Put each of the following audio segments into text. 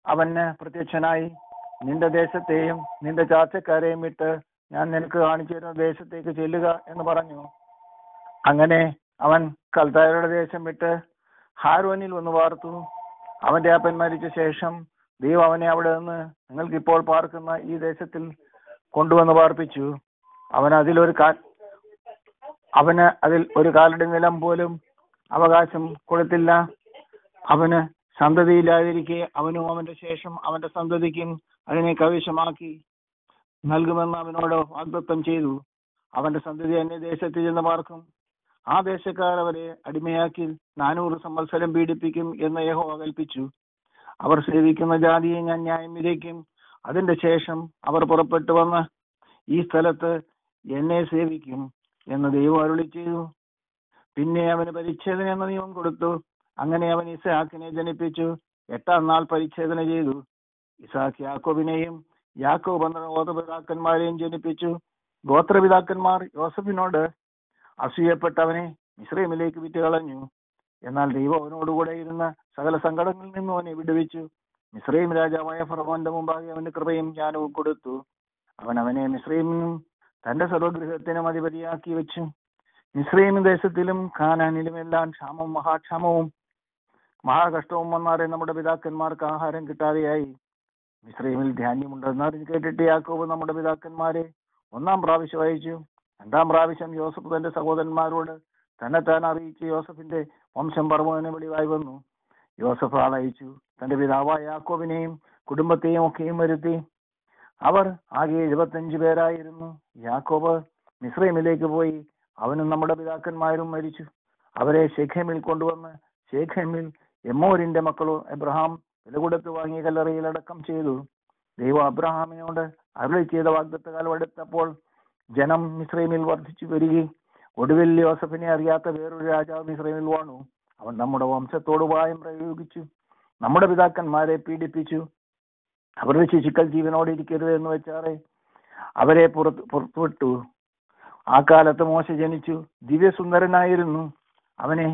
അവന് പ്രത്യക്ഷനായി നിന്റെ ദേശത്തെയും നിന്റെ ചാർച്ചക്കാരെയും വിട്ട് ഞാൻ നിനക്ക് കാണിച്ചു തരുന്ന ദേശത്തേക്ക് ചെല്ലുക എന്ന് പറഞ്ഞു അങ്ങനെ അവൻ കൽത്തായരുടെ ദേശം വിട്ട് ഹാരോനിൽ വന്ന് പാർത്തു അവന്റെ അപ്പൻ മരിച്ച ശേഷം ദൈവം അവനെ അവിടെ നിന്ന് നിങ്ങൾക്ക് ഇപ്പോൾ പാർക്കുന്ന ഈ ദേശത്തിൽ കൊണ്ടുവന്ന് പാർപ്പിച്ചു അവൻ അതിലൊരു കാ അവന് അതിൽ ഒരു കാലടി നിലം പോലും അവകാശം കൊടുത്തില്ല അവന് സന്തതിയില്ലാതിരിക്കെ അവനും അവന്റെ ശേഷം അവന്റെ സന്തതിക്കും അതിനെ കൈവശമാക്കി നൽകുമെന്ന് അവനോട് വാഗ്ദത്തം ചെയ്തു അവന്റെ സന്തതി അന്യദേശത്ത് ചെന്ന് പാർക്കും ആ ദേശക്കാർ അവരെ അടിമയാക്കി നാനൂറ് സംവത്സരം പീഡിപ്പിക്കും എന്ന് യഹോവ കൽപ്പിച്ചു അവർ സേവിക്കുന്ന ജാതിയെ ഞാൻ ന്യായം വിധിക്കും അതിന്റെ ശേഷം അവർ പുറപ്പെട്ടു വന്ന് ഈ സ്ഥലത്ത് എന്നെ സേവിക്കും എന്ന് ദൈവം അരുളി ചെയ്തു പിന്നെ അവന് പരിച്ഛേദന എന്ന നിയമം കൊടുത്തു അങ്ങനെ അവൻ ഇസഹാക്കിനെ ജനിപ്പിച്ചു എട്ടാം നാൾ പരിച്ഛേദന ചെയ്തു ഇസാഖ് യാക്കോബിനെയും യാക്കോബ് പന്ത്രണ്ട് ഗോത്രപിതാക്കന്മാരെയും ജനിപ്പിച്ചു ഗോത്രപിതാക്കന്മാർ യോസഫിനോട് അസൂയപ്പെട്ടവനെ മിശ്രൈമിലേക്ക് വിറ്റ് കളഞ്ഞു എന്നാൽ ദൈവം അവനോടുകൂടെ ഇരുന്ന സകല സങ്കടങ്ങളിൽ നിന്നും അവനെ വിടുവിച്ചു മിശ്രൈം രാജാവായ ഫറവോന്റെ മുമ്പാകെ അവന് കൃപയും ജ്ഞാനവും കൊടുത്തു അവൻ അവനെ മിശ്രൈമിനും തന്റെ സർവഗൃഹത്തിനും അധിപതിയാക്കി വെച്ചു മിശ്രൈം ദേശത്തിലും ഖാനാനിലും എല്ലാം ക്ഷാമവും മഹാക്ഷാമവും മഹാകഷ്ടവും വന്നാറെ നമ്മുടെ പിതാക്കന്മാർക്ക് ആഹാരം കിട്ടാതെയായി മിശ്രൈമിൽ ധാന്യമുണ്ടെന്ന് അറിഞ്ഞ് കേട്ടിട്ട് യാക്കോബ് നമ്മുടെ പിതാക്കന്മാരെ ഒന്നാം പ്രാവശ്യം അയച്ചു രണ്ടാം പ്രാവശ്യം യോസഫ് തന്റെ സഹോദരന്മാരോട് തന്നെ താൻ അറിയിച്ച് യോസഫിന്റെ വംശം പറവന് വെളിവായി വന്നു യോസഫ് ആളയച്ചു തന്റെ പിതാവായ യാക്കോബിനെയും കുടുംബത്തെയും ഒക്കെയും വരുത്തി അവർ ആകെ എഴുപത്തഞ്ചു പേരായിരുന്നു യാക്കോബ് മിശ്രൈമിലേക്ക് പോയി അവനും നമ്മുടെ പിതാക്കന്മാരും മരിച്ചു അവരെ ഷെഖേമിൽ കൊണ്ടുവന്ന് ഷെഖേമിൽ എമ്മോരിന്റെ മക്കളോ എബ്രഹാം വില കൊടുത്ത് വാങ്ങിയ കല്ലറയിൽ അടക്കം ചെയ്തു ദൈവം അബ്രഹാമിനോട് അരുളി ചെയ്ത വാഗ്ദത്ത കാലം എടുത്തപ്പോൾ ജനം മിശ്രൈമിൽ വർദ്ധിച്ചു വരികയും ഒടുവിൽ യോസഫിനെ അറിയാത്ത വേറൊരു രാജാവ് മിശ്രൈമിൽ വാണു അവൻ നമ്മുടെ വംശത്തോട് ഉപായം പ്രയോഗിച്ചു നമ്മുടെ പിതാക്കന്മാരെ പീഡിപ്പിച്ചു അവരുടെ ശിശുക്കൾ ജീവനോടെ ഇരിക്കരുത് എന്ന് വെച്ചാറെ അവരെ പുറത്ത് പുറത്തുവിട്ടു ആ കാലത്ത് മോശ ജനിച്ചു ദിവ്യസുന്ദരനായിരുന്നു അവനെ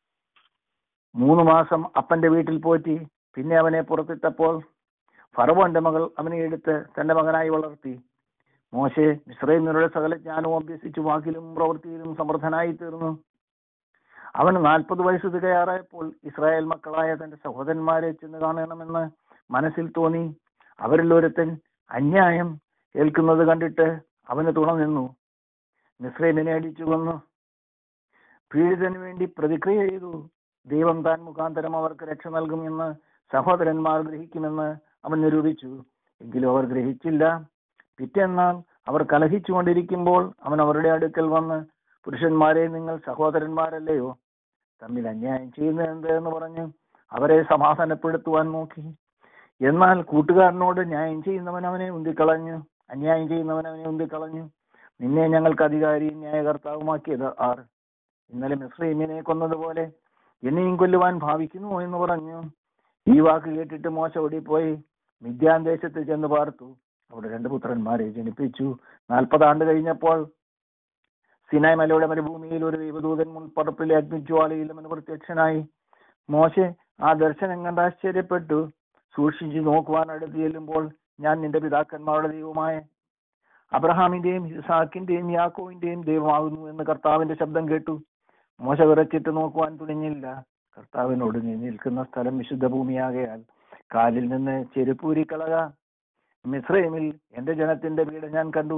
മൂന്ന് മാസം അപ്പന്റെ വീട്ടിൽ പോറ്റി പിന്നെ അവനെ പുറത്തിട്ടപ്പോൾ ഫറവോന്റെ മകൾ അവനെ എടുത്ത് തന്റെ മകനായി വളർത്തി മോശെ മിശ്രൈമിയുടെ സകല ജ്ഞാനവും അഭ്യസിച്ചു വാക്കിലും പ്രവൃത്തിയിലും സമർത്ഥനായി തീർന്നു അവന് നാൽപ്പത് വയസ്സ് തികയാറായപ്പോൾ ഇസ്രായേൽ മക്കളായ തന്റെ സഹോദരന്മാരെ ചെന്ന് കാണണമെന്ന് മനസ്സിൽ തോന്നി അവരിൽ ഒരുത്തൻ അന്യായം ഏൽക്കുന്നത് കണ്ടിട്ട് അവന് തുണ നിന്നു മിശ്രൈമിനെ അടിച്ചു കൊന്നു പീഡിതന് വേണ്ടി പ്രതിക്രിയ ചെയ്തു ദൈവം താൻ മുഖാന്തരം അവർക്ക് രക്ഷ നൽകുമെന്ന് സഹോദരന്മാർ ഗ്രഹിക്കുമെന്ന് അവൻ നിരൂപിച്ചു എങ്കിലും അവർ ഗ്രഹിച്ചില്ല പിറ്റേന്നാൾ അവർ കലഹിച്ചുകൊണ്ടിരിക്കുമ്പോൾ അവൻ അവരുടെ അടുക്കൽ വന്ന് പുരുഷന്മാരെ നിങ്ങൾ സഹോദരന്മാരല്ലയോ തമ്മിൽ അന്യായം ചെയ്യുന്നത് എന്ത് എന്ന് പറഞ്ഞ് അവരെ സമാധാനപ്പെടുത്തുവാൻ നോക്കി എന്നാൽ കൂട്ടുകാരനോട് ന്യായം ചെയ്യുന്നവൻ അവനെ ഉന്തിക്കളഞ്ഞു അന്യായം ചെയ്യുന്നവൻ അവനെ ഉന്തിക്കളഞ്ഞു നിന്നെ ഞങ്ങൾക്ക് അധികാരിയും ന്യായകർത്താവുമാക്കിയത് ആർ ഇന്നലെ മിശ്രീമിനെ കൊന്നതുപോലെ എന്നെയും കൊല്ലുവാൻ ഭാവിക്കുന്നു എന്ന് പറഞ്ഞു ഈ വാക്ക് കേട്ടിട്ട് മോശ ഓടിപ്പോയി മിഥ്യാൻ ദേശത്ത് ചെന്ന് പാർത്തു അവിടെ രണ്ട് പുത്രന്മാരെ ജനിപ്പിച്ചു നാൽപ്പത് ആണ്ട് കഴിഞ്ഞപ്പോൾ സിനായ് മലയുടെ മരുഭൂമിയിൽ ഒരു ദൈവദൂതൻ മുൾപ്പടപ്പിലെ അഗ്നിജ്വാലയിൽ അവന് പ്രത്യക്ഷനായി മോശെ ആ ദർശനം കണ്ട് ആശ്ചര്യപ്പെട്ടു സൂക്ഷിച്ചു നോക്കുവാൻ അടുത്ത് ചെല്ലുമ്പോൾ ഞാൻ നിന്റെ പിതാക്കന്മാരുടെ ദൈവമായ അബ്രഹാമിന്റെയും ഇസാക്കിന്റെയും യാക്കോവിന്റെയും ദൈവമാകുന്നു എന്ന് കർത്താവിന്റെ ശബ്ദം കേട്ടു മോശ വിറച്ചിട്ട് നോക്കുവാൻ തുനിഞ്ഞില്ല കർത്താവിനോട് നീ നിൽക്കുന്ന സ്ഥലം വിശുദ്ധ ഭൂമിയാകയാൽ കാലിൽ നിന്ന് ചെരുപ്പൂരിക്കളക മിശ്രൈമിൽ എന്റെ ജനത്തിന്റെ വീട് ഞാൻ കണ്ടു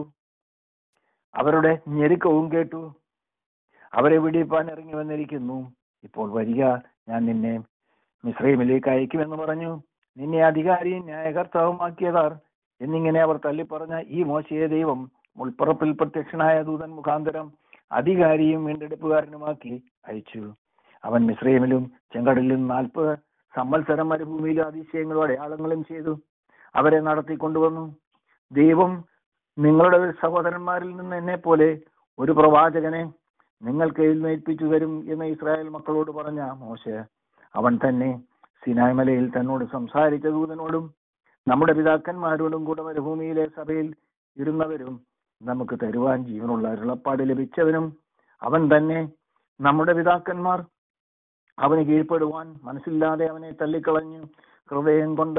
അവരുടെ ഞെരുക്കവും കേട്ടു അവരെ വിടിപ്പാൻ ഇറങ്ങി വന്നിരിക്കുന്നു ഇപ്പോൾ വരിക ഞാൻ നിന്നെ മിശ്രൈമിലേക്ക് അയക്കുമെന്ന് പറഞ്ഞു നിന്നെ അധികാരിയും ന്യായകർത്താവുമാക്കിയതാർ എന്നിങ്ങനെ അവർ തള്ളിപ്പറഞ്ഞ ഈ മോശയെ ദൈവം മുൾപ്പുറപ്പിൽ പ്രത്യക്ഷനായ ദൂതൻ മുഖാന്തരം അധികാരിയും വീണ്ടെടുപ്പുകാരനുമാക്കി അയച്ചു അവൻ മിശ്രൈമിലും ചെങ്കടലിലും നാൽപ്പത് സംവത്സരം മരുഭൂമിയിലും അതിശയങ്ങളും അടയാളങ്ങളും ചെയ്തു അവരെ നടത്തിക്കൊണ്ടുവന്നു ദൈവം നിങ്ങളുടെ സഹോദരന്മാരിൽ നിന്ന് എന്നെ പോലെ ഒരു പ്രവാചകനെ നിങ്ങൾക്ക് എഴുന്നേൽപ്പിച്ചു തരും എന്ന് ഇസ്രായേൽ മക്കളോട് പറഞ്ഞ മോശ അവൻ തന്നെ സിനായ് മലയിൽ തന്നോട് സംസാരിച്ച ദൂതനോടും നമ്മുടെ പിതാക്കന്മാരോടും കൂടെ മരുഭൂമിയിലെ സഭയിൽ ഇരുന്നവരും നമുക്ക് തരുവാൻ ജീവനുള്ള അരുളപ്പാട് ലഭിച്ചവനും അവൻ തന്നെ നമ്മുടെ പിതാക്കന്മാർ അവന് കീഴ്പ്പെടുവാൻ മനസ്സില്ലാതെ അവനെ തള്ളിക്കളഞ്ഞു ഹൃദയം കൊണ്ട്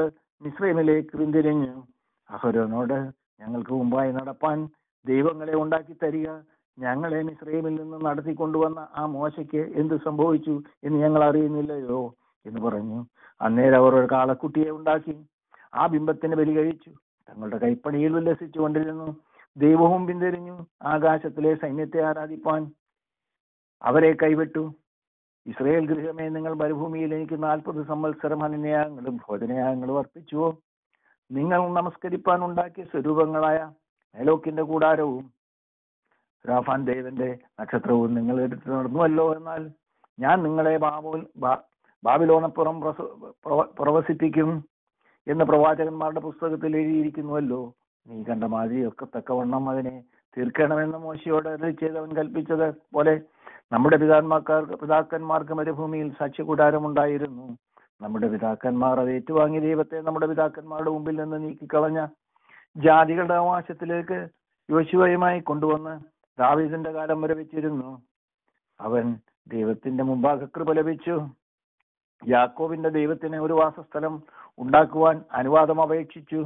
മിശ്രമിലേക്ക് പിന്തിരിഞ്ഞു അഹരോനോട് ഞങ്ങൾക്ക് മുമ്പായി നടപ്പാൻ ദൈവങ്ങളെ ഉണ്ടാക്കി തരിക ഞങ്ങളെ മിശ്രമിൽ നിന്ന് നടത്തിക്കൊണ്ടുവന്ന ആ മോശയ്ക്ക് എന്ത് സംഭവിച്ചു എന്ന് ഞങ്ങൾ അറിയുന്നില്ലയോ എന്ന് പറഞ്ഞു അന്നേരം അവർ ഒരു കാളക്കുട്ടിയെ ഉണ്ടാക്കി ആ ബിംബത്തിന് ബലി കഴിച്ചു തങ്ങളുടെ കൈപ്പണിയിൽ ഉല്ലസിച്ചു കൊണ്ടിരുന്നു ദൈവവും പിന്തിരിഞ്ഞു ആകാശത്തിലെ സൈന്യത്തെ ആരാധിപ്പാൻ അവരെ കൈവിട്ടു ഇസ്രയേൽ ഗൃഹമേ നിങ്ങൾ മരുഭൂമിയിൽ എനിക്ക് നാൽപ്പത് സംവത്സരം അനന്യാഗങ്ങളും ഭോജനയാഗങ്ങളും അർപ്പിച്ചുവോ നിങ്ങൾ നമസ്കരിപ്പാൻ ഉണ്ടാക്കിയ സ്വരൂപങ്ങളായ മേലോക്കിന്റെ കൂടാരവും രാഫാൻ ദേവന്റെ നക്ഷത്രവും നിങ്ങൾ എടുത്തു നടന്നുവല്ലോ എന്നാൽ ഞാൻ നിങ്ങളെ ബാബുൽ ബാ- ബാബിലോണപ്പുറം പ്രസ- പ്രവ- പ്രവസിപ്പിക്കും എന്ന് പ്രവാചകന്മാരുടെ പുസ്തകത്തിൽ എഴുതിയിരിക്കുന്നുവല്ലോ നീ കണ്ട മാതിരിയൊക്കെ തക്കവണ്ണം അതിനെ തീർക്കണമെന്ന് മോശയോട് അരുളി ചെയ്തവൻ കൽപ്പിച്ചത് പോലെ നമ്മുടെ പിതാന്മാർക്ക് പിതാക്കന്മാർക്ക് മരുഭൂമിയിൽ സാക്ഷ്യകൂടാരമുണ്ടായിരുന്നു നമ്മുടെ പിതാക്കന്മാർ അത് ഏറ്റുവാങ്ങിയ ദൈവത്തെ നമ്മുടെ പിതാക്കന്മാരുടെ മുമ്പിൽ നിന്ന് നീക്കിക്കളഞ്ഞ ജാതികളുടെ അവകാശത്തിലേക്ക് യോശുവയുമായി കൊണ്ടുവന്ന് ദാവീദിന്റെ കാലം വരെ വെച്ചിരുന്നു അവൻ ദൈവത്തിന്റെ മുമ്പാകെ കൃപ ലഭിച്ചു യാക്കോബിന്റെ ദൈവത്തിന് ഒരു വാസസ്ഥലം ഉണ്ടാക്കുവാൻ അനുവാദം അപേക്ഷിച്ചു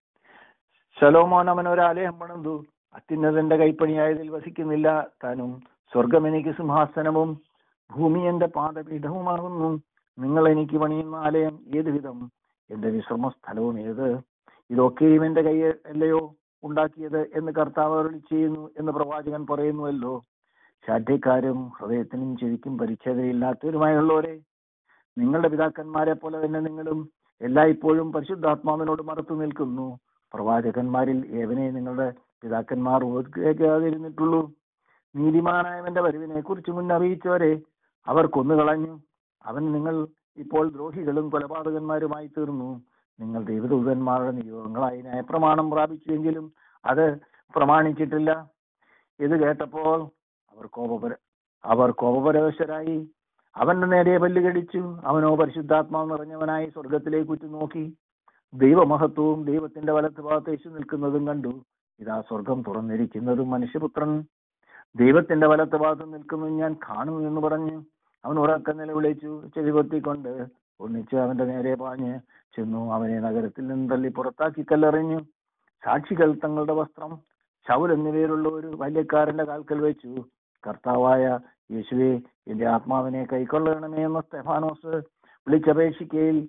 ശലോമോൻ അവൻ ഒരു ആലയം പണിതു അത്യുന്നതന്റെ കൈപ്പണിയായതിൽ വസിക്കുന്നില്ല താനും സ്വർഗം എനിക്ക് സിംഹാസനവും ഭൂമി എന്റെ പാദപീഠവുമാകുന്നു നിങ്ങൾ എനിക്ക് പണിയുന്ന ആലയം ഏത് വിധം എന്റെ വിശ്രമ സ്ഥലവും ഏത് ഇതൊക്കെയും എന്റെ കൈ അല്ലയോ ഉണ്ടാക്കിയത് എന്ന് കർത്താവ് അരുളി ചെയ്യുന്നു എന്ന് പ്രവാചകൻ പറയുന്നുവല്ലോ ശാഠ്യക്കാരും ഹൃദയത്തിനും ചെവിക്കും പരിച്ഛേദനയില്ലാത്തവരുമായുള്ളവരെ നിങ്ങളുടെ പിതാക്കന്മാരെ പോലെ തന്നെ നിങ്ങളും എല്ലായ്പ്പോഴും പരിശുദ്ധാത്മാവിനോട് മറത്തു നിൽക്കുന്നു പ്രവാചകന്മാരിൽ ഏവനെ നിങ്ങളുടെ പിതാക്കന്മാർ ഓർക്കാതിരുന്നിട്ടുള്ളൂ നീതിമാനായവന്റെ വരവിനെ കുറിച്ച് മുന്നറിയിച്ചവരെ അവർ കൊന്നുകളഞ്ഞു അവൻ നിങ്ങൾ ഇപ്പോൾ ദ്രോഹികളും കൊലപാതകന്മാരുമായി തീർന്നു നിങ്ങൾ ദൈവദൂതന്മാരുടെ നിയോഗങ്ങളായി ന്യായപ്രമാണം പ്രാപിച്ചുവെങ്കിലും അത് പ്രമാണിച്ചിട്ടില്ല ഇത് കേട്ടപ്പോൾ അവർ കോപപര അവർ കോപപരവശരായി അവന്റെ നേരെ പല്ല് കടിച്ചു അവനോ പരിശുദ്ധാത്മാവ് നിറഞ്ഞവനായി സ്വർഗത്തിലേക്ക് ഉറ്റുനോക്കി ദൈവമഹത്വവും ദൈവത്തിന്റെ വലത്ത് ഭാഗത്ത് യേശു നിൽക്കുന്നതും കണ്ടു ഇതാ സ്വർഗം തുറന്നിരിക്കുന്നതും മനുഷ്യപുത്രൻ ദൈവത്തിന്റെ വലത്ത് ഭാഗത്ത് നിൽക്കുന്നതും ഞാൻ കാണുന്നു എന്ന് പറഞ്ഞു അവൻ ഉറക്ക നിലവിളിച്ചു ചെവി കൊത്തിക്കൊണ്ട് ഒന്നിച്ച് അവന്റെ നേരെ പാഞ്ഞ് ചെന്നു അവനെ നഗരത്തിൽ നിന്ന് തള്ളി പുറത്താക്കി കല്ലെറിഞ്ഞു സാക്ഷികൾ തങ്ങളുടെ വസ്ത്രം ശൗൽ എന്നിവയിലുള്ള ഒരു ബാല്യക്കാരന്റെ കാൽക്കൽ വെച്ചു കർത്താവായ യേശുവെ എന്റെ ആത്മാവിനെ കൈക്കൊള്ളണമേ എന്ന സ്തെഫാനോസ് വിളിച്ചപേക്ഷിക്കയിൽ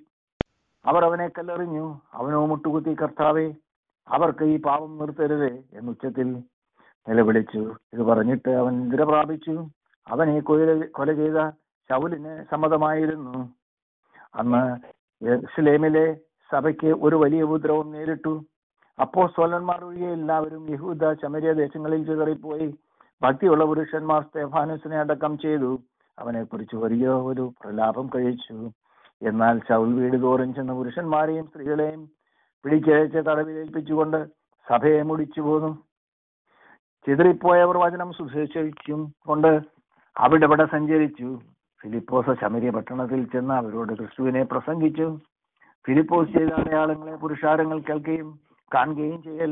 അവർ അവനെ കല്ലെറിഞ്ഞു അവനോ മുട്ടുകുത്തി കർത്താവെ അവർക്ക് ഈ പാപം നിർത്തരുതേ എന്നുച്ചത്തിൽ നിലവിളിച്ചു ഇത് പറഞ്ഞിട്ട് അവൻ നിദ്ര പ്രാപിച്ചു അവനെ കൊല കൊല ചെയ്ത ശൗലിന് സമ്മതമായിരുന്നു അന്ന് യെരുശലേമിലെ സഭയ്ക്ക് ഒരു വലിയ ഉപദ്രവം നേരിട്ടു അപ്പോ സോലന്മാർ ഒഴികെ എല്ലാവരും യഹൂദ ശമരിയ ദേശങ്ങളിൽ ചിതറിപ്പോയി ഭക്തിയുള്ള പുരുഷന്മാർ സ്തേഫാനുസിനെ അടക്കം ചെയ്തു അവനെ കുറിച്ച് വലിയ ഒരു പ്രലാപം കഴിച്ചു എന്നാൽ ശൗൽ വീട് തോറും ചെന്ന പുരുഷന്മാരെയും സ്ത്രീകളെയും പിടിച്ചയച്ച് തടവിലേൽപ്പിച്ചുകൊണ്ട് സഭയെ മുടിച്ചു പോന്നു ചിതറിപ്പോയവർ വചനം സുശേഷിച്ചും കൊണ്ട് അവിടെ ഇവിടെ സഞ്ചരിച്ചു ഫിലിപ്പോസ് ശമരിയ പട്ടണത്തിൽ ചെന്ന് അവരോട് ക്രിസ്തുവിനെ പ്രസംഗിച്ചു ഫിലിപ്പോസ് ചെയ്ത അടയാളങ്ങളെ പുരുഷാരങ്ങൾ കേൾക്കുകയും കാണുകയും ചെയ്യൽ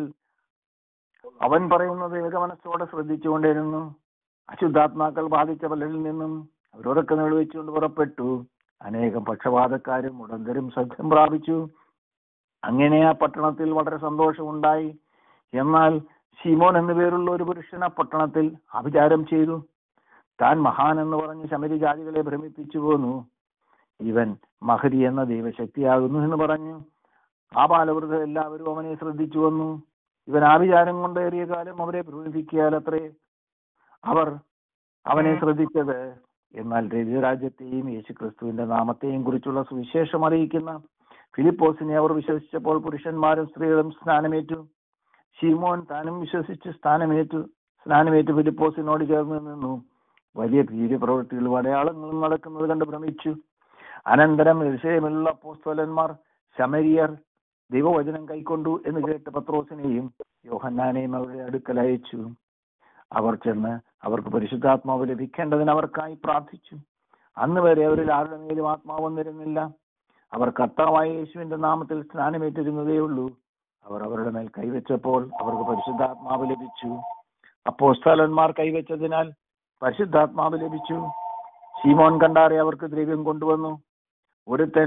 അവൻ പറയുന്നത് ഏകമനസ്സോടെ ശ്രദ്ധിച്ചുകൊണ്ടിരുന്നു അശുദ്ധാത്മാക്കൾ ബാധിച്ച പലരിൽ നിന്നും അവരോടൊക്കെ നിലവിച്ചുകൊണ്ട് പുറപ്പെട്ടു അനേകം പക്ഷപാതക്കാരും ഉടന്തരും സഖ്യം പ്രാപിച്ചു അങ്ങനെ ആ പട്ടണത്തിൽ വളരെ സന്തോഷമുണ്ടായി എന്നാൽ ശിമോൻ എന്നു പേരുള്ള ഒരു പുരുഷൻ ആ പട്ടണത്തിൽ അഭിചാരം ചെയ്തു താൻ മഹാൻ എന്ന് പറഞ്ഞ് ശമരി ജാതികളെ ഭ്രമിപ്പിച്ചു പോന്നു ഇവൻ മഹരി എന്ന ദൈവശക്തിയാകുന്നു എന്ന് പറഞ്ഞു ആ ബാലവൃദ്ധ എല്ലാവരും അവനെ ശ്രദ്ധിച്ചു വന്നു ഇവൻ ആഭിചാരം കൊണ്ട് ഏറിയ കാലം അവരെ ഭ്രമിപ്പിക്കിയാൽ അത്രേ അവർ അവനെ ശ്രദ്ധിച്ചത് എന്നാൽ രവിരാജ്യത്തെയും യേശുക്രിസ്തുവിന്റെ നാമത്തെയും കുറിച്ചുള്ള സുവിശേഷം അറിയിക്കുന്ന ഫിലിപ്പോസിനെ അവർ വിശ്വസിച്ചപ്പോൾ പുരുഷന്മാരും സ്ത്രീകളും സ്നാനമേറ്റു ഷീമോൻ താനും വിശ്വസിച്ച് സ്ഥാനമേറ്റു സ്നാനമേറ്റ് ഫിലിപ്പോസിനോട് ചേർന്ന് നിന്നു വലിയ ഭീര്യപ്രവൃത്തികളും അടയാളങ്ങളും നടക്കുന്നത് കണ്ട് ഭ്രമിച്ചു അനന്തരം വിഷയമുള്ള അപ്പോസ്തോലന്മാർ ശമരിയർ ദൈവവചനം കൈക്കൊണ്ടു എന്ന് കേട്ട് പത്രോസിനെയും യോഹന്നാനെയും അവരുടെ അടുക്കൽ അയച്ചു അവർ ചെന്ന് അവർക്ക് പരിശുദ്ധാത്മാവ് ലഭിക്കേണ്ടതിന് അവർക്കായി പ്രാർത്ഥിച്ചു അന്ന് വരെ അവരിൽ ആരുടെ മേലും ആത്മാവ് വന്നിരുന്നില്ല അവർ കർത്താവായ യേശുവിന്റെ നാമത്തിൽ സ്നാനമേറ്റിരുന്നതേ ഉള്ളൂ അവർ അവരുടെ മേൽ കൈവച്ചപ്പോൾ അവർക്ക് പരിശുദ്ധാത്മാവ് ലഭിച്ചു അപ്പോസ്തലന്മാർ കൈവച്ചതിനാൽ പരിശുദ്ധാത്മാവ് ലഭിച്ചു ശീമോൻ കണ്ടാറെ അവർക്ക് ദ്രവ്യം കൊണ്ടുവന്നു ഒരുത്തൻ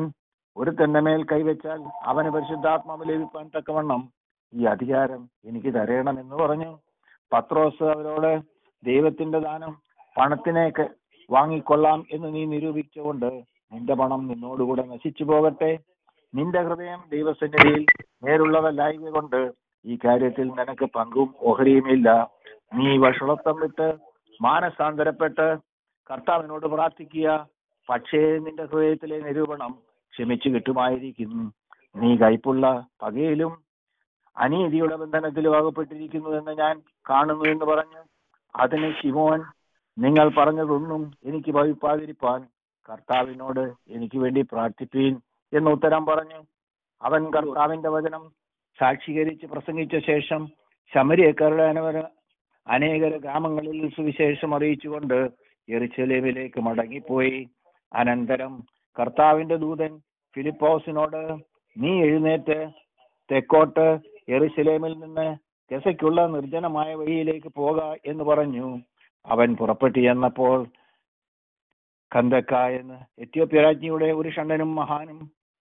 ഒരുത്തന്റെ മേൽ കൈവച്ചാൽ അവന് പരിശുദ്ധാത്മാവ് ലഭിക്കാൻ തക്കവണ്ണം ഈ അധികാരം എനിക്ക് തരയണം എന്ന് പറഞ്ഞു പത്രോസ് അവരോട് ദൈവത്തിന്റെ ദാനം പണത്തിനേക്ക് വാങ്ങിക്കൊള്ളാം എന്ന് നീ നിരൂപിച്ചുകൊണ്ട് നിന്റെ പണം നിന്നോടുകൂടെ നശിച്ചു പോകട്ടെ നിന്റെ ഹൃദയം ദൈവസന്നിധിയിൽ നേരുള്ളതല്ലായക കൊണ്ട് ഈ കാര്യത്തിൽ നിനക്ക് പങ്കും ഓഹരിയുമില്ല നീ വഷളത്വം വിട്ട് മാനസാന്തരപ്പെട്ട് കർത്താവിനോട് പ്രാർത്ഥിക്കുക പക്ഷേ നിന്റെ ഹൃദയത്തിലെ നിരൂപണം ക്ഷമിച്ചു കിട്ടുമായിരിക്കുന്നു നീ കൈപ്പുള്ള പകയിലും അനീതിയുടെ ബന്ധനത്തിലും അകപ്പെട്ടിരിക്കുന്നു എന്ന് ഞാൻ കാണുന്നു എന്ന് പറഞ്ഞു അതിന് ശിമോൻ നിങ്ങൾ പറഞ്ഞതൊന്നും എനിക്ക് ഭവിപ്പാതിരിപ്പാൻ കർത്താവിനോട് എനിക്ക് വേണ്ടി പ്രാർത്ഥിപ്പീൻ എന്ന് ഉത്തരം പറഞ്ഞു അവൻ കർത്താവിന്റെ വചനം സാക്ഷീകരിച്ച് പ്രസംഗിച്ച ശേഷം ശമരിയക്കാരുടെ അനവര അനേക ഗ്രാമങ്ങളിൽ സുവിശേഷം അറിയിച്ചുകൊണ്ട് എറിച്ചലേമിലേക്ക് മടങ്ങിപ്പോയി അനന്തരം കർത്താവിന്റെ ദൂതൻ ഫിലിപ്പോസിനോട് നീ എഴുന്നേറ്റ് തെക്കോട്ട് എറിശലേമിൽ നിന്ന് ഗസയ്ക്കുള്ള നിർജ്ജനമായ വഴിയിലേക്ക് പോക എന്ന് പറഞ്ഞു അവൻ പുറപ്പെട്ടു ചെന്നപ്പോൾ കന്തക്ക എന്ന് എത്യോപ്യ രാജ്ഞിയുടെ ഒരു ഷണ്ടനും മഹാനും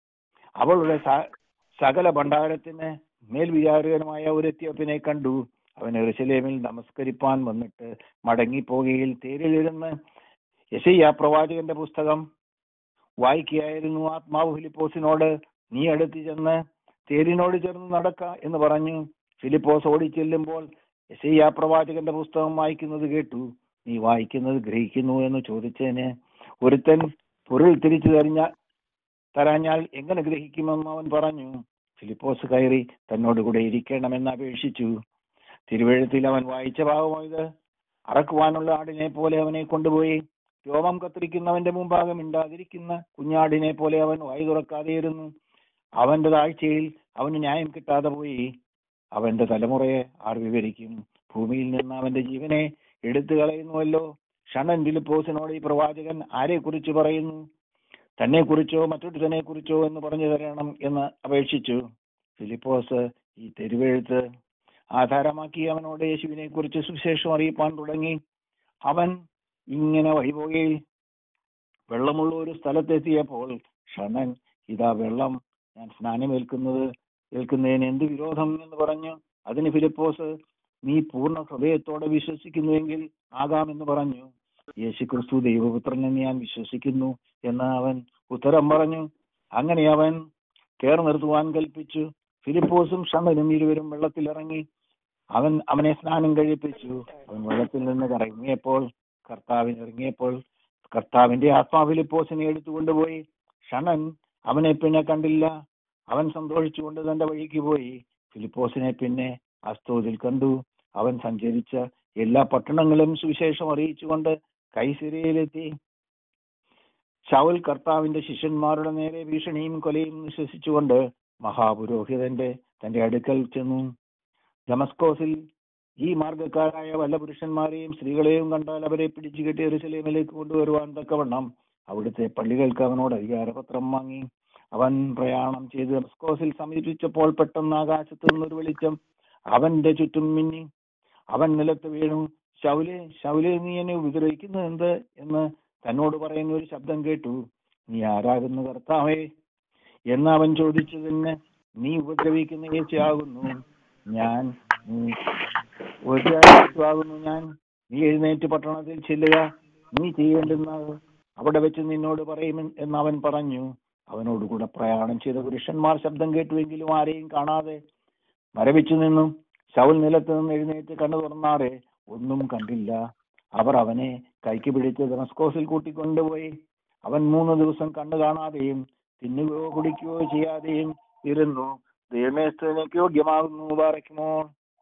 അവളുടെ സ- സകല ഭണ്ഡാരത്തിന് മേൽവിചാരകനുമായ ഒരു എത്യോപ്യനെ കണ്ടു അവൻ എറുസലേമിൽ നമസ്കരിപ്പാൻ വന്നിട്ട് മടങ്ങിപ്പോകയിൽ തേരിലിരുന്ന് യശയ്യ പ്രവാചകന്റെ പുസ്തകം വായിക്കുകയായിരുന്നു ആത്മാവ് ഫിലിപ്പോസിനോട് നീ അടുത്ത് ചെന്ന് തേരിനോട് ചേർന്ന് നടക്ക എന്ന് പറഞ്ഞു ഫിലിപ്പോസ് ഓടിച്ചെല്ലുമ്പോൾ യശയ്യ പ്രവാചകന്റെ പുസ്തകം വായിക്കുന്നത് കേട്ടു നീ വായിക്കുന്നത് ഗ്രഹിക്കുന്നു എന്ന് ചോദിച്ചതിന് ഒരുത്തൻ പൊരുൾ തിരിച്ചു തരിഞ്ഞ തരാഞ്ഞാൽ എങ്ങനെ ഗ്രഹിക്കുമെന്ന് അവൻ പറഞ്ഞു ഫിലിപ്പോസ് കയറി തന്നോട് കൂടെ ഇരിക്കണമെന്ന് അപേക്ഷിച്ചു തിരുവഴുത്തിൽ അവൻ വായിച്ച ഭാഗമായത് അറക്കുവാനുള്ള ആടിനെ പോലെ അവനെ കൊണ്ടുപോയി രോമം കത്തിരിക്കുന്നവന്റെ മുമ്പാകെ മിണ്ടാതിരിക്കുന്ന കുഞ്ഞാടിനെ പോലെ അവൻ വായി തുറക്കാതെയിരുന്നു അവന്റെ താഴ്ചയിൽ അവന് ന്യായം കിട്ടാതെ പോയി അവന്റെ തലമുറയെ ആർ വിവരിക്കും ഭൂമിയിൽ നിന്ന് അവന്റെ ജീവനെ എടുത്തു കളയുന്നുവല്ലോ ഷണൻ ഫിലിപ്പോസിനോട് ഈ പ്രവാചകൻ ആരെ കുറിച്ച് പറയുന്നു തന്നെ കുറിച്ചോ മറ്റൊരുത്തനെ കുറിച്ചോ എന്ന് പറഞ്ഞു തരണം എന്ന് അപേക്ഷിച്ചു ഫിലിപ്പോസ് ഈ തെരുവെഴുത്ത് ആധാരമാക്കി അവനോട് യേശുവിനെ കുറിച്ച് സുവിശേഷം അറിയിപ്പാൻ തുടങ്ങി അവൻ ഇങ്ങനെ വഴിപോകയിൽ വെള്ളമുള്ള ഒരു സ്ഥലത്തെത്തിയപ്പോൾ ഷണൻ ഇതാ വെള്ളം ഞാൻ സ്നാനമേൽക്കുന്നത് ഏൽക്കുന്നതിന് എന്ത് വിരോധം എന്ന് പറഞ്ഞു അതിന് ഫിലിപ്പോസ് നീ പൂർണ്ണ ഹൃദയത്തോടെ വിശ്വസിക്കുന്നുവെങ്കിൽ ആകാമെന്ന് പറഞ്ഞു യേശു ക്രിസ്തു ദൈവപുത്രൻ എന്ന് ഞാൻ വിശ്വസിക്കുന്നു എന്ന് അവൻ ഉത്തരം പറഞ്ഞു അങ്ങനെ അവൻ കേർ നിർത്തുവാൻ കൽപ്പിച്ചു ഫിലിപ്പോസും ഷണനും ഇരുവരും വെള്ളത്തിലിറങ്ങി അവൻ അവനെ സ്നാനം കഴിപ്പിച്ചു അവൻ വെള്ളത്തിൽ നിന്ന് ഇറങ്ങിയപ്പോൾ കർത്താവിന് ഇറങ്ങിയപ്പോൾ കർത്താവിന്റെ ആത്മാ ഫിലിപ്പോസിനെ എടുത്തുകൊണ്ടുപോയി ഷണൻ അവനെ പിന്നെ കണ്ടില്ല അവൻ സന്തോഷിച്ചുകൊണ്ട് തന്റെ വഴിക്ക് പോയി ഫിലിപ്പോസിനെ പിന്നെ അസ്തോതിൽ കണ്ടു അവൻ സഞ്ചരിച്ച എല്ലാ പട്ടണങ്ങളും സുവിശേഷം അറിയിച്ചുകൊണ്ട് കൈസിരയിലെത്തി ശൗൽ കർത്താവിന്റെ ശിഷ്യന്മാരുടെ നേരെ ഭീഷണിയും കൊലയും വിശ്വസിച്ചുകൊണ്ട് മഹാപുരോഹിതന്റെ തന്റെ അടുക്കൽ ചെന്നു ഡമസ്കോസിൽ ഈ മാർഗക്കാരായ വല്ല പുരുഷന്മാരെയും സ്ത്രീകളെയും കണ്ടാൽ അവരെ പിടിച്ചു കെട്ടി എറുസലേമിലേക്ക് കൊണ്ടുവരുവാൻ തക്കവണ്ണം അവിടുത്തെ പള്ളികൾക്ക് അവനോട് അധികാരപത്രം വാങ്ങി അവൻ പ്രയാണം ചെയ്ത് ഡമസ്കോസിൽ സമീപിച്ചപ്പോൾ പെട്ടെന്ന് ആകാശത്ത് നിന്നൊരു വെളിച്ചം അവന്റെ ചുറ്റും മിന്നി അവൻ നിലത്ത് വീണു ശൗലെ ശൗലെ നീ എന്നെ ഉപദ്രവിക്കുന്നത് എന്ത് എന്ന് തന്നോട് പറയുന്ന ഒരു ശബ്ദം കേട്ടു നീ ആരാകുന്നു കർത്താവേ എന്ന് അവൻ ചോദിച്ചതിന് നീ ഉപദ്രവിക്കുന്ന യേശുവാകുന്നു ഞാൻ നീ ഒരു യേശുവാകുന്നു ഞാൻ നീ എഴുന്നേറ്റ് പട്ടണത്തിൽ ചെല്ലുക നീ ചെയ്യേണ്ടുന്ന അവിടെ വെച്ച് നിന്നോട് പറയും എന്ന് അവൻ പറഞ്ഞു അവനോടുകൂടെ പ്രയാണം ചെയ്ത പുരുഷന്മാർ ശബ്ദം കേട്ടുവെങ്കിലും ആരെയും കാണാതെ മരവിച്ചു നിന്നു ശൗൽ നിലത്ത് നിന്ന് എഴുന്നേറ്റ് കണ്ണു തുറന്നാറെ ഒന്നും കണ്ടില്ല അവർ അവനെ കൈക്ക് പിടിച്ച് ദമസ്കോസിൽ കൂട്ടിക്കൊണ്ടുപോയി അവൻ മൂന്ന് ദിവസം കണ്ണു കാണാതെയും തിന്നുകയോ കുടിക്കുകയോ ചെയ്യാതെയും ഇരുന്നു ദൈവമേസ്തനക്ക് യോഗ്യമാകുന്നു പാറയ്ക്കുമോ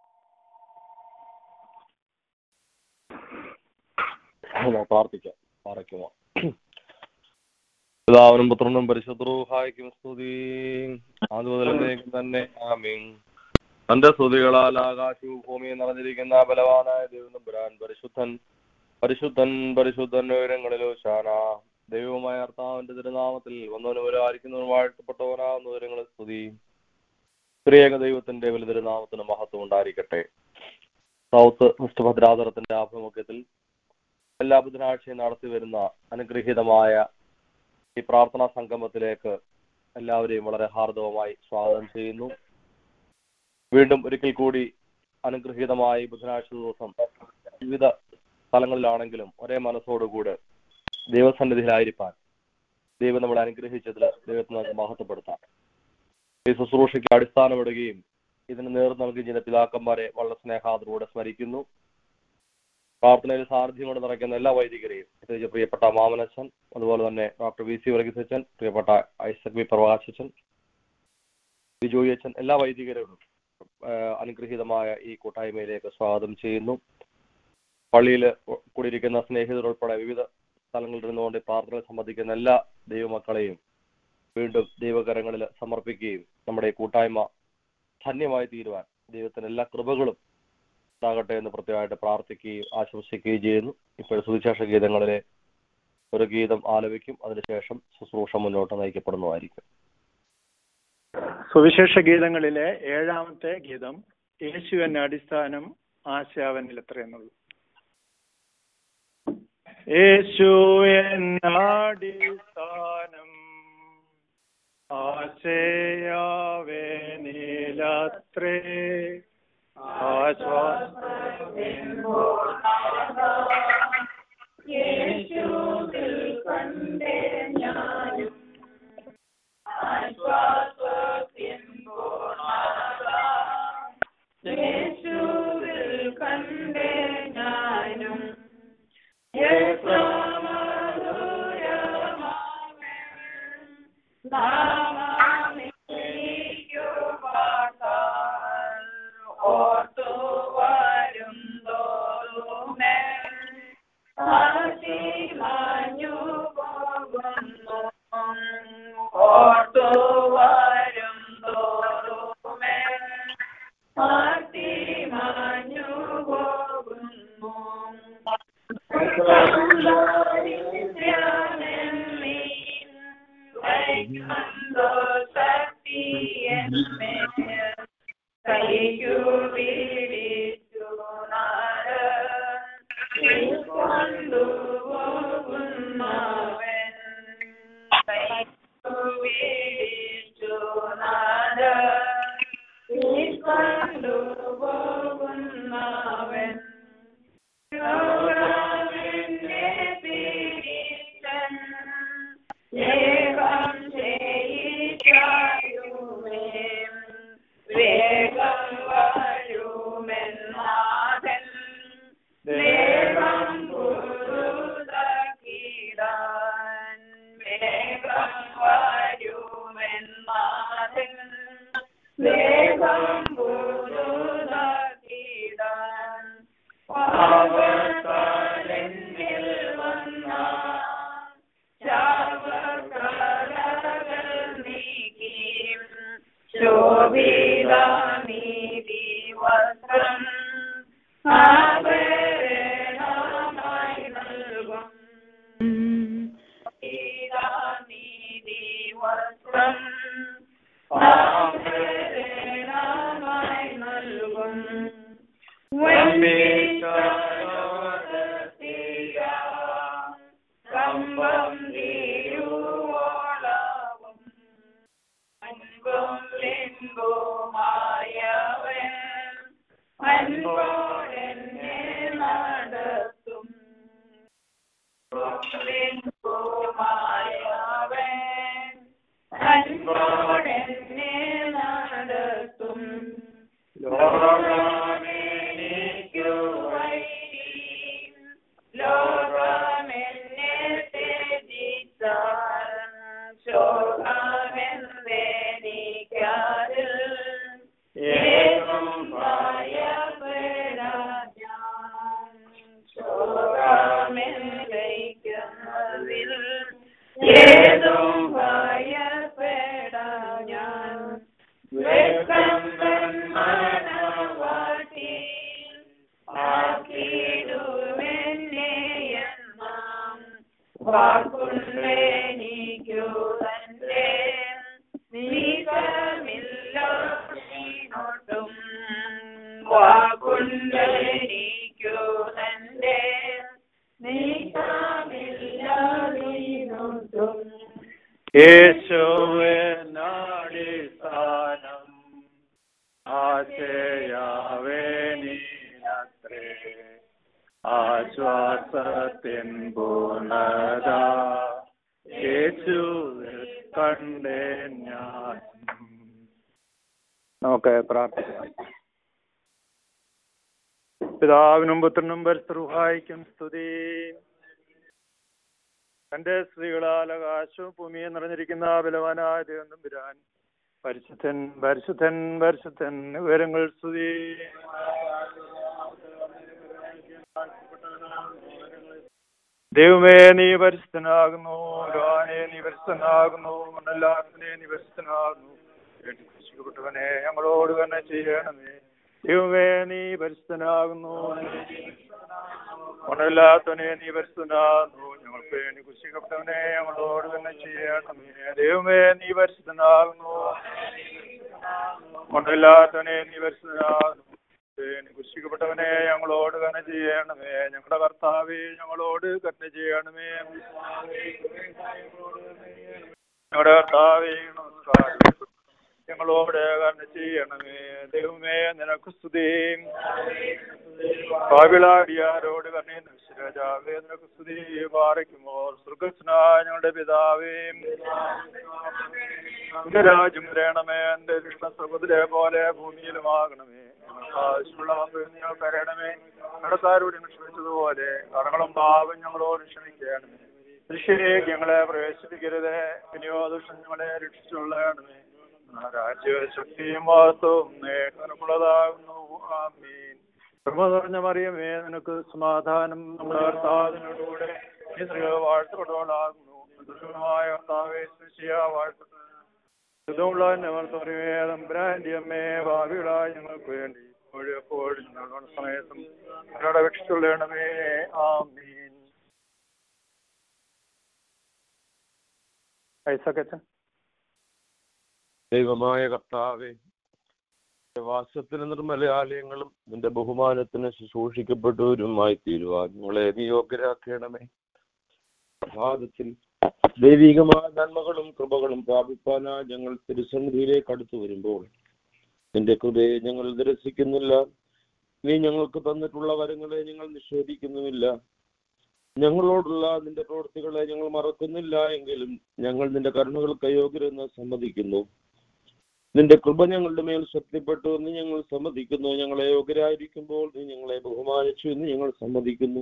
നമുക്ക് പ്രാർത്ഥിക്കാം പാറയ്ക്കുമോ പിതാവിനും പുത്രനും പരിശുദ്രൂഹായ്ക്കും സ്തുതി അതുമുതലേക്കും തന്നെ ആമീൻ തന്റെ സ്തുതികളാൽ ആകാശവും ഭൂമിയും നിറഞ്ഞിരിക്കുന്ന ബലവാനായ ദൈവനമ്പുരാൻ പരിശുദ്ധൻ പരിശുദ്ധൻ പരിശുദ്ധൻ ഉയരങ്ങളിലോ ശാന ദൈവമായ കർത്താവിന്റെ തിരുനാമത്തിൽ വന്നവനും ആയിരിക്കുന്നവനും വാഴ്ത്തപ്പെട്ടവനാകുന്ന വിവരങ്ങളെ സ്തുതി സ്ത്രീയേക ദൈവത്തിന്റെ വലിയ തിരുനാമത്തിന് മഹത്വം ഉണ്ടായിരിക്കട്ടെ സൗത്ത് ക്രിസ്തു ഭദ്രാതരത്തിന്റെ ആഭിമുഖ്യത്തിൽ എല്ലാ ബുധനാഴ്ചയും നടത്തി വരുന്ന അനുഗ്രഹീതമായ ഈ പ്രാർത്ഥനാ സംഗമത്തിലേക്ക് എല്ലാവരെയും വളരെ ഹാർദവമായി സ്വാഗതം ചെയ്യുന്നു വീണ്ടും ഒരിക്കൽ കൂടി അനുഗ്രഹീതമായ ഈ ബുധനാഴ്ച ദിവസം വിവിധ സ്ഥലങ്ങളിലാണെങ്കിലും ഒരേ മനസ്സോടുകൂടെ ദൈവസന്നിധിയിലായിരിക്കാൻ ദൈവം നമ്മളെ അനുഗ്രഹിച്ചതിൽ ദൈവത്തിന് നമുക്ക് മഹത്വപ്പെടുത്താം ഈ ശുശ്രൂഷയ്ക്ക് അടിസ്ഥാനമിടുകയും ഇതിന് നേതൃത്വം നൽകിയ ചില പിതാക്കന്മാരെ വളരെ സ്നേഹാദരോടെ സ്മരിക്കുന്നു പ്രാർത്ഥനയിൽ സാന്നിധ്യം കൊണ്ട് നിറയ്ക്കുന്ന എല്ലാ വൈദികരെയും പ്രത്യേകിച്ച് പ്രിയപ്പെട്ട മാമനച്ചൻ അതുപോലെ തന്നെ ഡോക്ടർ വി സി വർഗീസച്ചൻ പ്രിയപ്പെട്ട ഐസക് വി പ്രകാശച്ചൻ ബിജോയി അച്ഛൻ എല്ലാ വൈദികരോടും ആഹ് അനുഗ്രഹീതമായ ഈ കൂട്ടായ്മയിലേക്ക് സ്വാഗതം ചെയ്യുന്നു പള്ളിയിൽ കൂടിയിരിക്കുന്ന സ്നേഹിതരുൾപ്പെടെ വിവിധ സ്ഥലങ്ങളിൽ നിന്നുകൊണ്ട് ഈ പ്രാർത്ഥനയിൽ സംബന്ധിക്കുന്ന എല്ലാ ദൈവമക്കളെയും വീണ്ടും ദൈവകരങ്ങളിൽ സമർപ്പിക്കുകയും നമ്മുടെ ഈ കൂട്ടായ്മ ധന്യമായി തീരുവാൻ ദൈവത്തിന് എല്ലാ കൃപകളും ഉണ്ടാകട്ടെ എന്ന് പ്രത്യേകമായിട്ട് പ്രാർത്ഥിക്കുകയും ആശംസിക്കുകയും ചെയ്യുന്നു ഇപ്പോൾ സുവിശേഷ ഗീതങ്ങളിലെ ഒരു ഗീതം ആലപിക്കും അതിനുശേഷം ശുശ്രൂഷ മുന്നോട്ട് നയിക്കപ്പെടുന്നതായിരിക്കും സുവിശേഷ ഗീതങ്ങളിലെ ഏഴാമത്തെ ഗീതം യേശു എന്ന അടിസ്ഥാനം ആശാവനിൽ എത്ര എന്നുള്ളൂ യേശു എന്ന അടിസ്ഥാനം ആശയാവേനിലത്രേ യേശുവിൽ കണ്ടേ ഞാനും ആശ്വാസത്തിൻ പൂർണ്ണത. യേശുവിൽ കണ്ടേ ഞാനും ഓർത്തു വരും തോറുമേ മാഞ്ഞു പോകുന്നു ഓർത്തു വരും തോറുമേ മാഞ്ഞു പോകുന്നു കൈക്കു പിടിച്ചു നാട് കൊണ്ടുപോകുന്നവൻ കൈക്കു പിടിച്ചു നാട് കൊണ്ടുപോകുന്നവൻ ഗൗരവന്റെ പിടിച്ചൻ ഏകം ചെയ്യിച്ചായുമേ വേഗം വരുമെന്നാഥൻ വേഗം പുതുതാക്കിടാൻ വേഗം വരുമെന്നാഥൻ വേഗം പുതുതാക്കിടാൻ പാവക്കാരനിൽ വന്ന ശാപകലകൾ നീക്കി ശോഭിതാനീതി വസ്ത്രം ആഭരണമായി നൽകും നീതി വസ്ത്രം ആഭരണമായി നൽകും കമ്പം തീരുവോളവും അൻപും ലിംബുമായവൻ അൻപോടെന്നെ നടത്തും ലിംബുമായവൻ അൻപോടെന്നെ നടത്തും ലോകമെനിക്കു വൈരി ലോകമെന്നെ ത്യജിച്ചാൽ ശോകമെന്നെനിക്കാരിൽ ഏകം ഭയപ്പെടാ ഞാൻ ശോകമെന്നൈക്കുന്നതിൽ ഏതും ഭയപ്പെടാ ഞാൻ വെക്കം മനവാട്ടി ആക്കിടുമെന്നെ എന്നാം വാക്കുണ്ടെനിക്കു തന്റെ നീക്കമില്ലോട്ടും വാക്കുണ്ടെനിക്കു തന്റെ നീക്കമില്ലോട്ടും യേശുവെന്ന എൻ പൂർണ്ണത യേശുവിൽ കണ്ടേൻ ഞാൻ നമുക്ക് പ്രാർത്ഥിക്കാം പിതാവിനും പുത്രനും പരിസൃഹായിക്കും സ്തുതി തന്റെ സ്ത്രീകളാൽ ആകാശവും ഭൂമിയെ നിറഞ്ഞിരിക്കുന്ന ബലവാനായ ദൈവം തമ്പുരാൻ പരിശുദ്ധൻ പരിശുദ്ധൻ പരിശുദ്ധൻ വിവരങ്ങൾ സ്തുതി ദൈവമേ നീ പരിശുദ്ധനാകുന്നു ലോനെ നീ പരിശുദ്ധനാകുന്നു മണ്ണെല്ലാത്തിനെ നീ പരിശുദ്ധനാകുന്നു രക്ഷിക്കപ്പെട്ടവനെ ഞങ്ങളോട് തന്നെ ചെയ്യണമേ ദൈവമേ നീ പരിശുദ്ധനാകുന്നു മണ്ണില്ലാത്തവനെ നീ പരിശുദ്ധനാകുന്നു ഞങ്ങൾക്ക് വേണ്ടി കുശിക്കപ്പെട്ടവനെ ഞങ്ങളോട് തന്നെ ചെയ്യണമേ ദൈവമേ നീ പരിശുദ്ധനാകുന്നു മണ്ണില്ലാത്തവനെ നീ പരിശുദ്ധനാകുന്നു കുശിക്കപ്പെട്ടവനെ ഞങ്ങളോട് കരുണ ചെയ്യണമേ ഞങ്ങളുടെ കർത്താവെ ഞങ്ങളോട് കരുണ ചെയ്യണമേ ഞങ്ങളുടെ കർത്താവെ നമസ്കാരം ഞങ്ങളോട് കരുണ ചെയ്യണമേ ദൈവമേ നിനക്ക് സ്തുതി പാവിളാടിയാരോട് കരുണയും രാജാവേ നിനക്ക് സ്തുതി പാറയ്ക്കുമോ സ്വർഗസ്നായ ഞങ്ങളുടെ പിതാവേ എന്റെ രാജ്യം വരണമേ എന്റെ കൃഷ്ണ സ്വർഗത്തിലെ പോലെ ഭൂമിയിലുമാകണമേ ഞങ്ങൾക്ക് ആവശ്യമുള്ള ഞങ്ങൾ തരണമേ കടക്കാരോട് ക്ഷമിച്ചതുപോലെ കടകളും പാപം ഞങ്ങളോട് ക്ഷമിക്കണമേ ദൃശ്യയിലേക്ക് ഞങ്ങളെ പ്രവേശിപ്പിക്കരുത് വിനിയോഗദോഷം ഞങ്ങളെ രക്ഷിച്ചുള്ളണമേ രാജ്യ ശക്തിയും മഹത്വവും നേട്ടമുള്ളതാകുന്നു ആമീൻ കൃപ നിറഞ്ഞ മറിയമേ നിനക്ക് സമാധാനം നമ്മുടെ കർത്താവിനോടുകൂടെ ഈ സ്ത്രീകൾ വാഴ്ത്തപ്പെട്ടവളാകുന്നു ദുർഗമായ കർത്താവെ ശിഷ്യ വാഴ്ത്തപ്പെട്ട ഇതുള്ള നമർത്തറിവേദം ബ്രാൻഡി അമ്മേ ഭാവികളായി ഞങ്ങൾക്ക് വേണ്ടി എപ്പോഴും ഞങ്ങളുടെ സമയത്തും ഞങ്ങളുടെ അപേക്ഷിച്ചുള്ളണമേ ആമീൻ ഐസക്കച്ചൻ ദൈവമായ കർത്താവെ വാസത്തിന് നിർമ്മലാലയങ്ങളും നിന്റെ ബഹുമാനത്തിന് ശുശ്രൂഷിക്കപ്പെട്ടവരുമായി തീരുവാൻ ഞങ്ങളെ നീ യോഗ്യരാക്കണമേ പ്രഭാതത്തിൽ ദൈവികമായ നന്മകളും കൃപകളും പ്രാപിപ്പാനായി ഞങ്ങൾ തിരുസന്നിധിയിലേക്ക് അടുത്തു വരുമ്പോൾ നിന്റെ കൃപയെ ഞങ്ങൾ നിരസിക്കുന്നില്ല നീ ഞങ്ങൾക്ക് തന്നിട്ടുള്ള വരങ്ങളെ ഞങ്ങൾ നിഷേധിക്കുന്നുമില്ല ഞങ്ങളോടുള്ള നിന്റെ പ്രവൃത്തികളെ ഞങ്ങൾ മറക്കുന്നില്ല എങ്കിലും ഞങ്ങൾ നിന്റെ കരുണകൾക്ക് അയോഗ്യരെന്ന് സമ്മതിക്കുന്നു നിന്റെ കൃപ ഞങ്ങളുടെ മേൽ ശക്തിപ്പെട്ടു എന്ന് ഞങ്ങൾ സമ്മതിക്കുന്നു ഞങ്ങളെ യോഗ്യരായിരിക്കുമ്പോൾ നീ ഞങ്ങളെ ബഹുമാനിച്ചു എന്ന് ഞങ്ങൾ സമ്മതിക്കുന്നു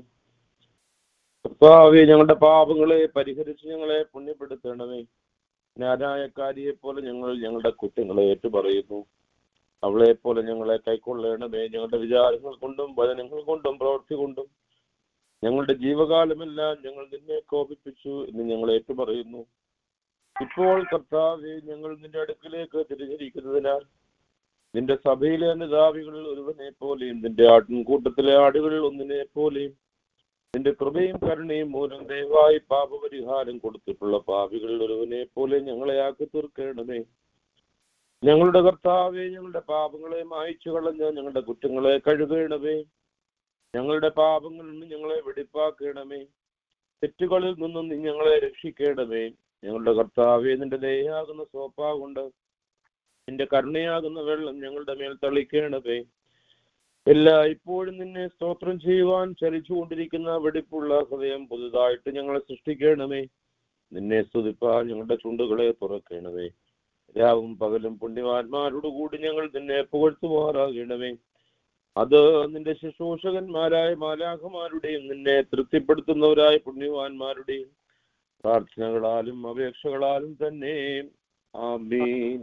കർത്താവെ ഞങ്ങളുടെ പാപങ്ങളെ പരിഹരിച്ച് ഞങ്ങളെ പുണ്യപ്പെടുത്തണമേ ന്യായക്കാരിയെ പോലെ ഞങ്ങൾ ഞങ്ങളുടെ കുറ്റങ്ങളെ ഏറ്റുപറയുന്നു അവളെ പോലെ ഞങ്ങളെ കൈക്കൊള്ളണമേ ഞങ്ങളുടെ വിചാരങ്ങൾ കൊണ്ടും വചനങ്ങൾ കൊണ്ടും പ്രവൃത്തി കൊണ്ടും ഞങ്ങളുടെ ജീവകാലമെല്ലാം ഞങ്ങൾ നിന്നെ കോപിപ്പിച്ചു എന്ന് ഞങ്ങൾ ഏറ്റുപറയുന്നു ഇപ്പോൾ കർത്താവെ ഞങ്ങൾ നിന്റെ അടുക്കിലേക്ക് തിരിഞ്ഞിരിക്കുന്നതിനാൽ നിന്റെ സഭയിലെ അനുതാപികളിൽ ഒരുവനെ പോലെയും നിന്റെ ആട്ടിൻകൂട്ടത്തിലെ ആടുകളിൽ ഒന്നിനെ പോലെയും നിന്റെ കൃപയും കരുണയും മൂലം ദയവായി പാപപരിഹാരം കൊടുത്തിട്ടുള്ള പാപികളിൽ ഒരുവനെ പോലെ ഞങ്ങളെ ആക്കി തീർക്കണമേ ഞങ്ങളുടെ കർത്താവെ ഞങ്ങളുടെ പാപങ്ങളെ മായ്ച്ചു കളഞ്ഞ ഞങ്ങളുടെ കുറ്റങ്ങളെ കഴുകണമേ ഞങ്ങളുടെ പാപങ്ങളിൽ നിന്ന് ഞങ്ങളെ വെടിപ്പാക്കണമേ തെറ്റുകളിൽ നിന്നും നീ ഞങ്ങളെ രക്ഷിക്കണമേ ഞങ്ങളുടെ കർത്താവെ നിന്റെ ദയാകുന്ന സോപ്പാ കൊണ്ട് നിന്റെ കരുണയാകുന്ന വെള്ളം ഞങ്ങളുടെ മേൽ തളിക്കണമേ എല്ലാ ഇപ്പോഴും നിന്നെ സ്തോത്രം ചെയ്യുവാൻ ചലിച്ചുകൊണ്ടിരിക്കുന്ന വെടിപ്പുള്ള ഹൃദയം പുതുതായിട്ട് ഞങ്ങളെ സൃഷ്ടിക്കണമേ നിന്നെ സ്തുതിപ്പാൻ ഞങ്ങളുടെ ചുണ്ടുകളെ തുറക്കണമേ രാവും പകലും പുണ്യവാന്മാരോട് കൂടി ഞങ്ങൾ നിന്നെ പുകഴ്ത്തുമാറാകണമേ അത് നിന്റെ ശുശ്രൂഷകന്മാരായ മാലാഖമാരുടെയും നിന്നെ തൃപ്തിപ്പെടുത്തുന്നവരായ പുണ്യവാന്മാരുടെയും പ്രാർത്ഥനകളാലും അപേക്ഷകളാലും തന്നെ ആമീൻ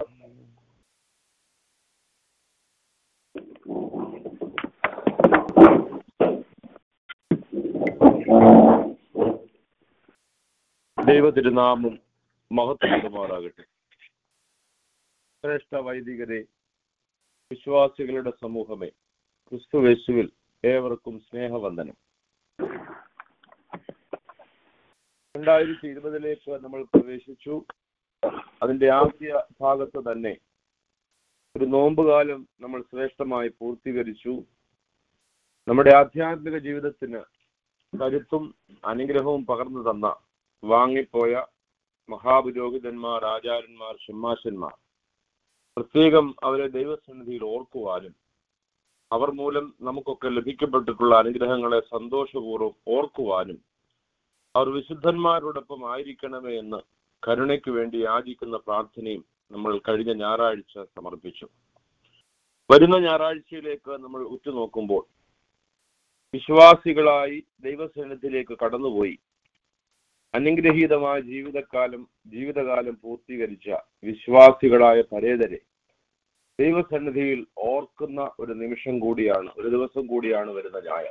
ദൈവ തിരുനാമം മഹത്വമാറാകട്ടെ ശ്രേഷ്ഠ വൈദികരെ വിശ്വാസികളുടെ സമൂഹമേ ക്രിസ്തുവേശുവിൽ ഏവർക്കും സ്നേഹവന്ദനം രണ്ടായിരത്തി ഇരുപതിലേക്ക് നമ്മൾ പ്രവേശിച്ചു അതിന്റെ ആദ്യ ഭാഗത്ത് തന്നെ ഒരു നോമ്പുകാലം നമ്മൾ ശ്രേഷ്ഠമായി പൂർത്തീകരിച്ചു നമ്മുടെ ആധ്യാത്മിക ജീവിതത്തിന് കരുത്തും അനുഗ്രഹവും പകർന്നു തന്ന വാങ്ങിപ്പോയ മഹാപുരോഹിതന്മാർ ആചാര്യന്മാർ ഷമ്മാശന്മാർ പ്രത്യേകം അവരെ ദൈവസന്നിധിയിൽ ഓർക്കുവാനും അവർ മൂലം നമുക്കൊക്കെ ലഭിക്കപ്പെട്ടിട്ടുള്ള അനുഗ്രഹങ്ങളെ സന്തോഷപൂർവ്വം ഓർക്കുവാനും അവർ വിശുദ്ധന്മാരോടൊപ്പം ആയിരിക്കണമേ എന്ന് കരുണയ്ക്ക് വേണ്ടി യാചിക്കുന്ന പ്രാർത്ഥനയും നമ്മൾ കഴിഞ്ഞ ഞായറാഴ്ച സമർപ്പിച്ചു വരുന്ന ഞായറാഴ്ചയിലേക്ക് നമ്മൾ ഉറ്റുനോക്കുമ്പോൾ വിശ്വാസികളായി ദൈവസേനത്തിലേക്ക് കടന്നുപോയി അനുഗ്രഹീതമായ ജീവിതകാലം ജീവിതകാലം പൂർത്തീകരിച്ച വിശ്വാസികളായ പരേതരെ ദൈവസന്നിധിയിൽ ഓർക്കുന്ന ഒരു നിമിഷം കൂടിയാണ് ഒരു ദിവസം കൂടിയാണ് വരുന്ന ഞായർ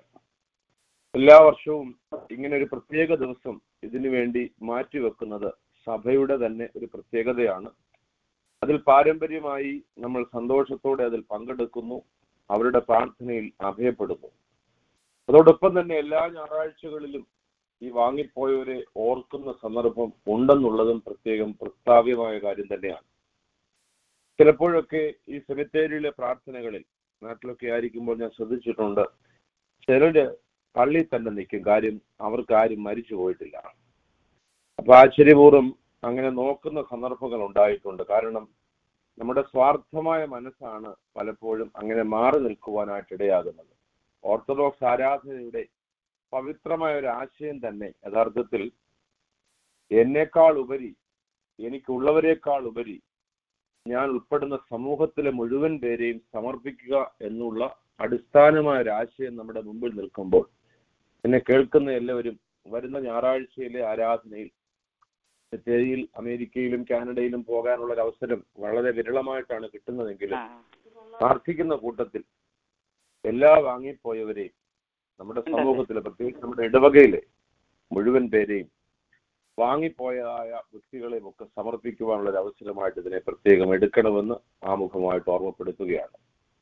എല്ലാ വർഷവും ഇങ്ങനെ ഒരു പ്രത്യേക ദിവസം ഇതിനു വേണ്ടി മാറ്റിവെക്കുന്നത് സഭയുടെ തന്നെ ഒരു പ്രത്യേകതയാണ് അതിൽ പാരമ്പര്യമായി നമ്മൾ സന്തോഷത്തോടെ അതിൽ പങ്കെടുക്കുന്നു അവരുടെ പ്രാർത്ഥനയിൽ അഭയപ്പെടുന്നു അതോടൊപ്പം തന്നെ എല്ലാ ഞായറാഴ്ചകളിലും ഈ വാങ്ങിപ്പോയവരെ ഓർക്കുന്ന സന്ദർഭം ഉണ്ടെന്നുള്ളതും പ്രത്യേകം പ്രസ്താവ്യമായ കാര്യം തന്നെയാണ് ചിലപ്പോഴൊക്കെ ഈ സെമിത്തേരിയിലെ പ്രാർത്ഥനകളിൽ നാട്ടിലൊക്കെ ആയിരിക്കുമ്പോൾ ഞാൻ ശ്രദ്ധിച്ചിട്ടുണ്ട് ചിലര് പള്ളി തന്നെ നിൽക്കും കാര്യം അവർക്ക് ആരും മരിച്ചു പോയിട്ടില്ല അപ്പൊ ആശ്ചര്യപൂർവ്വം അങ്ങനെ നോക്കുന്ന സന്ദർഭങ്ങൾ ഉണ്ടായിട്ടുണ്ട് കാരണം നമ്മുടെ സ്വാർത്ഥമായ മനസ്സാണ് പലപ്പോഴും അങ്ങനെ മാറി നിൽക്കുവാനായിട്ട് ഇടയാകുന്നത് ഓർത്തഡോക്സ് ആരാധനയുടെ പവിത്രമായ ഒരു ആശയം തന്നെ യഥാർത്ഥത്തിൽ എന്നേക്കാൾ ഉപരി എനിക്കുള്ളവരെക്കാൾ ഉപരി ഞാൻ ഉൾപ്പെടുന്ന സമൂഹത്തിലെ മുഴുവൻ പേരെയും സമർപ്പിക്കുക എന്നുള്ള അടിസ്ഥാനമായ ഒരു ആശയം നമ്മുടെ മുമ്പിൽ നിൽക്കുമ്പോൾ എന്നെ കേൾക്കുന്ന എല്ലാവരും വരുന്ന ഞായറാഴ്ചയിലെ ആരാധനയിൽ തെരിയിൽ അമേരിക്കയിലും കാനഡയിലും പോകാനുള്ള ഒരു അവസരം വളരെ വിരളമായിട്ടാണ് കിട്ടുന്നതെങ്കിലും പ്രാർത്ഥിക്കുന്ന കൂട്ടത്തിൽ എല്ലാ വാങ്ങിപ്പോയവരെയും നമ്മുടെ സമൂഹത്തിലെ പ്രത്യേകിച്ച് നമ്മുടെ ഇടവകയിലെ മുഴുവൻ പേരെയും വാങ്ങിപ്പോയതായ വ്യക്തികളെയും ഒക്കെ സമർപ്പിക്കുവാനുള്ള ഒരു അവസരമായിട്ട് ഇതിനെ പ്രത്യേകം എടുക്കണമെന്ന് ആമുഖമായിട്ട് ഓർമ്മപ്പെടുത്തുകയാണ്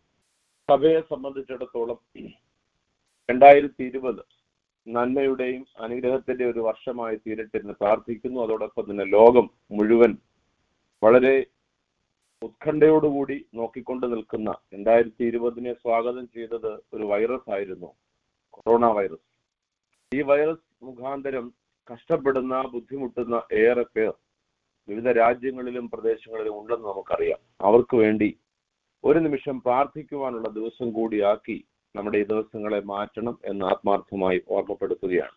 സഭയെ സംബന്ധിച്ചിടത്തോളം രണ്ടായിരത്തി ഇരുപത് നന്മയുടെയും അനുഗ്രഹത്തിന്റെ ഒരു വർഷമായി തീരട്ടെ എന്ന് പ്രാർത്ഥിക്കുന്നു അതോടൊപ്പം തന്നെ ലോകം മുഴുവൻ വളരെ ഉത്കണ്ഠയോടുകൂടി നോക്കിക്കൊണ്ട് നിൽക്കുന്ന രണ്ടായിരത്തി ഇരുപതിനെ സ്വാഗതം ചെയ്തത് ഒരു വൈറസ് ആയിരുന്നു കൊറോണ വൈറസ് ഈ വൈറസ് മുഖാന്തരം കഷ്ടപ്പെടുന്ന ബുദ്ധിമുട്ടുന്ന ഏറെ പേർ വിവിധ രാജ്യങ്ങളിലും പ്രദേശങ്ങളിലും ഉണ്ടെന്ന് നമുക്കറിയാം അവർക്ക് വേണ്ടി ഒരു നിമിഷം പ്രാർത്ഥിക്കുവാനുള്ള ദിവസം കൂടിയാക്കി നമ്മുടെ ഈ ദിവസങ്ങളെ മാറ്റണം എന്ന് ആത്മാർത്ഥമായി ഓർമ്മപ്പെടുത്തുകയാണ്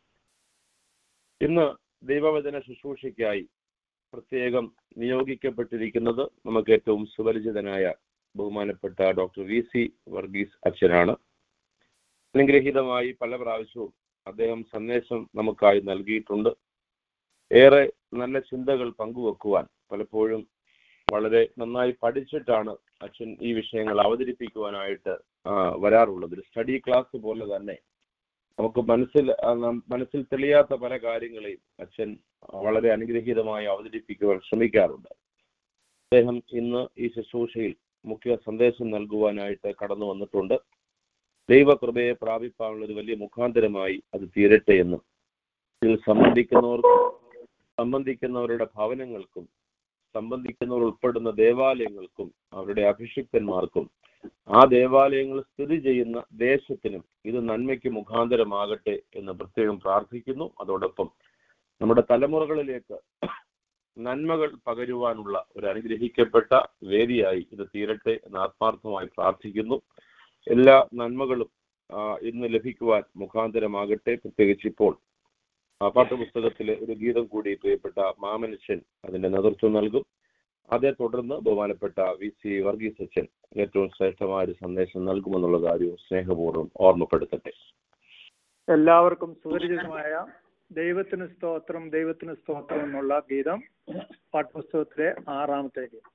ഇന്ന് ദൈവവചന ശുശ്രൂഷയ്ക്കായി പ്രത്യേകം നിയോഗിക്കപ്പെട്ടിരിക്കുന്നത് നമുക്ക് ഏറ്റവും സുപരിചിതനായ ബഹുമാനപ്പെട്ട ഡോക്ടർ വി സി വർഗീസ് അച്ഛനാണ് അനുഗ്രഹീതമായി പല പ്രാവശ്യവും അദ്ദേഹം സന്ദേശം നമുക്കായി നൽകിയിട്ടുണ്ട് ഏറെ നല്ല ചിന്തകൾ പങ്കുവെക്കുവാൻ പലപ്പോഴും വളരെ നന്നായി പഠിച്ചിട്ടാണ് അച്ഛൻ ഈ വിഷയങ്ങൾ അവതരിപ്പിക്കുവാനായിട്ട് ആ, വരാറുള്ളത് ഒരു സ്റ്റഡി ക്ലാസ് പോലെ തന്നെ നമുക്ക് മനസ്സിൽ ആ, നം- മനസ്സിൽ തെളിയാത്ത പല കാര്യങ്ങളെയും അച്ഛൻ വളരെ അനുഗ്രഹീതമായി അവതരിപ്പിക്കുവാൻ ശ്രമിക്കാറുണ്ട് അദ്ദേഹം ഇന്ന് ഈ ശുശ്രൂഷയിൽ മുഖ്യ സന്ദേശം നൽകുവാനായിട്ട് കടന്നു വന്നിട്ടുണ്ട് ദൈവകൃപയെ പ്രാപിപ്പാനുള്ള ഒരു വലിയ മുഖാന്തരമായി അത് തീരട്ടെ എന്ന് ഇതിൽ സംബന്ധിക്കുന്നവർക്കും സംബന്ധിക്കുന്നവരുടെ ഭവനങ്ങൾക്കും സംബന്ധിക്കുന്നവർ ഉൾപ്പെടുന്ന ദേവാലയങ്ങൾക്കും അവരുടെ അഭിഷിക്തന്മാർക്കും ആ ദേവാലയങ്ങൾ സ്ഥിതി ചെയ്യുന്ന ദേശത്തിനും ഇത് നന്മയ്ക്ക് മുഖാന്തരമാകട്ടെ എന്ന് പ്രത്യേകം പ്രാർത്ഥിക്കുന്നു അതോടൊപ്പം നമ്മുടെ തലമുറകളിലേക്ക് നന്മകൾ പകരുവാനുള്ള ഒരു അനുഗ്രഹിക്കപ്പെട്ട വേദിയായി ഇത് തീരട്ടെ എന്ന് ആത്മാർത്ഥമായി പ്രാർത്ഥിക്കുന്നു എല്ലാ നന്മകളും ആ, ഇന്ന് ലഭിക്കുവാൻ മുഖാന്തരമാകട്ടെ പ്രത്യേകിച്ച് ഇപ്പോൾ ആ പാഠപുസ്തകത്തിലെ ഒരു ഗീതം കൂടി പ്രിയപ്പെട്ട മാമനച്ചൻ അതിന്റെ നേതൃത്വം നൽകും അതേ തുടർന്ന് ബഹുമാനപ്പെട്ട വി സി വർഗീസ് അച്ഛൻ ഏറ്റവും ശ്രേഷ്ഠമായ ഒരു സന്ദേശം നൽകുമെന്നുള്ള കാര്യവും സ്നേഹപൂർവ്വം ഓർമ്മപ്പെടുത്തട്ടെ എല്ലാവർക്കും സുപരിചിതമായ ദൈവത്തിന് സ്തോത്രം ദൈവത്തിന് സ്തോത്രം എന്നുള്ള ഗീതം പാഠപുസ്തകത്തിലെ ആറാമത്തെ ഗീതം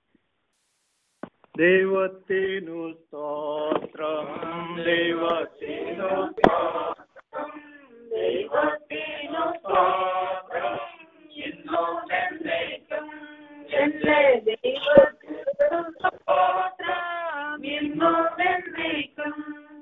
ദൈവത്തിനു സ്തോത്രം ദൈവത്തിനു സ്തോത്രം ദൈവത്തിനു സ്തോത്രം ഇന്നും എന്നേക്കും എന്റെ ദൈവത്തിനു സ്തോത്രം എന്നും എന്നേക്കും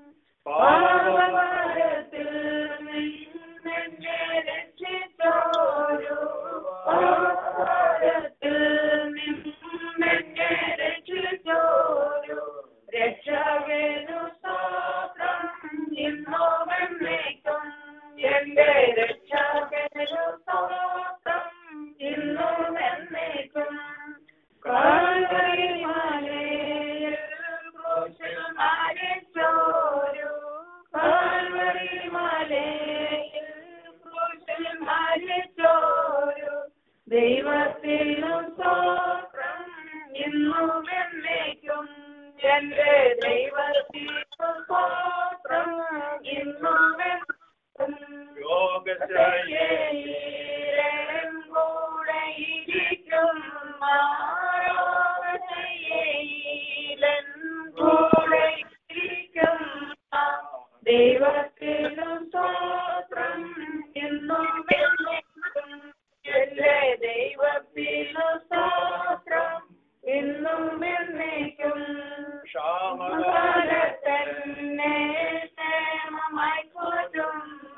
പാപഭാരത്തിൽ നിന്നെ രക്ഷിച്ചോരു പാപഭാരത്തിൽ നിന്നെ രക്ഷിച്ചോരു രക്ഷകനു സ്തോത്രം എന്നും എന്നേക്കും എന്റെ രക്ഷകനു സ്തോത്രം ഇന്നും എന്നേക്കും കാൽവരിമലയിൽ എന്റെ ദൈവത്തിന് സ്തോത്രം ഇന്നുമെന്നും യോഗശൈലം കൂടെ ഇരിക്കും ആരോഗ്യശൈലൻ കൂടെ ഇരിക്കും ദൈവത്തിനു സ്തോത്രം എന്നും എന്നേക്കും. എന്റെ ദൈവത്തിനു സ്തോത്രം എന്നും എന്നേക്കും തന്നെ ക്ഷേമമായി കൊല്ലും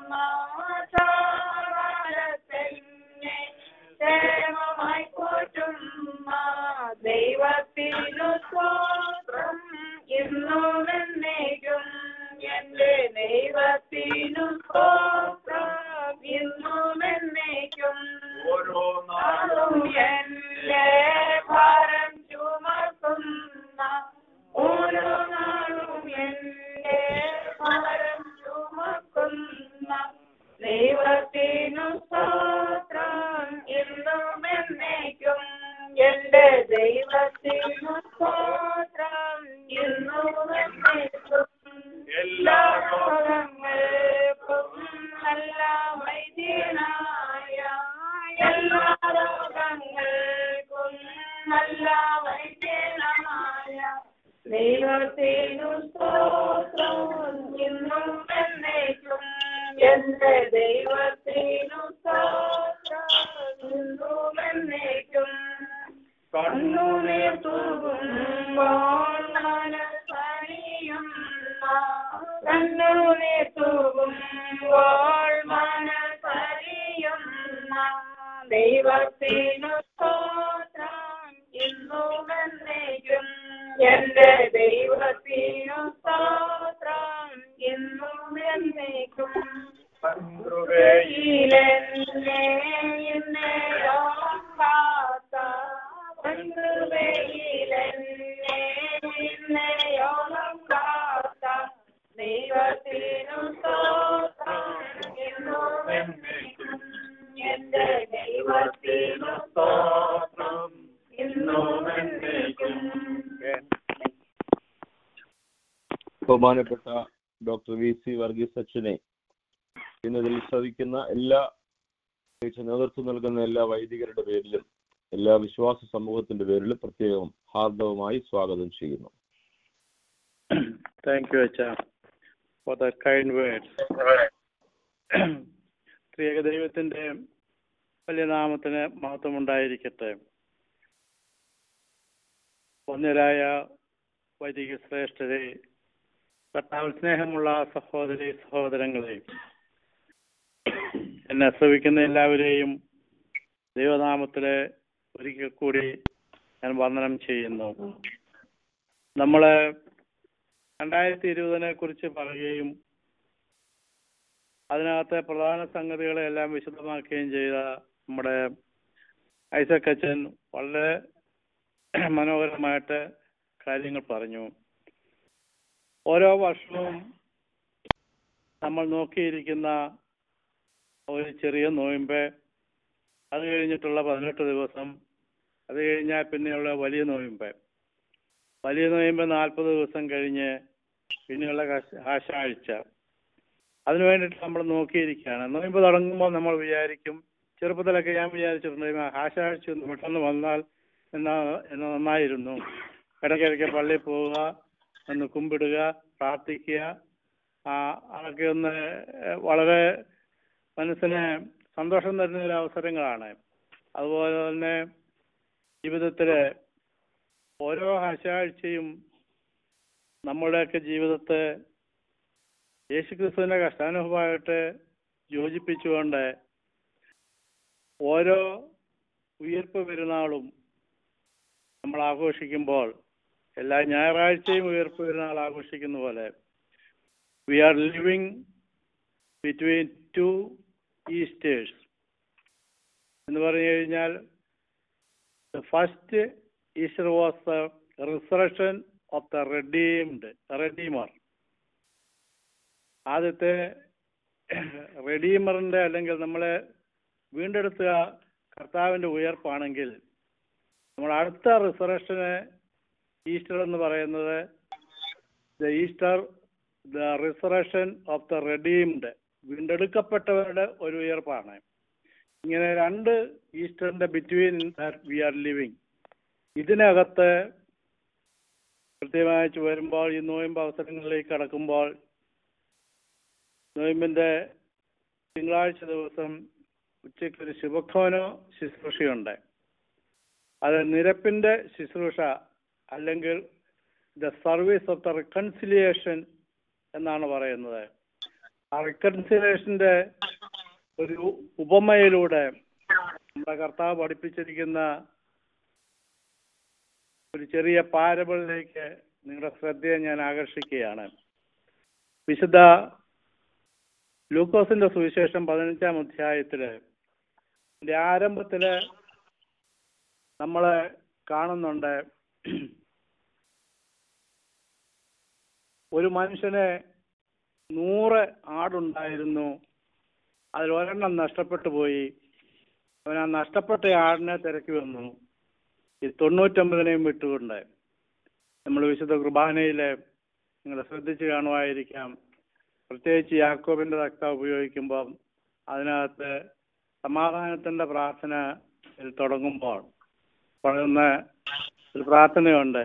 തന്നെ ക്ഷേമമായി കൊല്ലും ദൈവത്തിനു സ്തോത്രം എന്നും എന്നേക്കും എന്റെ ദൈവത്തിനു സ്തോത്രം എന്നും എന്നേക്കും ഓരോ നാളും എന്റെ ഭാരം ചുമക്കുന്ന ഓരോ നാളും എന്റെ ഭാരം ചുമക്കുന്ന ദൈവത്തിനു സ്തോത്രം എന്നും എന്നേക്കും എന്റെ ദൈവത്തിനു സ്തോത്രം എന്നും എന്നേക്കും എല്ലാ രോഗങ്ങൾക്കും നല്ല വൈദ്യനായ എല്ലാ രോഗങ്ങൾക്കും നല്ല വൈദ്യനായ ദൈവത്തിനു സ്തോത്രം ഇന്നും എന്നേക്കും എന്റെ ദൈവത്തിനു സ്തോത്രം ഇന്നും എന്നേക്കും കണ്ണുനീർ തൂകുമ്പോൾ മനസ്സറിയുന്ന കണ്ണുനീർ തൂകുമ്പോൾ മനസ്സറിയുന്ന ദൈവത്തിനു സ്തോത്രം ഇന്നും എന്നേക്കും എന്റെ ദൈവത്തിനു സ്തോത്രം ഇന്നും എന്നേക്കും കൃപയിലെന്നെ എന്നേയോളം കാത്ത കൃപയിലെന്നെ എന്നേയോളം കാത്ത ദൈവത്തിനു സ്തോത്രം എന്നും എന്നേക്കും എന്റെ ദൈവത്തിനു സ്തോത്രം എന്നും എന്നേക്കും ബഹുമാനപ്പെട്ട ഡോക്ടർ വി സി വർഗീസ് അച്ഛനെ ഇന്നതിൽ ശ്രവിക്കുന്ന എല്ലാ പ്രത്യേകിച്ച് നേതൃത്വം നൽകുന്ന എല്ലാ വൈദികരുടെ പേരിലും എല്ലാ വിശ്വാസ സമൂഹത്തിന്റെ പേരിലും പ്രത്യേകം ഹാർദവമായി സ്വാഗതം ചെയ്യുന്നു Thank you, Acha, for the kind words. ത്രിയേക ദൈവത്തിന്റെ വലിയ നാമത്തിന് മഹത്വമുണ്ടായിരിക്കട്ടെ ഒന്നരായ വൈദിക ശ്രേഷ്ഠരെ കർത്താവിൽ സ്നേഹമുള്ള സഹോദരി സഹോദരങ്ങളെ എന്നെ ശ്രവിക്കുന്ന എല്ലാവരെയും ദൈവനാമത്തിലെ ഒരിക്കൽ കൂടി ഞാൻ വന്ദനം ചെയ്യുന്നു നമ്മള് രണ്ടായിരത്തി ഇരുപതിനെ കുറിച്ച് പറയുകയും അതിനകത്തെ പ്രധാന സംഗതികളെ എല്ലാം വിശദമാക്കുകയും ചെയ്ത നമ്മുടെ ഐസക് അച്ഛൻ വളരെ മനോഹരമായിട്ട് കാര്യങ്ങൾ പറഞ്ഞു ഓരോ വർഷവും നമ്മൾ നോക്കിയിരിക്കുന്ന ഒരു ചെറിയ നോയമ്പ് അത് കഴിഞ്ഞിട്ടുള്ള പതിനെട്ട് ദിവസം അത് കഴിഞ്ഞാൽ പിന്നെയുള്ള വലിയ നോയമ്പ് വലിയ നോയമ്പ് നാൽപ്പത് ദിവസം കഴിഞ്ഞ് പിന്നെയുള്ള കാശ- ആശാഴ്ച അതിനു വേണ്ടിയിട്ട് നമ്മൾ നോക്കിയിരിക്കുകയാണ് നോയമ്പ് തുടങ്ങുമ്പോൾ നമ്മൾ വിചാരിക്കും ചെറുപ്പത്തിലൊക്കെ ഞാൻ വിചാരിച്ചിട്ടുണ്ട് ആശാഴ്ച ഒന്ന് പെട്ടെന്ന് വന്നാൽ എന്നാ എന്ന് നന്നായിരുന്നു ഇടയ്ക്കിടയ്ക്ക് പള്ളിയിൽ പോവുക ഒന്ന് കുമ്പിടുക പ്രാർത്ഥിക്കുക ആ അതൊക്കെ ഒന്ന് ഏഹ്, വളരെ മനസ്സിന് സന്തോഷം തരുന്ന ഒരു അവസരങ്ങളാണ് അതുപോലെ തന്നെ ജീവിതത്തില് ഓരോ ആശാഴ്ചയും നമ്മുടെയൊക്കെ ജീവിതത്തെ യേശുക്രിസ്തുവിന്റെ കഷ്ടാനുഭവമായിട്ട് യോജിപ്പിച്ചുകൊണ്ട് ഓരോ ഉയർപ്പ് പെരുന്നാളും നമ്മൾ ആഘോഷിക്കുമ്പോൾ എല്ലാ ഞായറാഴ്ചയും ഉയർപ്പ് പെരുന്നാൾ ആഘോഷിക്കുന്ന പോലെ we are living between two Easters എന്ന് പറഞ്ഞു കഴിഞ്ഞാൽ the first Easter was the resurrection of the redeemed redeemer ആദ്യത്തെ റെഡീമറിന്റെ അല്ലെങ്കിൽ നമ്മളെ വീണ്ടെടുത്ത കർത്താവിന്റെ ഉയർപ്പാണെങ്കിൽ നമ്മൾ അടുത്ത റിസറക്ഷന് ഈസ്റ്റർ എന്ന് പറയുന്നത് the Easter the resurrection of the redeemed വീണ്ടെടുക്കപ്പെട്ടവരുടെ ഒരു ഉയർപ്പാണ് ഇങ്ങനെ രണ്ട് ഈസ്റ്ററിന്റെ ബിറ്റ്വീൻ വി ആർ ലിവിങ് ഇതിനകത്ത് കൃത്യമായി വരുമ്പോൾ ഈ നോയമ്പ് അവസരങ്ങളിലേക്ക് കടക്കുമ്പോൾ നോയമ്പിന്റെ തിങ്കളാഴ്ച ദിവസം ഉച്ചയ്ക്ക് ഒരു ശുഭഖോനോ ശുശ്രൂഷയുണ്ട് അത് നിരപ്പിന്റെ ശുശ്രൂഷ അല്ലെങ്കിൽ the service of the reconciliation എന്നാണ് പറയുന്നത് ആ റിക്കൺസിലിയേഷന്റെ ഒരു ഉപമയിലൂടെ നമ്മുടെ കർത്താവ് പഠിപ്പിച്ചിരിക്കുന്ന ഒരു ചെറിയ പാരബിളിലേക്ക് നിങ്ങളുടെ ശ്രദ്ധയെ ഞാൻ ആകർഷിക്കുകയാണ് വിശുദ്ധ ലൂക്കോസിന്റെ സുവിശേഷം പതിനഞ്ചാം അധ്യായത്തില് ഇതിന്റെ ആരംഭത്തില് നമ്മള് കാണുന്നുണ്ട് ഒരു മനുഷ്യന് നൂറ് ആടുണ്ടായിരുന്നു അതിൽ ഒരെണ്ണം നഷ്ടപ്പെട്ടു പോയി അവൻ ആ നഷ്ടപ്പെട്ട ആടിനെ തിരക്കി വന്നു ഈ തൊണ്ണൂറ്റൊമ്പതിനെയും വിട്ടുകൊണ്ട് നമ്മൾ വിശുദ്ധ കുർബാനയില് നിങ്ങൾ ശ്രദ്ധിച്ച് കാണുമായിരിക്കാം പ്രത്യേകിച്ച് യാക്കോബിന്റെ തക്ത ഉപയോഗിക്കുമ്പോൾ അതിനകത്ത് സമാധാനത്തിന്റെ പ്രാർത്ഥന ഇതിൽ തുടങ്ങുമ്പോൾ പറയുന്ന ഒരു പ്രാർത്ഥനയുണ്ട്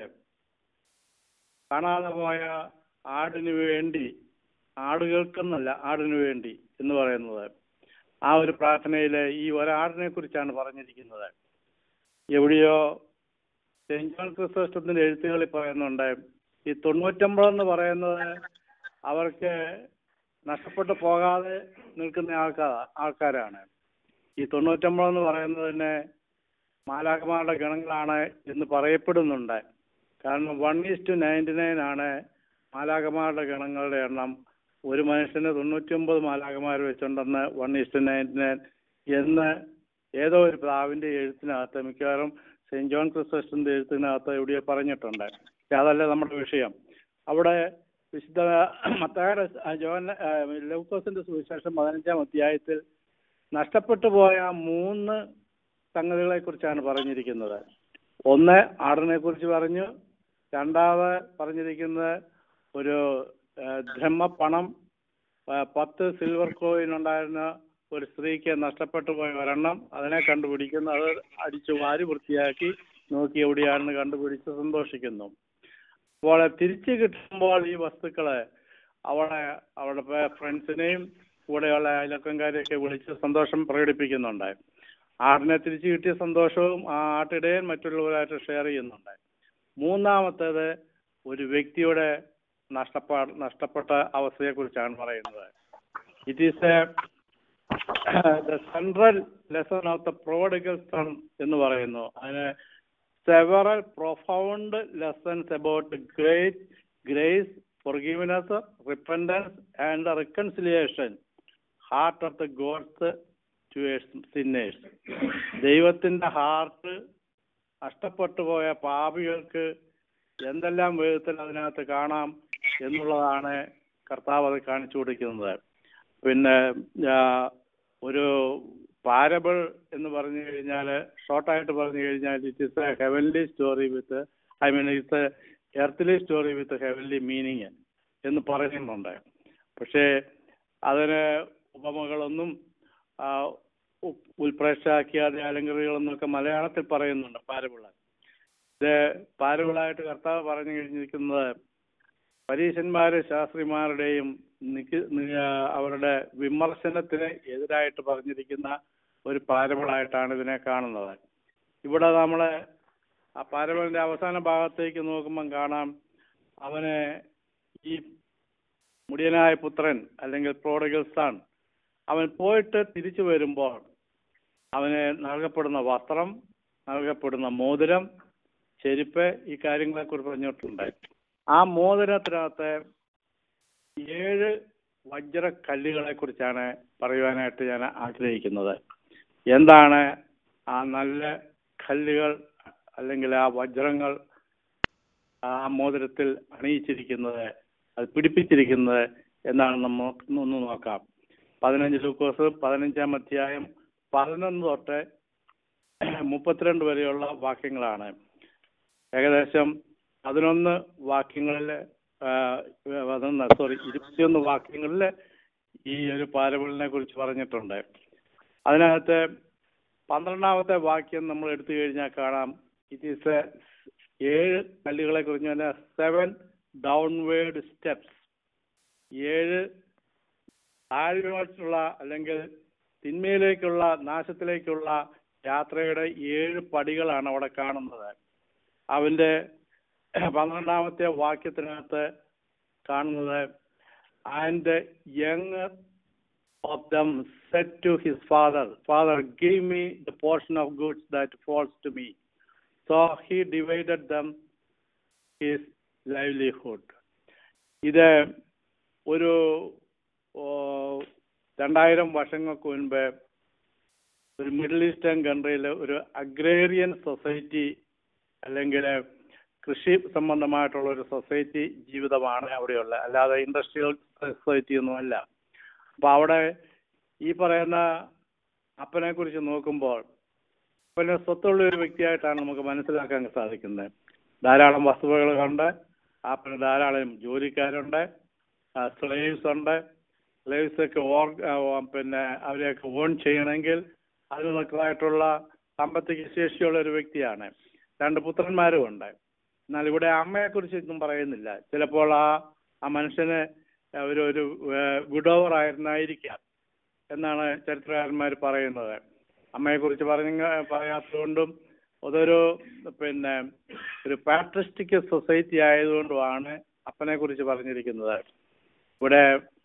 കാണാതെ പോയ ആടിന് വേണ്ടി ആടുകൾക്കെന്നല്ല ആടിന് വേണ്ടി എന്ന് പറയുന്നത് ആ ഒരു പ്രാർത്ഥനയിൽ ഈ ഒരാടിനെ കുറിച്ചാണ് പറഞ്ഞിരിക്കുന്നത് എവിടെയോ സെയിന്റ് ജോൺ ക്രിസ്തോസ്റ്റത്തിന്റെ എഴുത്തുകളിൽ പറയുന്നുണ്ട് ഈ തൊണ്ണൂറ്റൊമ്പതെന്ന് പറയുന്നത് അവർക്ക് നഷ്ടപ്പെട്ടു പോകാതെ നിൽക്കുന്ന ആൾക്കാർ ആൾക്കാരാണ് ഈ തൊണ്ണൂറ്റൊമ്പതെന്ന് പറയുന്നത് തന്നെ മാലാഖമാരുടെ ഗണങ്ങളാണ് എന്ന് പറയപ്പെടുന്നുണ്ട് കാരണം one is to ninety nine ആണ് മാലാഖമാരുടെ ഗണങ്ങളുടെ എണ്ണം ഒരു മനുഷ്യന് തൊണ്ണൂറ്റിയൊമ്പത് മാലാഖമാർ വെച്ചുണ്ടെന്ന് one is to ninety nine എന്ന് ഏതോ ഒരു പ്രാവിന്റെ എഴുത്തിനകത്ത് മിക്കവാറും സെയിന്റ് ജോൺ ക്രിസ്തന്റെ എഴുത്തിനകത്ത് എവിടെയോ പറഞ്ഞിട്ടുണ്ട് പക്ഷെ അതല്ല നമ്മുടെ വിഷയം അവിടെ വിശുദ്ധ മത്തായുടെ ജോൻ ലൗക്കോസിന്റെ സുവിശേഷം പതിനഞ്ചാം അധ്യായത്തിൽ നഷ്ടപ്പെട്ടു പോയ മൂന്ന് സംഗതികളെ കുറിച്ചാണ് പറഞ്ഞിരിക്കുന്നത് ഒന്ന് ആടിനെ കുറിച്ച് പറഞ്ഞു രണ്ടാമത് പറഞ്ഞിരിക്കുന്നത് ഒരു ബ്രഹ്മപ്പണം പത്ത് സിൽവർ കോയിൻ ഉണ്ടായിരുന്ന ഒരു സ്ത്രീക്ക് നഷ്ടപ്പെട്ടു പോയ ഒരെണ്ണം അതിനെ കണ്ടുപിടിക്കുന്നു അത് അടിച്ചു വാരി വൃത്തിയാക്കി നോക്കി എവിടെയാണെന്ന് കണ്ടുപിടിച്ച് സന്തോഷിക്കുന്നു അപ്പോൾ തിരിച്ചു കിട്ടുമ്പോൾ ഈ വസ്തുക്കള് അവളെ അവളുടെ ഫ്രണ്ട്സിനെയും കൂടെയുള്ള അയലക്കംകാരെയൊക്കെ വിളിച്ച് സന്തോഷം പ്രകടിപ്പിക്കുന്നുണ്ട് ആടിനെ തിരിച്ചു കിട്ടിയ സന്തോഷവും ആ ആട്ടിടയൻ മറ്റുള്ളവരായിട്ട് ഷെയർ ചെയ്യുന്നുണ്ട് മൂന്നാമത്തേത് ഒരു വ്യക്തിയുടെ നഷ്ടപ്പാ നഷ്ടപ്പെട്ട അവസ്ഥയെക്കുറിച്ചാണ് പറയുന്നത് it is a the central lesson of the prodigal son എന്ന് പറയുന്നു അതിന് several profound lessons about great grace forgiveness, repentance, and reconciliation. Heart of the gods to sinners ദൈവത്തിന്റെ ഹാർട്ട് നഷ്ടപ്പെട്ടു പോയ പാപികൾക്ക് എന്തെല്ലാം വിധത്തിൽ അതിനകത്ത് കാണാം എന്നുള്ളതാണ് കർത്താവ് അത് കാണിച്ചു കൊടുക്കുന്നത് പിന്നെ ഒരു പാരബിൾ എന്ന് പറഞ്ഞു കഴിഞ്ഞാൽ ഷോർട്ടായിട്ട് പറഞ്ഞു കഴിഞ്ഞാൽ it is a heavenly story with I mean it's a earthly story with heavenly meaning എന്ന് പറയുന്നുണ്ട് പക്ഷേ അതിന് ഉപമകളൊന്നും ഉൽപ്രേക്ഷാക്കിയാതെ അലങ്കറികളെന്നൊക്കെ മലയാളത്തിൽ പറയുന്നുണ്ട് പാരബിള ഇത് പാരബിളായിട്ട് കർത്താവ് പറഞ്ഞു കഴിഞ്ഞിരിക്കുന്നത് പരീശന്മാര് ശാസ്ത്രിമാരുടെയും അവരുടെ വിമർശനത്തിന് എതിരായിട്ട് പറഞ്ഞിരിക്കുന്ന ഒരു പാരബിളായിട്ടാണ് ഇതിനെ കാണുന്നത് ഇവിടെ നമ്മള് ആ പാരബിളിന്റെ അവസാന ഭാഗത്തേക്ക് നോക്കുമ്പം കാണാം അവന് ഈ മുടിയനായ പുത്രൻ അല്ലെങ്കിൽ പ്രോഡഗൽ സൺ അവൻ പോയിട്ട് തിരിച്ചു വരുമ്പോൾ അവന് നൽകപ്പെടുന്ന വസ്ത്രം നൽകപ്പെടുന്ന മോതിരം ചെരുപ്പ് ഈ കാര്യങ്ങളെ കുറിച്ച് പറഞ്ഞിട്ടുണ്ട് ആ മോതിരത്തിനകത്ത് ഏഴ് വജ്രക്കല്ലുകളെ കുറിച്ചാണ് പറയുവാനായിട്ട് ഞാൻ ആഗ്രഹിക്കുന്നത് എന്താണ് ആ നല്ല കല്ലുകൾ അല്ലെങ്കിൽ ആ വജ്രങ്ങൾ ആ മോതിരത്തിൽ അണിയിച്ചിരിക്കുന്നത് അത് പിടിപ്പിച്ചിരിക്കുന്നത് എന്നാണ് നമ്മൾ ഒന്ന് നോക്കാം പതിനഞ്ച് ലൂക്കോസ് പതിനഞ്ചാം അധ്യായം പതിനൊന്ന് തൊട്ട് മുപ്പത്തിരണ്ട് വരെയുള്ള വാക്യങ്ങളാണ് ഏകദേശം പതിനൊന്ന് വാക്യങ്ങളിൽ പതിനൊന്ന് സോറി ഇരുപത്തിയൊന്ന് വാക്യങ്ങളിൽ ഈ ഒരു പാരബിളിനെ കുറിച്ച് പറഞ്ഞിട്ടുണ്ട് അതിനകത്ത് പന്ത്രണ്ടാമത്തെ വാക്യം നമ്മൾ എടുത്തു കഴിഞ്ഞാൽ കാണാം ഇറ്റ് ഈസ് ഏഴ് കല്ലുകളെ കുറിച്ച് തന്നെ സെവൻ ഡൗൺവേർഡ് സ്റ്റെപ്സ് ഏഴ് താഴ്മയുള്ള അല്ലെങ്കിൽ തിന്മയിലേക്കുള്ള നാശത്തിലേക്കുള്ള യാത്രയുടെ ഏഴ് പടികളാണ് അവിടെ കാണുന്നത് അവന്റെ പന്ത്രണ്ടാമത്തെ വാക്യത്തിനകത്ത് കാണുന്നത് and young of them said to his father, Father, give me the portion of goods that falls to me. So he divided them his livelihood. ഇത് ഒരു ഓ, രണ്ടായിരം വർഷങ്ങൾക്ക് മുൻപ് ഒരു മിഡിൽ ഈസ്റ്റേൺ കൺട്രിയിൽ ഒരു അഗ്രേറിയൻ സൊസൈറ്റി അല്ലെങ്കിൽ കൃഷി സംബന്ധമായിട്ടുള്ള ഒരു സൊസൈറ്റി ജീവിതമാണ് അവിടെയുള്ള അല്ലാതെ ഇൻഡസ്ട്രിയൽ സൊസൈറ്റി ഒന്നുമല്ല അപ്പൊ അവിടെ ഈ പറയുന്ന അപ്പനെ കുറിച്ച് നോക്കുമ്പോൾ അപ്പന് സ്വത്തുള്ള ഒരു വ്യക്തിയായിട്ടാണ് നമുക്ക് മനസ്സിലാക്കാൻ സാധിക്കുന്നത് ധാരാളം വസ്തുവകളുണ്ട് അപ്പന് ധാരാളം ജോലിക്കാരുണ്ട് സ്ലേവ്സ് ഉണ്ട് സ്ലേവ്സ് ഒക്കെ ഓർ ആ, പിന്നെ അവരെയൊക്കെ ഓൺ ചെയ്യണമെങ്കിൽ അതിനൊക്കെയായിട്ടുള്ള സാമ്പത്തിക ശേഷിയുള്ള ഒരു വ്യക്തിയാണ് രണ്ട് പുത്രന്മാരും ഉണ്ട് എന്നാൽ ഇവിടെ അമ്മയെ കുറിച്ച് ഒന്നും പറയുന്നില്ല ചിലപ്പോൾ ആ ആ മനുഷ്യന് ഒരു ഒരു വിഡോവർ ആയിരുന്നായിരിക്കാം എന്നാണ് ചരിത്രകാരന്മാർ പറയുന്നത് അമ്മയെ കുറിച്ച് പറഞ്ഞ പറയാത്തതുകൊണ്ടും അതൊരു പിന്നെ ഒരു പാട്രിസ്റ്റിക് സൊസൈറ്റി ആയതുകൊണ്ടുമാണ് അപ്പനെ കുറിച്ച് പറഞ്ഞിരിക്കുന്നത് ഇവിടെ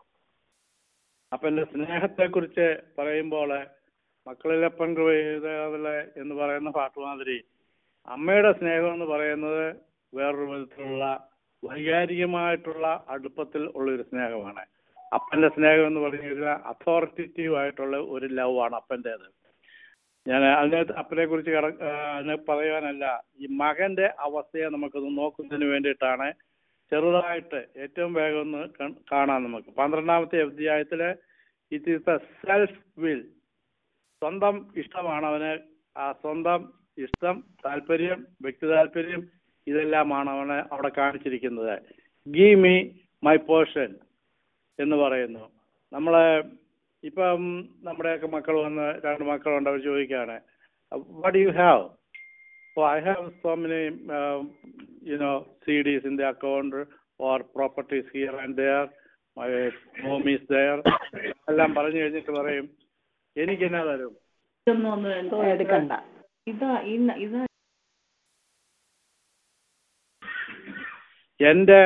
അപ്പന്റെ സ്നേഹത്തെ കുറിച്ച് പറയുമ്പോൾ മക്കളിലപ്പൻ കൃപ ചെയ്തതിലെ എന്ന് പറയുന്ന പാട്ടുമാതിരി അമ്മയുടെ സ്നേഹം എന്ന് പറയുന്നത് വേറൊരു വിധത്തിലുള്ള വൈകാരികമായിട്ടുള്ള അടുപ്പത്തിൽ ഉള്ള ഒരു സ്നേഹമാണ് അപ്പന്റെ സ്നേഹം എന്ന് പറഞ്ഞു കഴിഞ്ഞാൽ അതോറിറ്റേറ്റീവ് ആയിട്ടുള്ള ഒരു ലവ് ആണ് അപ്പൻ്റെത് ഞാൻ അതിനകത്ത് അപ്പനെ കുറിച്ച് കട ആ, അതിനെ പറയാനല്ല ഈ മകന്റെ അവസ്ഥയെ നമുക്കൊന്ന് നോക്കുന്നതിന് വേണ്ടിയിട്ടാണ് ചെറുതായിട്ട് ഏറ്റവും വേഗം ഒന്ന് കൺ- കാണാം നമുക്ക് പന്ത്രണ്ടാമത്തെ അധ്യായത്തില് it is a self will സ്വന്തം ഇഷ്ടമാണ് അവന് ആ സ്വന്തം ഇഷ്ടം താല്പര്യം വ്യക്തി താല്പര്യം ഇതെല്ലാമാണ് അവനെ അവിടെ കാണിച്ചിരിക്കുന്നത് ഗീവ് മീ മൈ പേഴ്സൺ എന്ന് പറയുന്നു നമ്മളെ ഇപ്പം നമ്മുടെയൊക്കെ മക്കൾ വന്ന് രണ്ട് മക്കളുണ്ട് അവർ ചോദിക്കുകയാണ് what you have oh I have so many you know CDs in the account or properties here and there my home is there എല്ലാം പറഞ്ഞു കഴിഞ്ഞിട്ട് പറയും എനിക്ക് എന്നാ തരും ഇതൊന്നും ഒന്ന് എടുക്കണ്ട ഇതാ ഇന്ന് ഇത് എന്റെ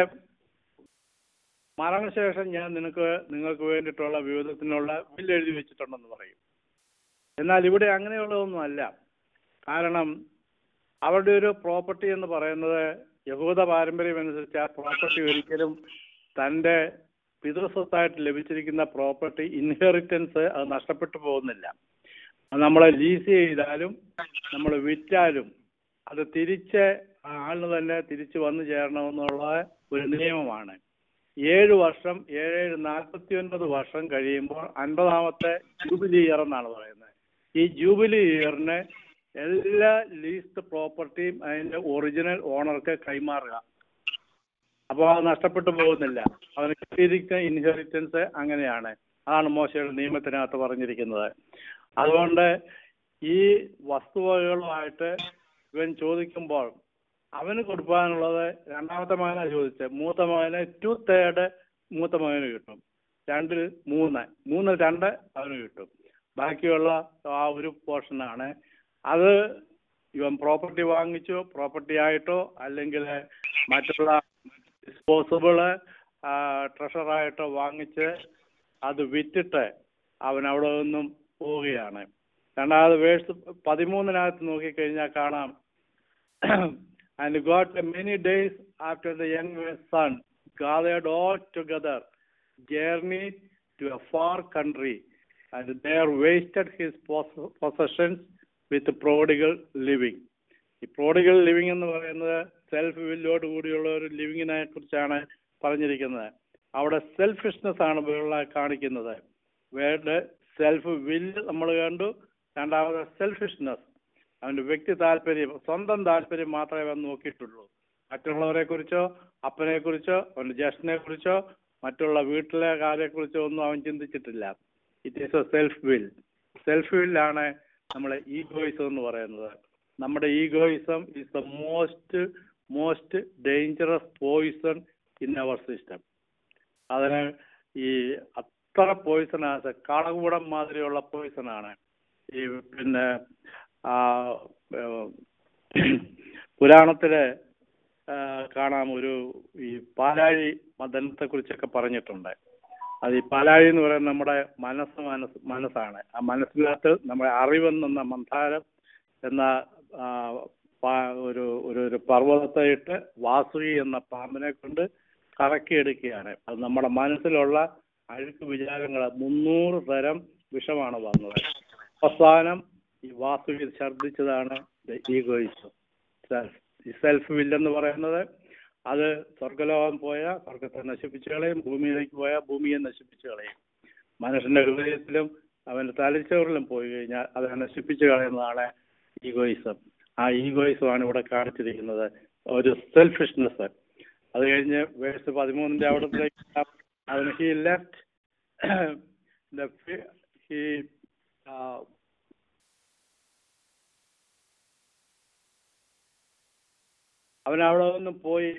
മരണശേഷം ഞാൻ നിനക്ക് നിങ്ങൾക്ക് വേണ്ടിയിട്ടുള്ള വിവിധത്തിനുള്ള ബില്ല് എഴുതി വെച്ചിട്ടുണ്ടെന്ന് പറയും എന്നാൽ ഇവിടെ അങ്ങനെയുള്ളതൊന്നും അല്ല കാരണം അവരുടെ ഒരു പ്രോപ്പർട്ടി എന്ന് പറയുന്നത് യഹൂദ പാരമ്പര്യം അനുസരിച്ച് ആ പ്രോപ്പർട്ടി ഒരിക്കലും തന്റെ പിതൃസ്വത്തായിട്ട് ലഭിച്ചിരിക്കുന്ന പ്രോപ്പർട്ടി ഇൻഹെറിറ്റൻസ് അത് നഷ്ടപ്പെട്ടു പോകുന്നില്ല അത് നമ്മൾ ലീസ് ചെയ്താലും നമ്മൾ വിറ്റാലും അത് തിരിച്ച് ആ ആളിന് തന്നെ തിരിച്ചു വന്നു ചേരണമെന്നുള്ള ഒരു നിയമമാണ് ഏഴ് വർഷം ഏഴേഴ് നാൽപ്പത്തി ഒൻപത് വർഷം കഴിയുമ്പോൾ അൻപതാമത്തെ ജൂബിലി ഇയർ എന്നാണ് പറയുന്നത് ഈ ജൂബിലി ഇയറിന് എല്ലാ ലീസ്റ്റ് പ്രോപ്പർട്ടിയും അതിന്റെ ഒറിജിനൽ ഓണർക്ക് കൈമാറുക അപ്പോൾ അത് നഷ്ടപ്പെട്ടു പോകുന്നില്ല അവന് കിട്ടിയിരിക്കുന്ന ഇൻഹെറിറ്റൻസ് അങ്ങനെയാണ് അതാണ് മോശയുടെ നിയമത്തിനകത്ത് പറഞ്ഞിരിക്കുന്നത് അതുകൊണ്ട് ഈ വസ്തുവകകളുമായിട്ട് ഇവൻ ചോദിക്കുമ്പോൾ അവന് കൊടുക്കാനുള്ളത് രണ്ടാമത്തെ മകനാ ചോദിച്ചത് മൂത്ത മകന് ടു തേർഡ് മൂത്ത മകന് കിട്ടും രണ്ടിൽ മൂന്ന് മൂന്നിൽ രണ്ട് അവന് കിട്ടും ബാക്കിയുള്ള ആ ഒരു പോർഷനാണ് അത് ഇവൻ പ്രോപ്പർട്ടി വാങ്ങിച്ചോ പ്രോപ്പർട്ടി ആയിട്ടോ അല്ലെങ്കിൽ മറ്റുള്ള ഡിസ്പോസിബിള് ട്രഷറായിട്ടോ വാങ്ങിച്ച് അത് വിറ്റിട്ട് അവൻ അവിടെ നിന്നും പോവുകയാണ് രണ്ടാമത് വേഴ്സ് പതിമൂന്നിനകത്ത് നോക്കിക്കഴിഞ്ഞാൽ കാണാം and got many days after the young son gathered all together journey to a far country and there wasted his possessions with prodigal living ഈ പ്രോഡിഗൽ ലിവിങ് എന്ന് പറയുന്നത് സെൽഫ് വില്ലോട് കൂടിയുള്ള ഒരു ലിവിങ്ങിനെ കുറിച്ചാണ് പറഞ്ഞിരിക്കുന്നത് അവിടെ സെൽഫിഷ്നെസ് ആണ് ഇവരുള്ള കാണിക്കുന്നത് വേർഡ് സെൽഫ് വില്ല് നമ്മൾ കണ്ടു രണ്ടാമത് സെൽഫിഷ്നെസ് അവന്റെ വ്യക്തി താല്പര്യം സ്വന്തം താല്പര്യം മാത്രമേ അവൻ നോക്കിയിട്ടുള്ളൂ മറ്റുള്ളവരെ കുറിച്ചോ അപ്പനെ കുറിച്ചോ അവന്റെ ജ്യേഷ്ഠനെ കുറിച്ചോ മറ്റുള്ള വീട്ടിലെ കാര്യത്തെ കുറിച്ചോ ഒന്നും അവൻ ചിന്തിച്ചിട്ടില്ല it is a self will self വില്ലാണ് നമ്മളെ ഈഗോയിസം എന്ന് പറയുന്നത് നമ്മുടെ egoism is the most most dangerous poison in our system അതിന് ഈ അത്ര പോയിസൺ ആണ് കാളകൂടം മാതിരിയുള്ള പോയിസൺ ആണ് ഈ പിന്നെ ആ, ഏഹ്, പുരാണത്തില് ആ, കാണാം ഒരു ഈ പാലാഴി മദനത്തെ കുറിച്ചൊക്കെ പറഞ്ഞിട്ടുണ്ട് അത് ഈ പാലാഴി എന്ന് പറയുന്നത് നമ്മുടെ മനസ്സ് മനസ്സ് മനസ്സാണ് ആ മനസ്സിനകത്ത് നമ്മുടെ അറിവെന്ന മന്ദാരം എന്ന ആ, പാ- ഒരു ഒരു ഒരു പർവ്വതത്തെ ഇട്ട് വാസുകി എന്ന പാമ്പിനെ കൊണ്ട് കറക്കിയെടുക്കുകയാണ് അത് നമ്മുടെ മനസ്സിലുള്ള അഴുക്ക് വിചാരങ്ങൾ മുന്നൂറ് തരം വിഷമാണ് വന്നത് അവസാനം ഈ വാസുകി ഛർദ്ദിച്ചതാണ് ഈഗോയിസം ഈ സെൽഫ് വില്ലെന്ന് പറയുന്നത് അത് സ്വർഗലോകം പോയാൽ സ്വർഗത്തെ നശിപ്പിച്ചു കളയും ഭൂമിയിലേക്ക് പോയാൽ ഭൂമിയെ നശിപ്പിച്ചു കളയും മനുഷ്യന്റെ ഹൃദയത്തിലും അവന്റെ തലച്ചോറിലും പോയി കഴിഞ്ഞാൽ അത് നശിപ്പിച്ചു കളയുന്നതാണ് ഈഗോയിസം ആ ഈഗോയിസമാണ് ഇവിടെ കാണിച്ചിരിക്കുന്നത് ഒരു സെൽഫിഷ്നെസ് അത് കഴിഞ്ഞ് വേഴ്സ് പതിമൂന്നിന്റെ അവിടത്തേക്ക് അവന് ഹി ലെഫ്റ്റ് ഹി അവൻ അവിടെ നിന്നും പോയി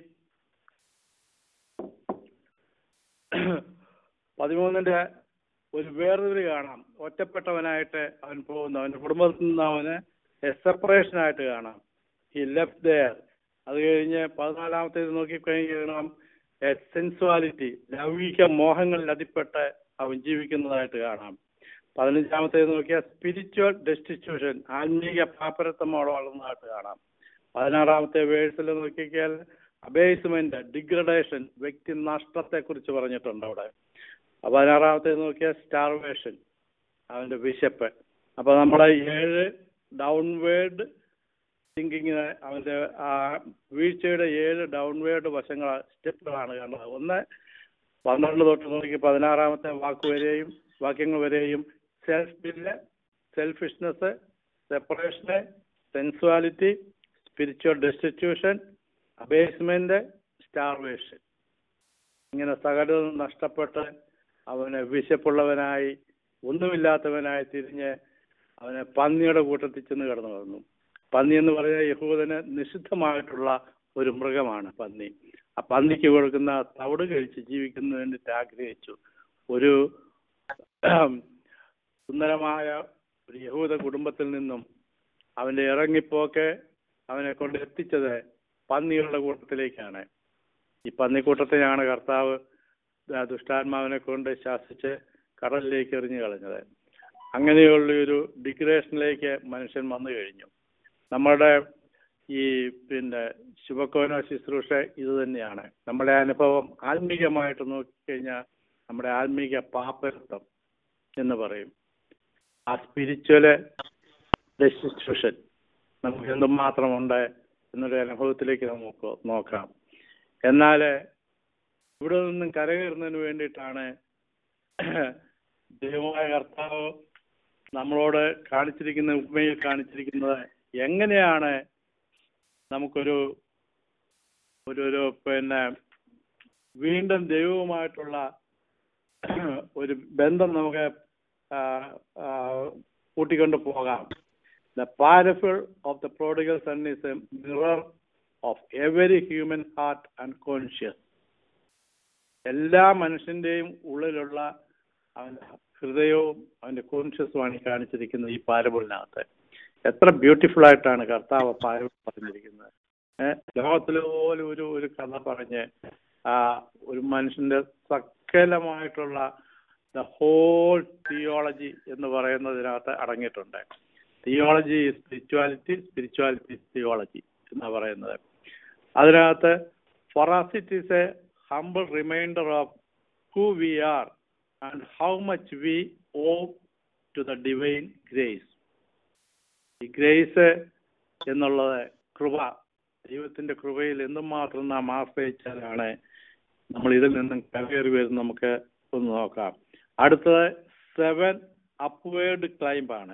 പതിമൂന്നിന്റെ ഒരു വേർതിരി കാണാം ഒറ്റപ്പെട്ടവനായിട്ട് അവൻ പോകുന്നു അവന്റെ കുടുംബത്തിൽ നിന്ന് അവന് സെപ്പറേഷൻ ആയിട്ട് കാണാം ഹി ലെഫ്റ്റ് ദയർ അത് കഴിഞ്ഞ് പതിനാലാമത്തേത് നോക്കിക്കഴിഞ്ഞാൽ സെൻസുവാലിറ്റി ലൗകിക മോഹങ്ങളിൽ അതിപ്പെട്ട് അവൻ ജീവിക്കുന്നതായിട്ട് കാണാം പതിനഞ്ചാമത്തേത് നോക്കിയാൽ സ്പിരിച്വൽ ഡെസ്റ്റിറ്റ്യൂഷൻ ആത്മീക പാപ്പരത്വമോടെ വളർന്നതായിട്ട് കാണാം പതിനാറാമത്തെ വേഴ്സിൽ നോക്കിയാൽ അബേസ്മെന്റ് ഡിഗ്രഡേഷൻ വ്യക്തി നഷ്ടത്തെ കുറിച്ച് പറഞ്ഞിട്ടുണ്ട് അവിടെ അപ്പൊ പതിനാറാമത്തെ നോക്കിയാൽ സ്റ്റാർവേഷൻ അവന്റെ വിശപ്പ് അപ്പൊ നമ്മളെ ഏഴ് ഡൗൺവേർഡ് തിങ്കിങ്ങിന് അവന്റെ ആ വീഴ്ചയുടെ ഏഴ് ഡൗൺവേർഡ് വശങ്ങൾ സ്റ്റെപ്പുകളാണ് കാണുന്നത് ഒന്ന് പന്ത്രണ്ട് തൊട്ട് നോക്കി പതിനാറാമത്തെ വാക്ക് വരെയും വാക്യങ്ങൾ വരെയും self will selfishness separation sensuality spiritual destitution abasement starvation ഇങ്ങനെ സകലതും നഷ്ടപ്പെട്ട് അവന് വിശപ്പുള്ളവനായി ഒന്നുമില്ലാത്തവനായി തിരിഞ്ഞ് അവനെ പന്നിയുടെ കൂട്ടത്തിൽ ചെന്ന് കിടന്നു വന്നു പന്നി എന്ന് പറയുന്നത് യഹൂദന് നിഷിദ്ധമായിട്ടുള്ള ഒരു മൃഗമാണ് പന്നി ആ പന്നിക്ക് കൊടുക്കുന്ന തവിട് കഴിച്ച് ജീവിക്കുന്നതിന് വേണ്ടിയിട്ട് ആഗ്രഹിച്ചു ഒരു സുന്ദരമായ ഒരു യഹൂദ കുടുംബത്തിൽ നിന്നും അവന്റെ ഇറങ്ങിപ്പോക്ക് അവനെ കൊണ്ട് എത്തിച്ചത് പന്നികളുടെ കൂട്ടത്തിലേക്കാണ് ഈ പന്നിക്കൂട്ടത്തെയാണ് കർത്താവ് ആ ദുഷ്ടാത്മാവിനെ കൊണ്ട് ശാസിച്ച് കടലിലേക്ക് എറിഞ്ഞു കളഞ്ഞത് അങ്ങനെയുള്ള ഒരു ഡിഗ്രേഷനിലേക്ക് മനുഷ്യൻ വന്നു കഴിഞ്ഞു നമ്മുടെ ഈ പിന്നെ ശുഭക്കോന ശുശ്രൂഷ ഇത് തന്നെയാണ് നമ്മുടെ അനുഭവം ആത്മീകമായിട്ട് നോക്കിക്കഴിഞ്ഞാൽ നമ്മുടെ ആത്മീക പാപ്പരത്വം എന്ന് പറയും ആ സ്പിരിച്വല് ഡെസ്റ്റിറ്റ്യൂഷൻ നമുക്ക് എന്തുമാത്രമുണ്ട് എന്നൊരു അനുഭവത്തിലേക്ക് നമുക്ക് നോക്കാം എന്നാൽ ഇവിടെ നിന്നും കരകയറുന്നതിന് വേണ്ടിയിട്ടാണ് ദൈവമായ കർത്താവ് നമ്മളോട് കാണിച്ചിരിക്കുന്ന ഉപമയിൽ കാണിച്ചിരിക്കുന്നത് എങ്ങനെയാണ് നമുക്കൊരു ഒരു ഒരു പിന്നെ വീണ്ടും ദൈവവുമായിട്ടുള്ള ഒരു ബന്ധം നമുക്ക് ആ, ആ, കൂട്ടിക്കൊണ്ട് പോകാം the parable of the prodigal son is a mirror of every human heart and conscious എല്ലാ മനുഷ്യന്റെയും ഉള്ളിലുള്ള അവന്റെ ഹൃദയവും അവന്റെ കോൺഷ്യസുമാണ് ഈ കാണിച്ചിരിക്കുന്നത് ഈ പാരബിളിനകത്ത് എത്ര ബ്യൂട്ടിഫുൾ ആയിട്ടാണ് കർത്താവ് പാരബിൾ പറഞ്ഞിരിക്കുന്നത് ഏഹ് ലോകത്തിൽ പോലും ഒരു ഒരു കഥ പറഞ്ഞ് ആ ഒരു മനുഷ്യന്റെ സകലമായിട്ടുള്ള ദ ഹോൾ തിയോളജി എന്ന് പറയുന്നതിനകത്ത് അടങ്ങിയിട്ടുണ്ട് തിയോളജി സ്പിരിച്വാലിറ്റി സ്പിരിച്വാലിറ്റി തിയോളജി എന്നാ പറയുന്നത് അതിനകത്ത് for as it is a humble reminder of who we are and how much we owe to the divine grace ഈ ഗ്രേസ് എന്നുള്ളത് കൃപ ദൈവത്തിന്റെ കൃപയിൽ എന്തുമാത്രം നാം ആശ്രയിച്ചാലാണ് നമ്മൾ ഇതിൽ നിന്നും കരകയറി വരുന്ന നമുക്ക് ഒന്ന് നോക്കാം അടുത്തത് സെവൻ അപ്വേർഡ് ക്ലൈംബ് ആണ്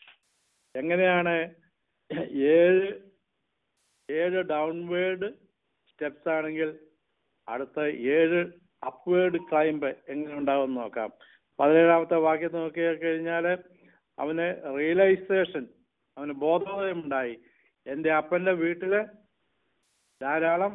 എങ്ങനെയാണ് ഏഴ് ഏഴ് ഡൗൺവേർഡ് സ്റ്റെപ്സ് ആണെങ്കിൽ അടുത്ത ഏഴ് അപ്വേർഡ് ക്ലൈംബ് എങ്ങനെ ഉണ്ടാവും നോക്കാം പതിനേഴാമത്തെ വാക്യം നോക്കി കഴിഞ്ഞാൽ അവന് റിയലൈസേഷൻ അവന് ബോധോദയമുണ്ടായി എൻ്റെ അപ്പൻ്റെ വീട്ടില് ധാരാളം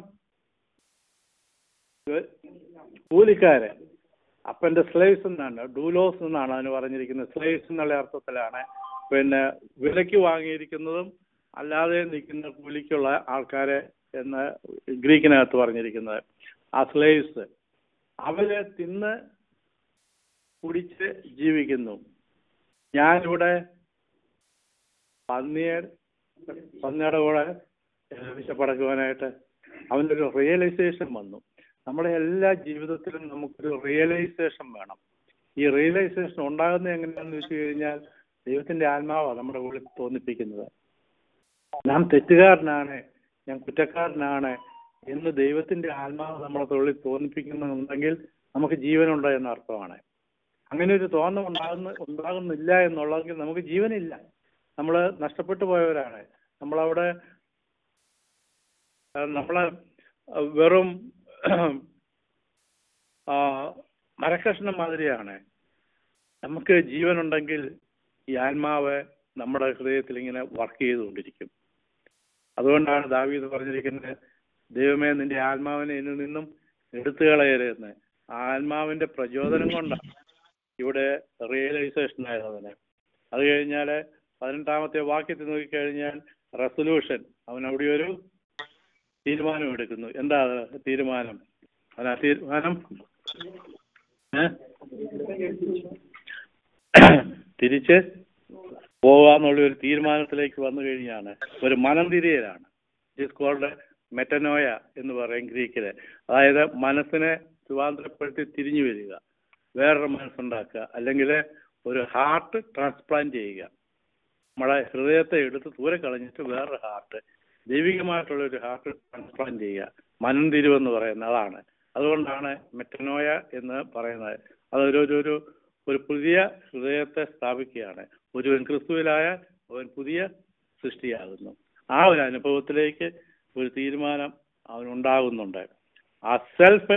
ജോ- കൂലിക്കാര് അപ്പൻ്റെ സ്ലേവ്സ് എന്നാണ് ഡൂലോസ് എന്നാണ് അതിന് പറഞ്ഞിരിക്കുന്നത് സ്ലേവ്സ് എന്നുള്ള അർത്ഥത്തിലാണ് പിന്നെ വിലയ്ക്ക് വാങ്ങിയിരിക്കുന്നതും അല്ലാതെ നിൽക്കുന്ന കൂലിക്കുള്ള ആൾക്കാരെ എന്ന് ഗ്രീക്കിനകത്ത് പറഞ്ഞിരിക്കുന്നത് ആ സ്ലേവ്സ് അവര് തിന്ന് കുടിച്ച് ജീവിക്കുന്നു ഞാനിവിടെ പന്നിയെ പന്നിയുടെ കൂടെ വിശപ്പടക്കുവാനായിട്ട് അവനൊരു റിയലൈസേഷൻ വന്നു നമ്മുടെ എല്ലാ ജീവിതത്തിലും നമുക്കൊരു റിയലൈസേഷൻ വേണം ഈ റിയലൈസേഷൻ ഉണ്ടാകുന്നത് എങ്ങനെയാണെന്ന് വെച്ച് കഴിഞ്ഞാൽ ദൈവത്തിന്റെ ആത്മാവാണ് നമ്മുടെ ഉള്ളിൽ തോന്നിപ്പിക്കുന്നത് ഞാൻ തെറ്റുകാരനാണ് ഞാൻ കുറ്റക്കാരനാണ് എന്ന് ദൈവത്തിന്റെ ആത്മാവ് നമ്മുടെ തൊഴിൽ തോന്നിപ്പിക്കുന്നുണ്ടെങ്കിൽ നമുക്ക് ജീവനുണ്ട് എന്ന അർത്ഥമാണ് അങ്ങനെ ഒരു തോന്നൽ ഉണ്ടാകുന്ന ഉണ്ടാകുന്നില്ല എന്നുള്ളതെങ്കിൽ നമുക്ക് ജീവനില്ല നമ്മൾ നഷ്ടപ്പെട്ടു പോയവരാണ് നമ്മളവിടെ ആ, നമ്മളെ ആ, വെറും ആ, മരക്കഷ്ണം മാതിരിയാണ് നമുക്ക് ജീവനുണ്ടെങ്കിൽ ഈ ആത്മാവ് നമ്മുടെ ഹൃദയത്തിൽ ഇങ്ങനെ വർക്ക് ചെയ്തുകൊണ്ടിരിക്കും അതുകൊണ്ടാണ് ദാവീദ് പറഞ്ഞിരിക്കുന്നത് ദൈവമേ നിന്റെ ആത്മാവിനെ എന്നിൽ നിന്നും എടുത്തു കളയരുതെന്ന് ആ ആത്മാവിന്റെ പ്രചോദനം കൊണ്ടാണ് ഇവിടെ റിയലൈസേഷൻ ആയത് അവന് അത് കഴിഞ്ഞാൽ പതിനെട്ടാമത്തെ വാക്യത്തിൽ നോക്കിക്കഴിഞ്ഞാൽ റെസൊല്യൂഷൻ അവൻ അവിടെ ഒരു തീരുമാനം എടുക്കുന്നു എന്താ അത് തീരുമാനം അവൻ ആ തീരുമാനം ഏ? തിരിച്ച് പോകാന്നുള്ള ഒരു തീരുമാനത്തിലേക്ക് വന്നു കഴിഞ്ഞാണ് ഒരു മനം തിരിയലാണ് ഇറ്റ് കോൾഡ് മെറ്റനോയ എന്ന് പറയും ഗ്രീക്കില് അതായത് മനസ്സിനെ രൂപാന്തരപ്പെടുത്തി തിരിഞ്ഞു വരിക വേറൊരു മനസ്സുണ്ടാക്കുക അല്ലെങ്കിൽ ഒരു ഹാർട്ട് ട്രാൻസ്പ്ലാന്റ് ചെയ്യുക നമ്മളെ ഹൃദയത്തെ എടുത്ത് ദൂരെ കളഞ്ഞിട്ട് വേറൊരു ഹാർട്ട് ദൈവികമായിട്ടുള്ള ഒരു ഹാർട്ട് ട്രാൻസ്പ്ലാന്റ് ചെയ്യുക മനം തിരിവെന്ന് പറയുന്നത് അതാണ് അതുകൊണ്ടാണ് മെറ്റനോയ എന്ന് പറയുന്നത് അതൊരു ഒരു ഒരു ഒരു പുതിയ ഹൃദയത്തെ സ്ഥാപിക്കുകയാണ് ഒരുവൻ ക്രിസ്തുവിലായ അവൻ പുതിയ സൃഷ്ടിയാകുന്നു ആ ഒരു അനുഭവത്തിലേക്ക് ഒരു തീരുമാനം അവനുണ്ടാകുന്നുണ്ട് ആ സെൽഫ്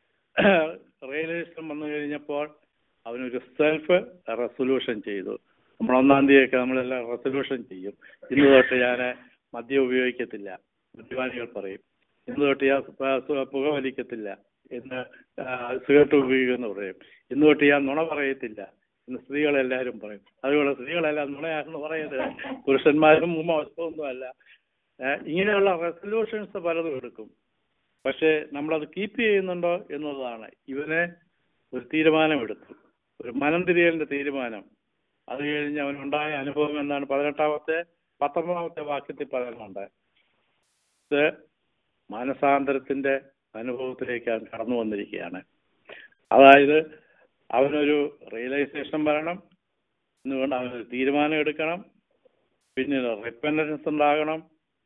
റിയലൈസേഷൻ വന്നു കഴിഞ്ഞപ്പോൾ അവനൊരു സെൽഫ് റെസൊല്യൂഷൻ ചെയ്തു നമ്മൾ ഒന്നാം തീയതിയൊക്കെ നമ്മളെല്ലാം റെസൊല്യൂഷൻ ചെയ്യും ഇന്ന് തൊട്ട് ഞാൻ മദ്യം ഉപയോഗിക്കത്തില്ല മദ്യപാനികൾ പറയും ഇന്ന് തൊട്ട് ഞാൻ പ- പ- പുക വലിക്കത്തില്ല എന്ന് സിഗരറ്റ് ഉപയോഗിക്കുമെന്ന് പറയും ഇന്ന് തൊട്ട് ഞാൻ നുണ പറയത്തില്ല എന്ന് സ്ത്രീകളെല്ലാവരും പറയും അതുപോലെ സ്ത്രീകളെല്ലാം നുണയാണെന്ന് പറയരുത് പുരുഷന്മാരും മോശമൊന്നുമല്ല ഏഹ് ഇങ്ങനെയുള്ള റെസൊല്യൂഷൻസ് പലതും എടുക്കും പക്ഷേ നമ്മളത് കീപ്പ് ചെയ്യുന്നുണ്ടോ എന്നുള്ളതാണ് ഇവനെ ഒരു തീരുമാനമെടുത്തു ഒരു മനം തിരിയലിന്റെ തീരുമാനം അത് കഴിഞ്ഞ് അവനുണ്ടായ അനുഭവം എന്താണ് പതിനെട്ടാമത്തെ പത്തൊമ്പതാമത്തെ വാക്യത്തിൽ പറയുന്നുണ്ട് ഇത് മാനസാന്തരത്തിന്റെ അനുഭവത്തിലേക്ക് അവൻ കടന്നു വന്നിരിക്കുകയാണ് അതായത് അവനൊരു റിയലൈസേഷൻ വരണം എന്നുകൊണ്ട് അവനൊരു തീരുമാനം എടുക്കണം പിന്നീട് റിപ്പൻഡൻസ് ഉണ്ടാകണം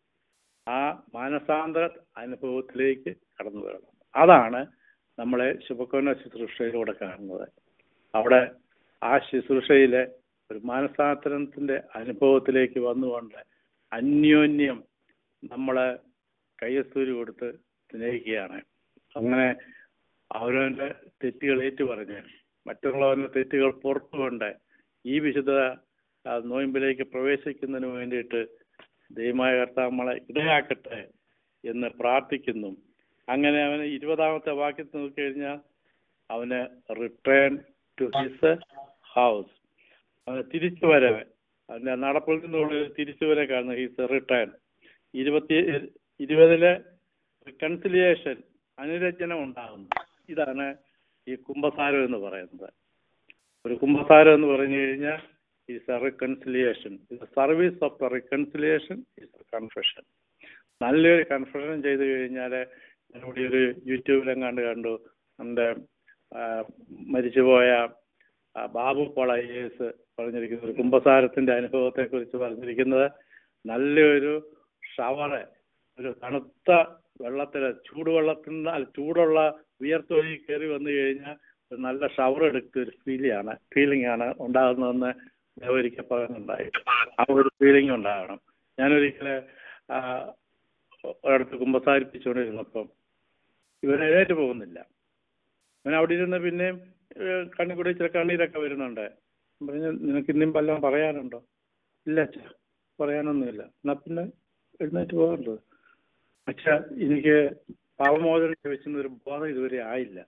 ആ മാനസാന്തര അനുഭവത്തിലേക്ക് കടന്നു വരണം അതാണ് നമ്മളെ ശുഭക്കോന ശുശ്രൂഷയിലൂടെ കാണുന്നത് അവിടെ ആ ശുശ്രൂഷയിലെ ഒരു മാനസാന്തരത്തിന്റെ അനുഭവത്തിലേക്ക് വന്നുകൊണ്ട് അന്യോന്യം നമ്മളെ കയ്യസ്തൂരി കൊടുത്ത് സ്നേഹിക്കുകയാണ് അങ്ങനെ അവരവന്റെ തെറ്റുകൾ ഏറ്റുപറഞ്ഞ് മറ്റുള്ളവരുടെ തെറ്റുകൾ പുറത്തുകൊണ്ട് ഈ വിശുദ്ധ ആ, നോയമ്പിലേക്ക് പ്രവേശിക്കുന്നതിന് വേണ്ടിയിട്ട് ദൈവമായ കർത്താവ് നമ്മളെ ഇടയാക്കട്ടെ എന്ന് പ്രാർത്ഥിക്കുന്നു അങ്ങനെ അവന് ഇരുപതാമത്തെ വാക്യത്തിൽ നോക്കിക്കഴിഞ്ഞാൽ അവന് റിട്ടേൺ ടു ഹിസ് ഹൗസ് അവന് തിരിച്ചു വരവ് അവന്റെ നടപ്പിൽ നിന്നുള്ള തിരിച്ചു വരെ കാണുന്നു ഹിസ് റിട്ടേൺ ഇരുപത്തി ഇരുപതിലെ റിക്കൺസിലിയേഷൻ അനുരഞ്ജനം ഉണ്ടാകുന്നു ഇതാണ് ഈ കുംഭസാരം എന്ന് പറയുന്നത് ഒരു കുംഭസാരം എന്ന് പറഞ്ഞു കഴിഞ്ഞാൽ ഈസ് എ റിക്കൺസിലിയേഷൻ ഇത് service of the reconciliation is a confession നല്ലൊരു കൺഫെഷൻ ചെയ്തു കഴിഞ്ഞാൽ ഞാനിവിടെ ഒരു യൂട്യൂബിലെങ്ങാണ്ട് കണ്ടു നമ്മുടെ ആ, മരിച്ചുപോയ ആ, ബാബു പോൾ ഐ എസ് പറഞ്ഞിരിക്കുന്ന ഒരു കുംഭസാരത്തിന്റെ അനുഭവത്തെ കുറിച്ച് പറഞ്ഞിരിക്കുന്നത് നല്ലൊരു ഷവറ് ഒരു തണുത്ത വെള്ളത്തില് ചൂടുവെള്ളത്തിൽ നിന്ന് അല്ല, ചൂടുള്ള വിയർത്തൊഴി കയറി വന്നു കഴിഞ്ഞാൽ ഒരു നല്ല ഷവർ എടുക്കുന്ന ഒരു ഫീലിംഗ് ഫീലിംഗ് ആണ് ഉണ്ടാകുന്നതെന്ന് ഞാൻ ഒരിക്കൽ പറയുന്നുണ്ടായി ആ ഒരു ഫീലിംഗ് ഉണ്ടാകണം ഞാനൊരിക്കൽ ഒരിടത്ത് കുമ്പസാരിപ്പിച്ചുകൊണ്ടിരുന്നപ്പം ഇവൻ എഴുന്നേറ്റ് പോകുന്നില്ല അവൻ അവിടെ ഇരുന്ന് പിന്നെയും ഏഹ്, കണ്ണിൽ കൂടി ഇച്ചിരി കണ്ണീരൊക്കെ വരുന്നുണ്ട് ഞാൻ പറഞ്ഞു നിനക്ക് ഇനിയും വല്ലതും പറയാനുണ്ടോ ഇല്ല അച്ഛാ പറയാനൊന്നുമില്ല എന്നാ പിന്നെ എഴുന്നേറ്റ് പോകാറുണ്ട് അച്ഛാ എനിക്ക് പാവമോചനം ചോദിച്ചെന്ന ഒരു ബോധം ഇതുവരെ ആയില്ല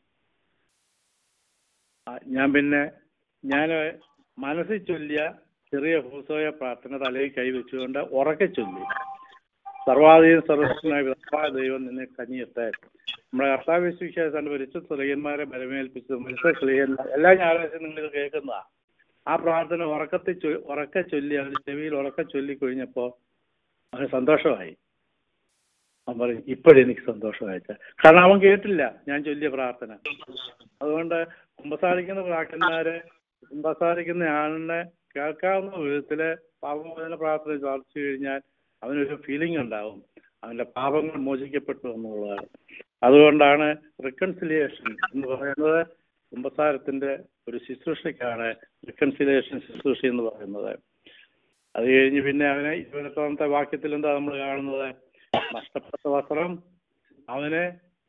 ആ, ഞാൻ പിന്നെ ഞാൻ മനസ്സിൽ ചൊല്ലിയ ചെറിയ ഹൂസോയ പ്രാർത്ഥന തലയിൽ കൈവച്ചുകൊണ്ട് ഉറക്കെ ചൊല്ലി സർവാധീന സർവസ്വനായ പിതാവായ ദൈവം നിന്നെ കനിയട്ടെ നമ്മുടെ കർത്താവ് വിശ്വസിച്ചാൽ പരിശുദ്ധ സ്ത്രീയന്മാരെ ബലമേൽപ്പിച്ചു മനുഷ്യ സ്ത്രീയന്മാർ എല്ലാ ഞായറാഴ്ചയും നിങ്ങൾ ഇത് കേൾക്കുന്നതാ ആ പ്രാർത്ഥന ഉറക്കത്തിൽ ചൊ- ഉറക്കെ ചൊല്ലി അവന് ചെവിയിൽ ഉറക്കെ ചൊല്ലി കഴിഞ്ഞപ്പോ അവന് സന്തോഷമായി അവൻ പറയും ഇപ്പോഴെനിക്ക് സന്തോഷമായി കാരണം അവൻ കേട്ടില്ല ഞാൻ ചൊല്ലിയ പ്രാർത്ഥന അതുകൊണ്ട് കുമ്പസാരിക്കുന്ന പ്രാർത്ഥന്മാര് കുമ്പസാരിക്കുന്ന ആളിനെ കേൾക്കാവുന്ന വിധത്തില് പാപമോചന പ്രാർത്ഥന പ്രാർത്ഥിച്ചു കഴിഞ്ഞാൽ അവനൊരു ഫീലിംഗ് ഉണ്ടാവും അവന്റെ പാപങ്ങൾ മോചിക്കപ്പെട്ടു എന്നുള്ളതാണ് അതുകൊണ്ടാണ് റിക്കൺസിലിയേഷൻ എന്ന് പറയുന്നത് കുമ്പസാരത്തിന്റെ ഒരു ശുശ്രൂഷയ്ക്കാണ് റിക്കൺസിലിയേഷൻ ശുശ്രൂഷ എന്ന് പറയുന്നത് അത് കഴിഞ്ഞ് പിന്നെ അവനെ ഇരുപത്തെട്ടാമത്തെ വാക്യത്തിൽ എന്താ നമ്മൾ കാണുന്നത് നഷ്ടപ്പെട്ട വസ്ത്രം അവനെ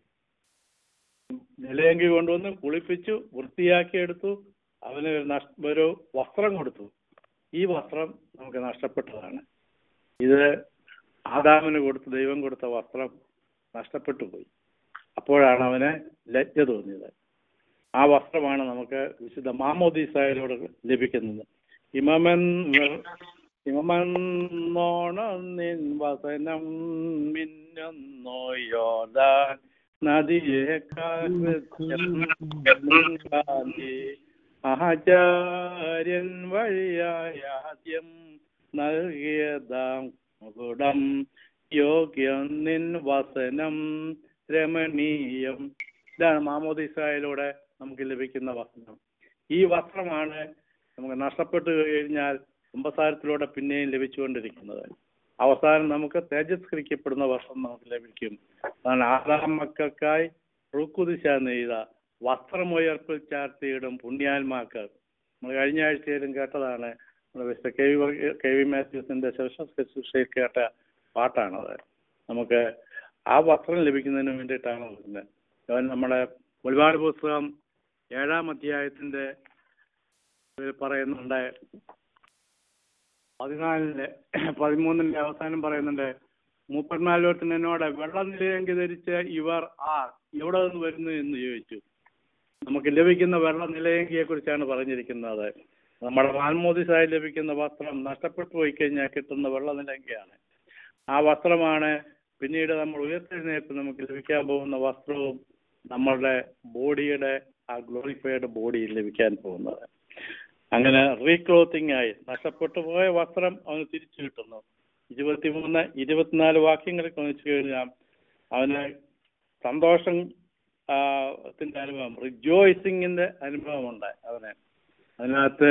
നിലയങ്കി കൊണ്ടുവന്ന് കുളിപ്പിച്ചു വൃത്തിയാക്കി എടുത്തു അവന് ഒരു നഷ്- ഒരു വസ്ത്രം കൊടുത്തു ഈ വസ്ത്രം നമുക്ക് നഷ്ടപ്പെട്ടതാണ് ഇത് ആദാമിന് കൊടുത്ത് ദൈവം കൊടുത്ത വസ്ത്രം നഷ്ടപ്പെട്ടു പോയി അപ്പോഴാണ് അവന് ലജ്ജ തോന്നിയത് ആ വസ്ത്രമാണ് നമുക്ക് വിശുദ്ധ മാമോദീസായിലൂടെ ലഭിക്കുന്നത് ഇമമൻ ഇമമന്നോണം നിൻ വസനം മിന്നുന്നോയോദാൻ നദിയെ കാന്തി ആചാര്യൻ വഴിയായ ആദ്യം നൽകിയതാം മുകുടം യോഗ്യം നിൻ വസനം രമണീയം ഇതാണ് മാമോദിസായിലൂടെ നമുക്ക് ലഭിക്കുന്ന വസ്ത്രം ഈ വസ്ത്രമാണ് നമുക്ക് നഷ്ടപ്പെട്ടു കഴിഞ്ഞാൽ കുമ്പസാരത്തിലൂടെ പിന്നെയും ലഭിച്ചുകൊണ്ടിരിക്കുന്നത് അവസാനം നമുക്ക് തേജസ്കരിക്കപ്പെടുന്ന വസ്ത്രം നമുക്ക് ലഭിക്കും അതാണ് ആറാം മക്കൾക്കായി റുക്കുദിശ നെയ്ത വസ്ത്രമുയർപ്പിൽ ചാർത്തിയിടും പുണ്യാത്മാക്കൾ നമ്മൾ കഴിഞ്ഞ ആഴ്ചയിലും കേട്ടതാണ് നമ്മുടെ mister K V Varghese- K V മാത്യൂസിന്റെ ശുശ്രൂഷയിൽ കേട്ട പാട്ടാണത് നമുക്ക് ആ വസ്ത്രം ലഭിക്കുന്നതിന് വേണ്ടിയിട്ടാണ് വരുന്നത് അവൻ നമ്മുടെ ഒരുപാട് പുസ്തകം ഏഴാം അധ്യായത്തിന്റെ ഇതിൽ പറയുന്നുണ്ട് പതിനാലിന്റെ പതിമൂന്നിന്റെ അവസാനം പറയുന്നുണ്ട് മൂപ്പന്മാരിലോട്ട് എന്നോട് വെള്ളം നിലയെങ്കിൽ ധരിച്ച് ഇവർ ആർ എവിടെ നിന്ന് വരുന്നു എന്ന് ചോദിച്ചു നമുക്ക് ലഭിക്കുന്ന വെള്ള നിലയങ്കിയെ കുറിച്ചാണ് പറഞ്ഞിരിക്കുന്നത് നമ്മുടെ മാൻമോദിസായി ലഭിക്കുന്ന വസ്ത്രം നഷ്ടപ്പെട്ടു പോയി കഴിഞ്ഞാൽ കിട്ടുന്ന വെള്ള നിലങ്കിയാണ് ആ വസ്ത്രമാണ് പിന്നീട് നമ്മൾ ഉയർത്തെഴുന്നേൽപ്പ് നമുക്ക് ലഭിക്കാൻ പോകുന്ന വസ്ത്രവും നമ്മളുടെ ബോഡിയുടെ ആ ഗ്ലോറിഫൈഡ് ബോഡിയിൽ ലഭിക്കാൻ പോകുന്നത് അങ്ങനെ റീക്ലോത്തിങ് ആയി നഷ്ടപ്പെട്ടു പോയ വസ്ത്രം അവന് തിരിച്ചു കിട്ടുന്നു ഇരുപത്തിമൂന്ന് ഇരുപത്തിനാല് വാക്യങ്ങളിൽ വെച്ച് കഴിഞ്ഞാൽ അവന് സന്തോഷം ആ, ത്തിന്റെ അനുഭവം റിജോയ്സിങ്ങിന്റെ അനുഭവമുണ്ട് അവന് അതിനകത്ത്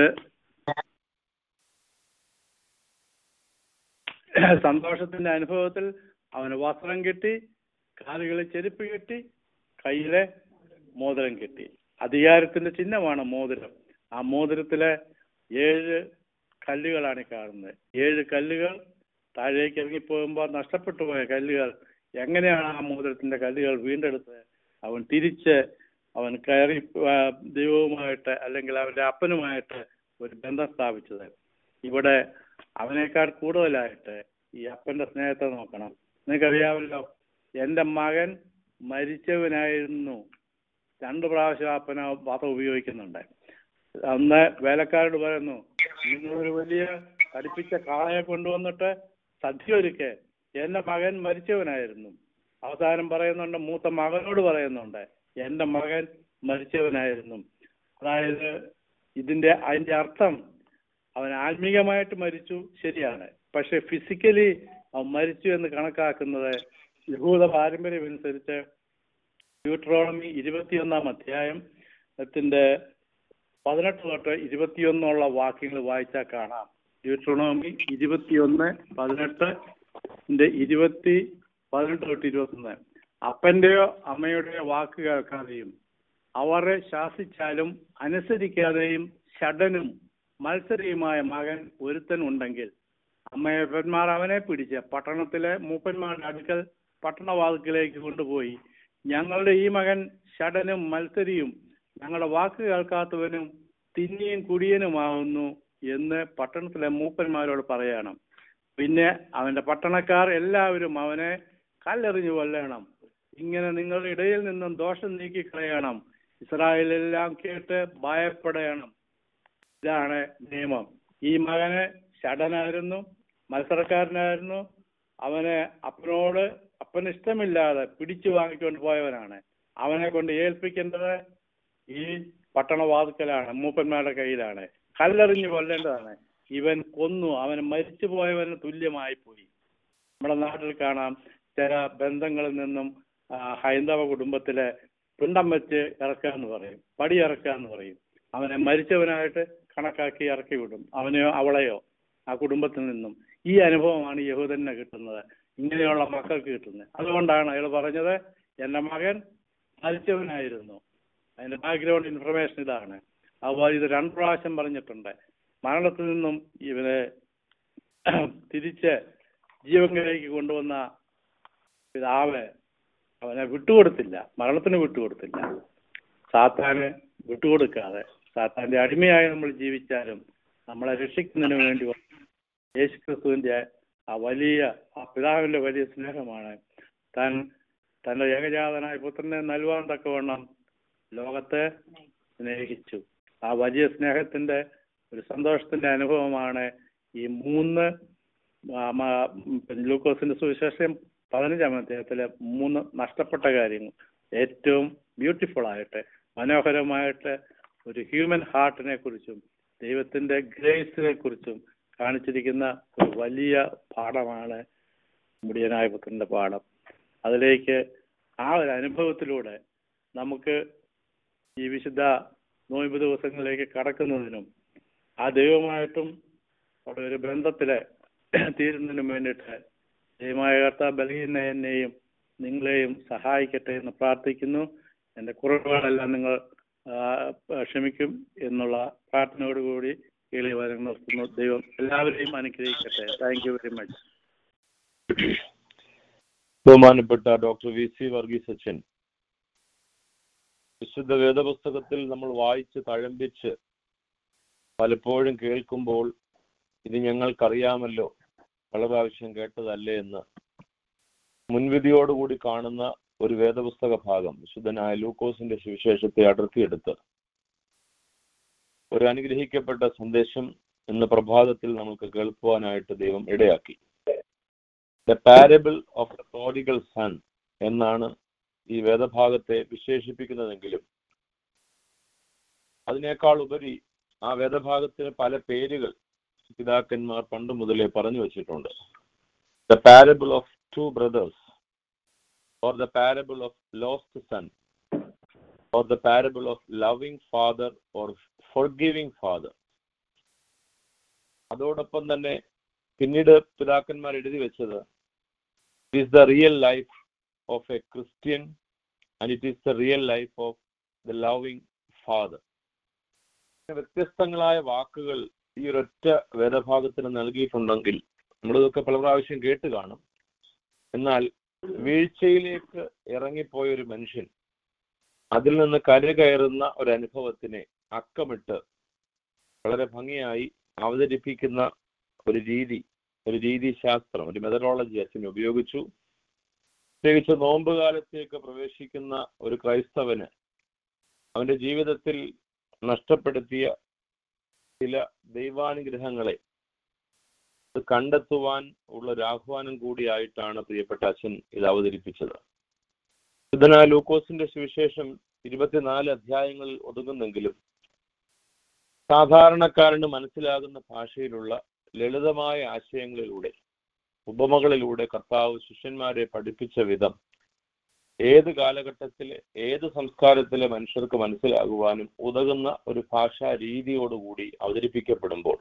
സന്തോഷത്തിന്റെ അനുഭവത്തിൽ അവന് വസ്ത്രം കിട്ടി കാലുകളിൽ ചെരുപ്പ് കിട്ടി കയ്യിലെ മോതിരം കിട്ടി അധികാരത്തിന്റെ ചിഹ്നമാണ് മോതിരം ആ മോതിരത്തിലെ ഏഴ് കല്ലുകളാണ് ഈ കാണുന്നത് ഏഴ് കല്ലുകൾ താഴേക്ക് ഇറങ്ങിപ്പോകുമ്പോൾ നഷ്ടപ്പെട്ടു പോയ കല്ലുകൾ എങ്ങനെയാണ് ആ മോതിരത്തിന്റെ കല്ലുകൾ വീണ്ടെടുത്ത് അവൻ തിരിച്ച് അവൻ കയറി ആ, ദൈവവുമായിട്ട് അല്ലെങ്കിൽ അവന്റെ അപ്പനുമായിട്ട് ഒരു ബന്ധം സ്ഥാപിച്ചത് ഇവിടെ അവനേക്കാൾ കൂടുതലായിട്ട് ഈ അപ്പന്റെ സ്നേഹത്തെ നോക്കണം നിങ്ങൾക്കറിയാമല്ലോ എന്റെ മകൻ മരിച്ചവനായിരുന്നു രണ്ട് പ്രാവശ്യം അപ്പന പദം ഉപയോഗിക്കുന്നുണ്ട് അന്ന് വേലക്കാരോട് പറയുന്നു നിങ്ങളൊരു വലിയ പഠിപ്പിച്ച കാളയെ കൊണ്ടുവന്നിട്ട് സദ്യ ഒരുക്കെ എന്റെ മകൻ മരിച്ചവനായിരുന്നു അവസാനം പറയുന്നുണ്ട് മൂത്ത മകനോട് പറയുന്നുണ്ട് എന്റെ മകൻ മരിച്ചവനായിരുന്നു അതായത് ഇതിന്റെ അതിന്റെ അർത്ഥം അവൻ ആത്മീകമായിട്ട് മരിച്ചു ശരിയാണ് പക്ഷെ ഫിസിക്കലി അവൻ മരിച്ചു എന്ന് കണക്കാക്കുന്നത് യഹൂദ പാരമ്പര്യം അനുസരിച്ച് ഡ്യൂട്രോണമി ഇരുപത്തിയൊന്നാം അധ്യായം ത്തിന്റെ പതിനെട്ട് തൊട്ട് ഇരുപത്തിയൊന്നുള്ള വാക്യങ്ങൾ വായിച്ചാൽ കാണാം ഡ്യൂട്രോണോമി ഇരുപത്തിയൊന്ന് പതിനെട്ട് ഇരുപത്തി പതിനെട്ട് തൊട്ട് ഇരുപത്തൊന്ന് അപ്പന്റെയോ അമ്മയുടെയോ വാക്ക് കേൾക്കാതെയും അവരെ ശാസിച്ചാലും അനുസരിക്കാതെയും ഷഡനും മത്സരിയുമായ മകൻ ഒരുത്തൻ ഉണ്ടെങ്കിൽ അമ്മയപ്പന്മാർ അവനെ പിടിച്ച് പട്ടണത്തിലെ മൂപ്പന്മാരുടെ അടുക്കൽ പട്ടണവാതിക്കലേക്ക് കൊണ്ടുപോയി ഞങ്ങളുടെ ഈ മകൻ ഷടനും മത്സരിയും ഞങ്ങളുടെ വാക്ക് കേൾക്കാത്തവനും തിന്നിയും കുടിയനുമാവുന്നു എന്ന് പട്ടണത്തിലെ മൂപ്പന്മാരോട് പറയണം പിന്നെ അവന്റെ പട്ടണക്കാർ എല്ലാവരും അവനെ കല്ലെറിഞ്ഞു കൊല്ലണം ഇങ്ങനെ നിങ്ങളുടെ ഇടയിൽ നിന്നും ദോഷം നീക്കിക്കളയണം ഇസ്രായേലെല്ലാം കേട്ട് ഭയപ്പെടണം ഇതാണ് നിയമം ഈ മകന് ഷടനായിരുന്നു മത്സരക്കാരനായിരുന്നു അവന് അപ്പനോട് അപ്പന് ഇഷ്ടമില്ലാതെ പിടിച്ചു വാങ്ങിക്കൊണ്ട് പോയവനാണ് അവനെ കൊണ്ട് ഏൽപ്പിക്കേണ്ടത് ഈ പട്ടണവാതുക്കലാണ് മൂപ്പന്മാരുടെ കയ്യിലാണ് കല്ലെറിഞ്ഞു കൊല്ലേണ്ടതാണ് ഇവൻ കൊന്നു അവൻ മരിച്ചു പോയവന് തുല്യമായി പോയി നമ്മുടെ നാട്ടിൽ കാണാം ചില ബന്ധങ്ങളിൽ നിന്നും ആ, ഹൈന്ദവ കുടുംബത്തിലെ പിണ്ടം വെച്ച് ഇറക്കുക എന്ന് പറയും പടി ഇറക്കുക എന്ന് പറയും അവനെ മരിച്ചവനായിട്ട് കണക്കാക്കി ഇറക്കി വിടും അവനെയോ അവളെയോ ആ കുടുംബത്തിൽ നിന്നും ഈ അനുഭവമാണ് യഹൂദനെ കിട്ടുന്നത് ഇങ്ങനെയുള്ള മക്കൾക്ക് കിട്ടുന്നത് അതുകൊണ്ടാണ് അയാൾ പറഞ്ഞത് എന്റെ മകൻ മരിച്ചവനായിരുന്നു അതിന്റെ ബാക്ക്ഗ്രൗണ്ട് ഇൻഫർമേഷൻ ഇതാണ് അതുപോലെ ഇത് രണ്ട് പ്രാവശ്യം പറഞ്ഞിട്ടുണ്ട് മരണത്തിൽ നിന്നും ഇവനെ തിരിച്ച് ജീവങ്കിലേക്ക് കൊണ്ടുവന്ന പിതാവ് അവനെ വിട്ടുകൊടുത്തില്ല മരണത്തിന് വിട്ടുകൊടുത്തില്ല സാത്താന് വിട്ടുകൊടുക്കാതെ സാത്താന്റെ അടിമയായി നമ്മൾ ജീവിച്ചാലും നമ്മളെ രക്ഷിക്കുന്നതിന് വേണ്ടി വന്ന യേശുക്രിസ്തുവിന്റെ ആ വലിയ ആ പിതാവിന്റെ വലിയ സ്നേഹമാണ് താൻ തന്റെ ഏകജാതനായ പുത്രനെ നൽകാൻ തക്കവണ്ണം ലോകത്തെ സ്നേഹിച്ചു ആ വലിയ സ്നേഹത്തിന്റെ ഒരു സന്തോഷത്തിന്റെ അനുഭവമാണ് ഈ മൂന്ന് ആ, മ- പിന്നെ ലൂക്കോസിന്റെ സുവിശേഷം പതിനഞ്ചാം അധ്യായത്തിലെ മൂന്ന് നഷ്ടപ്പെട്ട കാര്യങ്ങൾ ഏറ്റവും ബ്യൂട്ടിഫുൾ ആയിട്ട് മനോഹരമായിട്ട് ഒരു ഹ്യൂമൻ ഹാർട്ടിനെ കുറിച്ചും ദൈവത്തിന്റെ ഗ്രേസിനെ കുറിച്ചും കാണിച്ചിരിക്കുന്ന ഒരു വലിയ പാഠമാണ് മുടിയനായ പുത്രന്റെ പാഠം അതിലേക്ക് ആ ഒരു അനുഭവത്തിലൂടെ നമുക്ക് ഈ വിശുദ്ധ നോയമ്പ് ദിവസങ്ങളിലേക്ക് കടക്കുന്നതിനും ആ ദൈവമായിട്ടും അവിടെ ഒരു ബന്ധത്തില് തീരുന്നതിനും വേണ്ടിയിട്ട് ദൈവമായ കർത്താവ് ബലഹീന എന്നെയും നിങ്ങളെയും സഹായിക്കട്ടെ എന്ന് പ്രാർത്ഥിക്കുന്നു എൻ്റെ കുറവുകളെല്ലാം നിങ്ങൾ ആ, ക്ഷമിക്കും എന്നുള്ള പ്രാർത്ഥനയോടുകൂടി എളിയ വരം നിർത്തുന്നു ദൈവം എല്ലാവരെയും അനുഗ്രഹിക്കട്ടെ താങ്ക് യു വെരി മച്ച് ബഹുമാനപ്പെട്ട ഡോക്ടർ വി സി വർഗീസ് അച്ഛൻ വിശുദ്ധ വേദപുസ്തകത്തിൽ നമ്മൾ വായിച്ച് തഴമ്പിച്ച് പലപ്പോഴും കേൾക്കുമ്പോൾ ഇത് ഞങ്ങൾക്കറിയാമല്ലോ പല പ്രാവശ്യം കേട്ടതല്ലേ എന്ന് മുൻവിധിയോടുകൂടി കാണുന്ന ഒരു വേദപുസ്തക ഭാഗം വിശുദ്ധനായ ലൂക്കോസിന്റെ സുവിശേഷത്തെ അടർത്തിയെടുത്ത് ഒരു അനുഗ്രഹിക്കപ്പെട്ട സന്ദേശം ഇന്ന് പ്രഭാതത്തിൽ നമുക്ക് കേൾക്കുവാനായിട്ട് ദൈവം ഇടയാക്കി the parable of the prodigal son എന്നാണ് ഈ വേദഭാഗത്തെ വിശേഷിപ്പിക്കുന്നതെങ്കിലും അതിനേക്കാൾ ഉപരി ആ വേദഭാഗത്തിന് പല പേരുകൾ പിതാക്കന്മാർ പണ്ട് മുതലേ പറഞ്ഞു വച്ചിട്ടുണ്ട് the parable of two brothers or the parable of lost son or the parable of loving father or forgiving father അതോടൊപ്പം തന്നെ പിന്നീട് പിതാക്കന്മാർ എഴുതി വെച്ചത് it is the real life of a Christian and it is the real life of the loving father വ്യത്യസ്തങ്ങളായ വാക്കുകൾ ഈ ഒരൊറ്റ വേദഭാഗത്തിന് നൽകിയിട്ടുണ്ടെങ്കിൽ നമ്മളിതൊക്കെ പല പ്രാവശ്യം കേട്ട് കാണും എന്നാൽ വീഴ്ചയിലേക്ക് ഇറങ്ങിപ്പോയ ഒരു മനുഷ്യൻ അതിൽ നിന്ന് കരകയറുന്ന ഒരു അനുഭവത്തിനെ അക്കമിട്ട് വളരെ ഭംഗിയായി അവതരിപ്പിക്കുന്ന ഒരു രീതി ഒരു രീതിശാസ്ത്രം ഒരു മെത്തഡോളജി അച്ഛൻ ഉപയോഗിച്ചു പ്രത്യേകിച്ച് നോമ്പ് കാലത്തേക്ക് പ്രവേശിക്കുന്ന ഒരു ക്രൈസ്തവന് അവന്റെ ജീവിതത്തിൽ നഷ്ടപ്പെടുത്തിയ ചില ദൈവാനുഗ്രഹങ്ങളെ അത് കണ്ടെത്തുവാൻ ഉള്ള ഒരു ആഹ്വാനം കൂടിയായിട്ടാണ് പ്രിയപ്പെട്ട അച്ഛൻ ഇത് അവതരിപ്പിച്ചത് ഇതിനാ ലൂക്കോസിന്റെ സുവിശേഷം ഇരുപത്തിനാല് അധ്യായങ്ങളിൽ ഒതുങ്ങുന്നെങ്കിലും സാധാരണക്കാരന് മനസ്സിലാകുന്ന ഭാഷയിലുള്ള ലളിതമായ ആശയങ്ങളിലൂടെ ഉപമകളിലൂടെ കർത്താവ് ശിഷ്യന്മാരെ പഠിപ്പിച്ച വിധം ഏത് കാലഘട്ടത്തിലെ ഏത് സംസ്കാരത്തിലെ മനുഷ്യർക്ക് മനസ്സിലാകുവാനും ഉതകുന്ന ഒരു ഭാഷാ രീതിയോടുകൂടി അവതരിപ്പിക്കപ്പെടുമ്പോൾ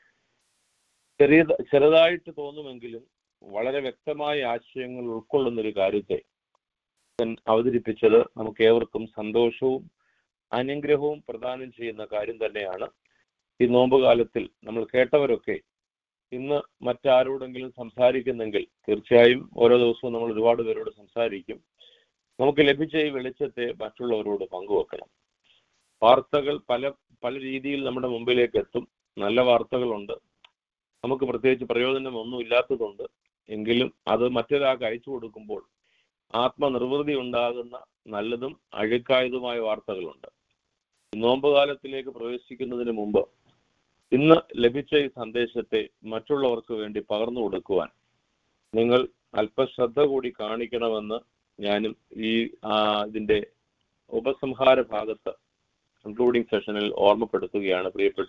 ചെറിയ ചെറുതായിട്ട് തോന്നുമെങ്കിലും വളരെ വ്യക്തമായ ആശയങ്ങൾ ഉൾക്കൊള്ളുന്ന ഒരു കാര്യത്തെ ഞാൻ അവതരിപ്പിച്ചത് നമുക്ക് ഏവർക്കും സന്തോഷവും അനുഗ്രഹവും പ്രദാനം ചെയ്യുന്ന കാര്യം തന്നെയാണ് ഈ നോമ്പുകാലത്തിൽ നമ്മൾ കേട്ടവരൊക്കെ ഇന്ന് മറ്റാരോടെങ്കിലും സംസാരിക്കുന്നെങ്കിൽ തീർച്ചയായും ഓരോ ദിവസവും നമ്മൾ ഒരുപാട് പേരോട് സംസാരിക്കും നമുക്ക് ലഭിച്ച ഈ വെളിച്ചത്തെ മറ്റുള്ളവരോട് പങ്കുവെക്കണം വാർത്തകൾ പല പല രീതിയിൽ നമ്മുടെ മുമ്പിലേക്ക് എത്തും നല്ല വാർത്തകളുണ്ട് നമുക്ക് പ്രത്യേകിച്ച് പ്രയോജനമൊന്നും ഇല്ലാത്തതുണ്ട് എങ്കിലും അത് മറ്റൊരാൾക്ക് അയച്ചു കൊടുക്കുമ്പോൾ ആത്മനിർവൃതി ഉണ്ടാകുന്ന നല്ലതും അഴുക്കായതുമായ വാർത്തകളുണ്ട് നോമ്പുകാലത്തിലേക്ക് പ്രവേശിക്കുന്നതിന് മുമ്പ് ഇന്ന് ലഭിച്ച ഈ സന്ദേശത്തെ മറ്റുള്ളവർക്ക് വേണ്ടി പകർന്നു കൊടുക്കുവാൻ നിങ്ങൾ അല്പശ്രദ്ധ കൂടി കാണിക്കണമെന്ന് ഞാനും ഈ ആ, ഇതിന്റെ ഉപസംഹാര ഭാഗത്ത് കൺക്ലൂഡിംഗ് സെഷനിൽ ഓർമ്മപ്പെടുത്തുകയാണ് പ്രിയപ്പെട്ട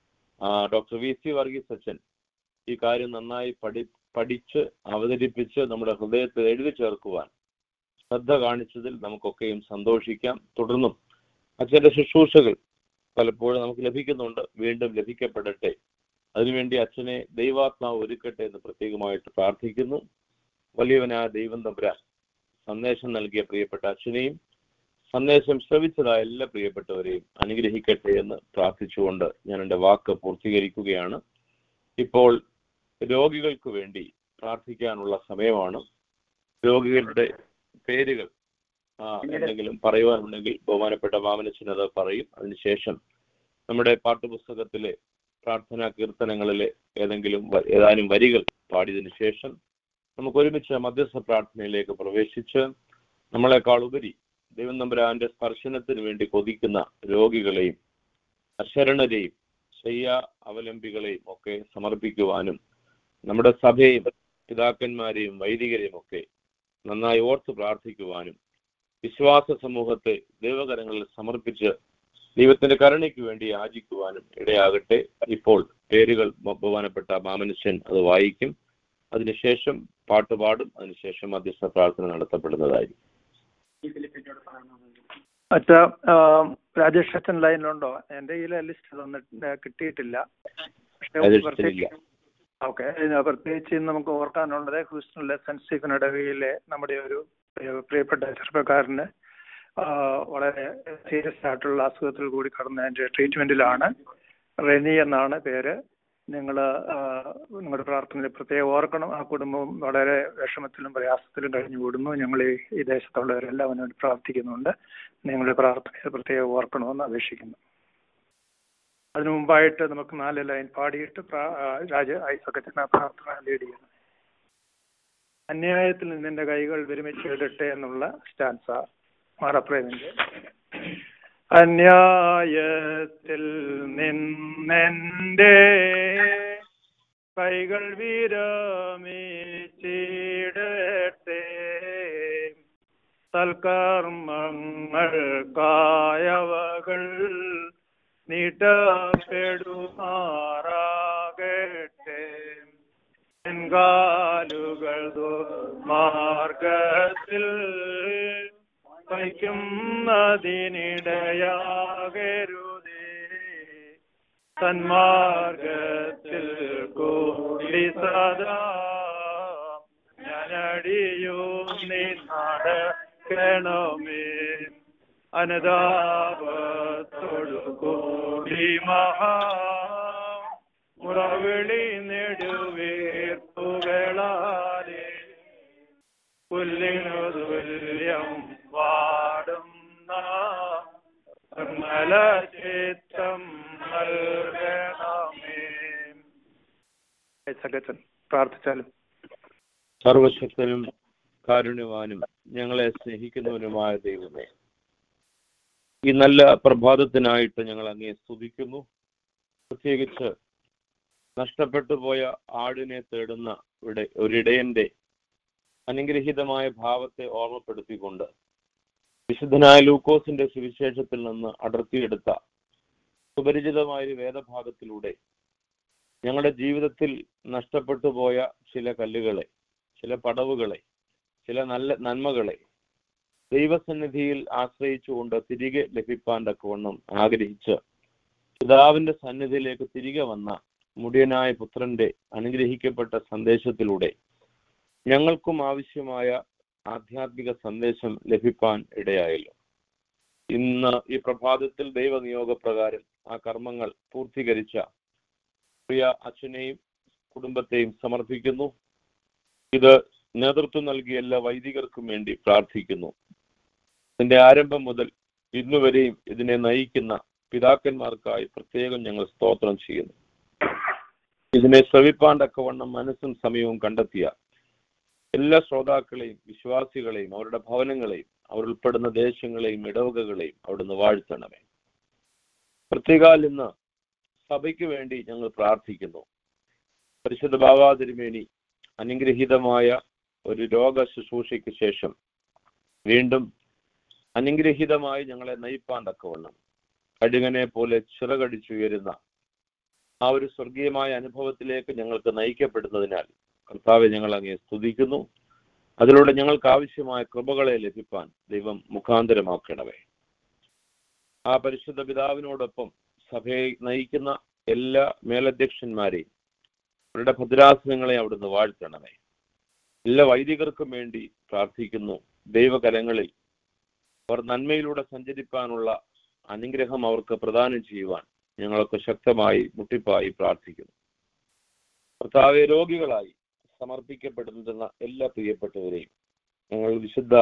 ഡോക്ടർ വി സി വർഗീസ് അച്ഛൻ ഈ കാര്യം നന്നായി പഠി പഠിച്ച് അവതരിപ്പിച്ച് നമ്മുടെ ഹൃദയത്തിൽ എഴുതി ചേർക്കുവാൻ ശ്രദ്ധ കാണിച്ചതിൽ നമുക്കൊക്കെയും സന്തോഷിക്കാം തുടർന്നും അച്ഛന്റെ ശുശ്രൂഷകൾ പലപ്പോഴും നമുക്ക് ലഭിക്കുന്നുണ്ട് വീണ്ടും ലഭിക്കപ്പെടട്ടെ അതിനുവേണ്ടി അച്ഛനെ ദൈവാത്മാവ് ഒരുക്കട്ടെ എന്ന് പ്രത്യേകമായിട്ട് പ്രാർത്ഥിക്കുന്നു വലിയവനായ ദൈവം തമ്പുരാൻ സന്ദേശം നൽകിയ പ്രിയപ്പെട്ട അച്ഛനെയും സന്ദേശം ശ്രവിച്ചതായ എല്ലാ പ്രിയപ്പെട്ടവരെയും അനുഗ്രഹിക്കട്ടെ എന്ന് പ്രാർത്ഥിച്ചുകൊണ്ട് ഞാൻ എൻ്റെ വാക്ക് പൂർത്തീകരിക്കുകയാണ് ഇപ്പോൾ രോഗികൾക്ക് വേണ്ടി പ്രാർത്ഥിക്കാനുള്ള സമയമാണ് രോഗികളുടെ പേരുകൾ ആ, എന്തെങ്കിലും പറയുവാനുണ്ടെങ്കിൽ ബഹുമാനപ്പെട്ട വാമനച്ചൻ അത് പറയും അതിനുശേഷം നമ്മുടെ പാഠപുസ്തകത്തിലെ പ്രാർത്ഥനാ കീർത്തനങ്ങളിലെ ഏതെങ്കിലും വ- ഏതാനും വരികൾ പാടിയതിനു ശേഷം നമുക്ക് ഒരുമിച്ച് മധ്യസ്ഥ പ്രാർത്ഥനയിലേക്ക് പ്രവേശിച്ച് നമ്മളെക്കാൾ ഉപരി ദൈവം നമ്പുരാന്റെ സ്പർശനത്തിന് വേണ്ടി കൊതിക്കുന്ന രോഗികളെയും അശരണരെയും ശയ്യ അവലംബികളെയും ഒക്കെ സമർപ്പിക്കുവാനും നമ്മുടെ സഭയെയും പിതാക്കന്മാരെയും വൈദികരെയും ഒക്കെ നന്നായി ഓർത്ത് പ്രാർത്ഥിക്കുവാനും വിശ്വാസ സമൂഹത്തെ ദൈവകരങ്ങളിൽ സമർപ്പിച്ച് ദൈവത്തിന്റെ കരുണയ്ക്ക് വേണ്ടി യാചിക്കുവാനും ഇടയാകട്ടെ ഇപ്പോൾ പേരുകൾ ബഹുമാനപ്പെട്ട മാമനുഷ്യൻ അത് വായിക്കും അതിനുശേഷം പാട്ട് പാടും അതിനുശേഷം മധ്യസ്ഥ പ്രാർത്ഥന നടത്തപ്പെടുന്നതായിരിക്കും അച്ഛ രാജേഷ് അച്ഛൻ ലൈനിലുണ്ടോ എന്റെ കയ്യിലെ ലിസ്റ്റ് തന്നിട്ട് കിട്ടിയിട്ടില്ല പക്ഷേ രാജേഷ് പ്രത്യേകിച്ച് അച്ഛനില്ല. ഓക്കെ പ്രത്യേകിച്ച് ഇന്ന് നമുക്ക് ഓർക്കാനുള്ളത് ഹൂസ്റ്റണിലെ സെന്റ് സ്റ്റീഫൻ ഇടവകയിലെ നമ്മുടെ ഒരു പ്രിയ- പ്രിയപ്പെട്ട ചെറുപ്പക്കാരന് ആ, വളരെ സീരിയസ് ആയിട്ടുള്ള അസുഖത്തിൽ കൂടി കടന്ന് അതിന്റെ ട്രീറ്റ്മെന്റിലാണ് റെനി എന്നാണ് പേര് നിങ്ങൾ നിങ്ങളുടെ പ്രാർത്ഥനയിൽ പ്രത്യേകം ഓർക്കണം ആ കുടുംബം വളരെ വിഷമത്തിലും പ്രയാസത്തിലും കഴിഞ്ഞു കൂടുന്നു ഞങ്ങൾ ഈ ഈ ദേശത്തുള്ളവരെല്ലാം അവന് വേണ്ടി പ്രാർത്ഥിക്കുന്നുണ്ട് നിങ്ങളുടെ പ്രാർത്ഥനയിൽ പ്രത്യേകം ഓർക്കണമെന്ന് അപേക്ഷിക്കുന്നു അതിനു മുമ്പായിട്ട് നമുക്ക് നാല് ലൈൻ പാടിയിട്ട് പ്രാ- ആ, രാജ ഐസക്കത്തിന് പ്രാർത്ഥന ലീഡ് ചെയ്യണം അന്യായത്തിൽ നിന്റെ കൈകൾ വിരമിച്ചിടട്ടെ എന്നുള്ള സ്റ്റാൻസ മാറപ്രേമിന്റെ അന്യായത്തിൽ നിന്നെന്റെ കൈകൾ വിരമിച്ചിടട്ടെ സൽക്കർമ്മങ്ങൾക്കായവകൾ നീട്ടപ്പെടുമാറാകട്ടെ എൻകാലുകൾ മാർഗത്തിൽ വയ്ക്കുന്നതിനിടയാകരുതേ സന്മാർഗത്തിൽ കൂടി സദാ ഞാനടിയോ നീ നടക്കണമേ അനുതാപത്തോടു കൂടി മഹാ മുറവിളി നെടുവീർപ്പുകളാലേ പുല്ലിനു തുല്യം വാടുന്ന നിർമ്മല ചിത്തം നൽകണമേ സകച്ചൻ പ്രാർത്ഥിച്ചാലും സർവശക്തനും കാരുണ്യവാനും ഞങ്ങളെ സ്നേഹിക്കുന്നവനുമായ ദൈവമേ ഈ നല്ല പ്രഭാതത്തിനായിട്ട് ഞങ്ങൾ അങ്ങേ സ്തുതിക്കുന്നു പ്രത്യേകിച്ച് നഷ്ടപ്പെട്ടു പോയ ആടിനെ തേടുന്ന ഇവിടെ ഒരിടയന്റെ അനുഗ്രഹീതമായ ഭാവത്തെ ഓർമ്മപ്പെടുത്തിക്കൊണ്ട് വിശുദ്ധനായ ലൂക്കോസിന്റെ സുവിശേഷത്തിൽ നിന്ന് അടർത്തിയെടുത്ത സുപരിചിതമായ ഒരു വേദഭാഗത്തിലൂടെ ഞങ്ങളുടെ ജീവിതത്തിൽ നഷ്ടപ്പെട്ടു പോയ ചില കല്ലുകളെ ചില പടവുകളെ ചില നല്ല നന്മകളെ ദൈവസന്നിധിയിൽ ആശ്രയിച്ചുകൊണ്ട് തിരികെ ലഭിപ്പാൻ തക്കവണ്ണം ആഗ്രഹിച്ച് പിതാവിന്റെ സന്നിധിയിലേക്ക് തിരികെ വന്ന മുടിയനായ പുത്രന്റെ അനുഗ്രഹിക്കപ്പെട്ട സന്ദേശത്തിലൂടെ ഞങ്ങൾക്കും ആവശ്യമായ ആധ്യാത്മിക സന്ദേശം ലഭിപ്പാൻ ഇടയായല്ലോ ഇന്ന് ഈ പ്രഭാതത്തിൽ ദൈവനിയോഗപ്രകാരം ആ കർമ്മങ്ങൾ പൂർത്തീകരിച്ച പ്രിയ അച്ഛനെയും കുടുംബത്തെയും സമർപ്പിക്കുന്നു ഇത് നേതൃത്വം നൽകിയ എല്ലാ വൈദികർക്കും വേണ്ടി പ്രാർത്ഥിക്കുന്നു ഇതിന്റെ ആരംഭം മുതൽ ഇന്നുവരെയും ഇതിനെ നയിക്കുന്ന പിതാക്കന്മാർക്കായി പ്രത്യേകം ഞങ്ങൾ സ്തോത്രം ചെയ്യുന്നു ഇതിനെ ശ്രവിപ്പാൻ തക്കവണ്ണം മനസ്സും സമയവും കണ്ടെത്തിയ എല്ലാ ശ്രോതാക്കളെയും വിശ്വാസികളെയും അവരുടെ ഭവനങ്ങളെയും അവർ ഉൾപ്പെടുന്ന ദേശങ്ങളെയും ഇടവകകളെയും അവിടുന്ന് വാഴ്ത്തണമേ പ്രത്യേകാൽ ഇന്ന് സഭയ്ക്ക് വേണ്ടി ഞങ്ങൾ പ്രാർത്ഥിക്കുന്നു പരിശുദ്ധ ബാബാ തിരുമേനി അനുഗ്രഹീതമായ ഒരു രോഗ ശുശ്രൂഷയ്ക്ക് ശേഷം വീണ്ടും അനുഗ്രഹീതമായി ഞങ്ങളെ നയിപ്പാൻ തക്കവണ്ണം കടുകനെ പോലെ ചിറകടിച്ചുയരുന്ന ആ ഒരു സ്വർഗീയമായ അനുഭവത്തിലേക്ക് ഞങ്ങൾക്ക് നയിക്കപ്പെടുന്നതിനാൽ കർത്താവെ ഞങ്ങൾ അങ്ങേ സ്തുതിക്കുന്നു അതിലൂടെ ഞങ്ങൾക്ക് ആവശ്യമായ കൃപകളെ ലഭിപ്പാൻ ദൈവം മുഖാന്തരമാക്കണമേ ആ പരിശുദ്ധ പിതാവിനോടൊപ്പം സഭയെ നയിക്കുന്ന എല്ലാ മേലധ്യക്ഷന്മാരെയും അവരുടെ ഭദ്രാസനങ്ങളെ അവിടുന്ന് വാഴ്ത്തണമേ എല്ലാ വൈദികർക്കും വേണ്ടി പ്രാർത്ഥിക്കുന്നു ദൈവകരങ്ങളിൽ അവർ നന്മയിലൂടെ സഞ്ചരിപ്പാനുള്ള അനുഗ്രഹം അവർക്ക് പ്രദാനം ചെയ്യുവാൻ ഞങ്ങളൊക്കെ ശക്തമായി മുട്ടിപ്പായി പ്രാർത്ഥിക്കുന്നു കർത്താവെ രോഗികളായി സമർപ്പിക്കപ്പെടുന്ന എല്ലാ പ്രിയപ്പെട്ടവരെയും ഞങ്ങൾ വിശുദ്ധ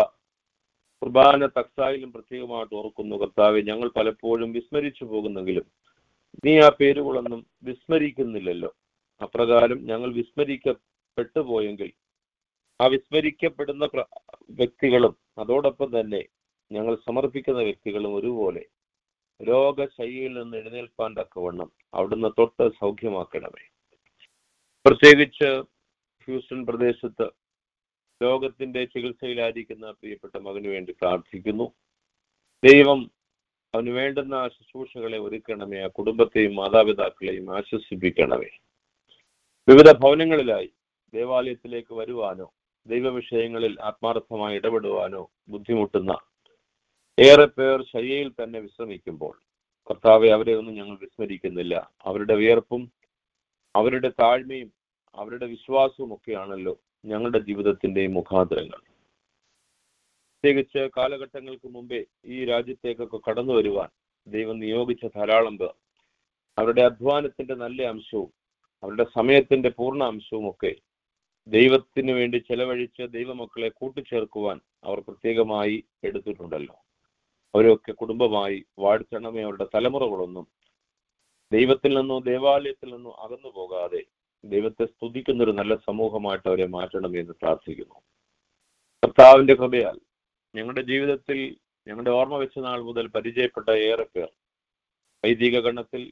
കുർബാന തക്സായിലും പ്രത്യേകമായിട്ട് ഓർക്കുന്നു കർത്താവെ ഞങ്ങൾ പലപ്പോഴും വിസ്മരിച്ചു പോകുന്നെങ്കിലും നീ ആ പേരുകളൊന്നും വിസ്മരിക്കുന്നില്ലല്ലോ അപ്രകാരം ഞങ്ങൾ വിസ്മരിക്കപ്പെട്ടു പോയെങ്കിൽ ആ വിസ്മരിക്കപ്പെടുന്ന പ്ര- വ്യക്തികളും അതോടൊപ്പം തന്നെ ഞങ്ങൾ സമർപ്പിക്കുന്ന വ്യക്തികളും ഒരുപോലെ രോഗശൈലിയിൽ നിന്ന് എഴുന്നേൽപ്പാൻ തക്കവണ്ണം അവിടുന്ന് തൊട്ട് സൗഖ്യമാക്കണമേ പ്രത്യേകിച്ച് ഹ്യൂസ്റ്റൺ പ്രദേശത്ത് രോഗത്തിന്റെ ചികിത്സയിലായിരിക്കുന്ന പ്രിയപ്പെട്ട മകന് വേണ്ടി പ്രാർത്ഥിക്കുന്നു ദൈവം അവന് വേണ്ടുന്ന ശുശ്രൂഷകളെ ഒരുക്കണമേ ആ കുടുംബത്തെയും മാതാപിതാക്കളെയും ആശ്വസിപ്പിക്കണമേ വിവിധ ഭവനങ്ങളിലായി ദേവാലയത്തിലേക്ക് വരുവാനോ ദൈവവിഷയങ്ങളിൽ ആത്മാർത്ഥമായി ഇടപെടുവാനോ ബുദ്ധിമുട്ടുന്ന ഏറെ പേർ ശയ്യയിൽ തന്നെ വിശ്രമിക്കുമ്പോൾ കർത്താവെ അവരെ ഒന്നും ഞങ്ങൾ വിസ്മരിക്കുന്നില്ല അവരുടെ വിയർപ്പും അവരുടെ താഴ്മയും അവരുടെ വിശ്വാസവും ഒക്കെയാണല്ലോ ഞങ്ങളുടെ ജീവിതത്തിന്റെയും മുഖാന്തരങ്ങൾ പ്രത്യേകിച്ച് കാലഘട്ടങ്ങൾക്ക് മുമ്പേ ഈ രാജ്യത്തേക്കൊക്കെ കടന്നു വരുവാൻ ദൈവം നിയോഗിച്ച ധാരാളം പേർ അവരുടെ അധ്വാനത്തിന്റെ നല്ല അംശവും അവരുടെ സമയത്തിന്റെ പൂർണ്ണ അംശവും ഒക്കെ ദൈവത്തിന് വേണ്ടി ചെലവഴിച്ച് ദൈവമക്കളെ കൂട്ടിച്ചേർക്കുവാൻ അവർ പ്രത്യേകമായി എടുത്തിട്ടുണ്ടല്ലോ അവരൊക്കെ കുടുംബമായി വാഴ്ത്തണമേ അവരുടെ തലമുറകളൊന്നും ദൈവത്തിൽ നിന്നോ ദേവാലയത്തിൽ നിന്നോ അകന്നു പോകാതെ ദൈവത്തെ സ്തുതിക്കുന്ന ഒരു നല്ല സമൂഹമായിട്ട് അവരെ മാറ്റണമേ എന്ന് പ്രാർത്ഥിക്കുന്നു കർത്താവിന്റെ കൃപയാൽ ഞങ്ങളുടെ ജീവിതത്തിൽ ഞങ്ങളുടെ ഓർമ്മ വെച്ച നാൾ മുതൽ പരിചയപ്പെട്ട ഏറെ പേർ വൈദിക ഗണത്തിൽ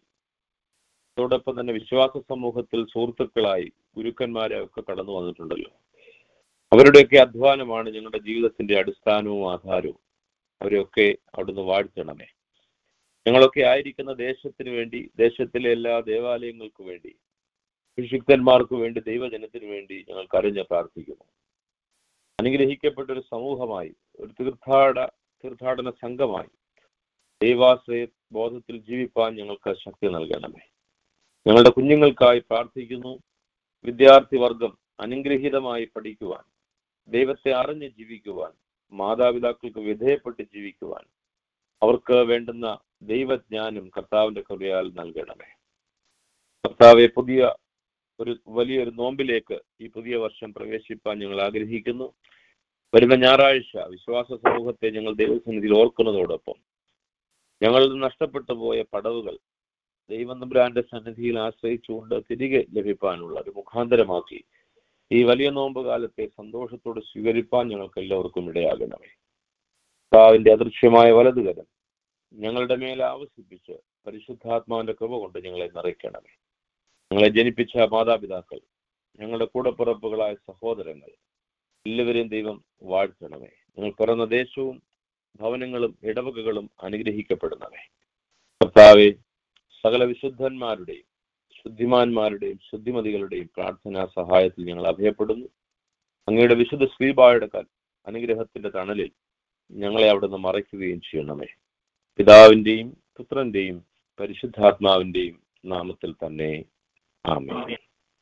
അതോടൊപ്പം തന്നെ വിശ്വാസ സമൂഹത്തിൽ സുഹൃത്തുക്കളായി ഗുരുക്കന്മാരെ ഒക്കെ കടന്നു വന്നിട്ടുണ്ടല്ലോ അവരുടെയൊക്കെ അധ്വാനമാണ് ഞങ്ങളുടെ ജീവിതത്തിന്റെ അടിസ്ഥാനവും ആധാരവും അവരെയൊക്കെ അവിടുന്ന് വാഴ്ത്തണമേ ഞങ്ങളൊക്കെ ആയിരിക്കുന്ന ദേശത്തിന് വേണ്ടി ദേശത്തിലെ എല്ലാ ദേവാലയങ്ങൾക്ക് വേണ്ടി വിശുദ്ധന്മാർക്ക് വേണ്ടി ദൈവജനത്തിന് വേണ്ടി ഞങ്ങൾ കരഞ്ഞ് പ്രാർത്ഥിക്കുന്നു അനുഗ്രഹിക്കപ്പെട്ട ഒരു സമൂഹമായി ഒരു തീർത്ഥാട തീർത്ഥാടന സംഘമായി ദൈവാശ്രയ ബോധത്തിൽ ജീവിപ്പാൻ ഞങ്ങൾക്ക് ശക്തി നൽകണമേ ഞങ്ങളുടെ കുഞ്ഞുങ്ങൾക്കായി പ്രാർത്ഥിക്കുന്നു വിദ്യാർത്ഥി വർഗം അനുഗ്രഹീതമായി പഠിക്കുവാൻ ദൈവത്തെ അറിഞ്ഞ് ജീവിക്കുവാൻ മാതാപിതാക്കൾക്ക് വിധേയപ്പെട്ട് ജീവിക്കുവാൻ അവർക്ക് വേണ്ടുന്ന ദൈവജ്ഞാനം കർത്താവിന്റെ കൃപയാൽ നൽകണമേ കർത്താവെ പുതിയ ഒരു വലിയൊരു നോമ്പിലേക്ക് ഈ പുതിയ വർഷം പ്രവേശിപ്പാൻ ഞങ്ങൾ ആഗ്രഹിക്കുന്നു വരുന്ന ഞായറാഴ്ച വിശ്വാസ സമൂഹത്തെ ഞങ്ങൾ ദൈവസന്നിധിയിൽ ഓർക്കുന്നതോടൊപ്പം ഞങ്ങൾ നഷ്ടപ്പെട്ടു പോയ പടവുകൾ ദൈവം തമ്പുരാന്റെ സന്നിധിയിൽ ആശ്രയിച്ചുകൊണ്ട് തിരികെ ലഭിക്കാനുള്ള ഒരു മുഖാന്തരമാക്കി ഈ വലിയ നോമ്പ് കാലത്തെ സന്തോഷത്തോടെ സ്വീകരിപ്പാൻ ഞങ്ങൾക്ക് എല്ലാവർക്കും ഇടയാകണമേ കർത്താവിന്റെ അദൃശ്യമായ വലതുകരം ഞങ്ങളുടെ മേൽ ആവസിപ്പിച്ച് പരിശുദ്ധാത്മാവിന്റെ കൃപ കൊണ്ട് ഞങ്ങളെ നിറയ്ക്കണമേ ഞങ്ങളെ ജനിപ്പിച്ച മാതാപിതാക്കൾ ഞങ്ങളുടെ കൂടപ്പിറപ്പുകളായ സഹോദരങ്ങൾ എല്ലാവരെയും ദൈവം വാഴ്ത്തണമേ ഞങ്ങൾ പിറന്ന ദേശവും ഭവനങ്ങളും ഇടവകകളും അനുഗ്രഹിക്കപ്പെടുന്നവേ കർത്താവെ സകല വിശുദ്ധന്മാരുടെയും ശുദ്ധിമാന്മാരുടെയും ശുദ്ധിമതികളുടെയും പ്രാർത്ഥനാ സഹായത്തിൽ ഞങ്ങൾ അഭയപ്പെടുന്നു അങ്ങയുടെ വിശുദ്ധ ശ്രീബായുടെ കൽ അനുഗ്രഹത്തിന്റെ തണലിൽ ഞങ്ങളെ അവിടുന്ന് മറയ്ക്കുകയും ചെയ്യണമേ പിതാവിന്റെയും പുത്രന്റെയും പരിശുദ്ധാത്മാവിന്റെയും നാമത്തിൽ തന്നെ ആമേൻ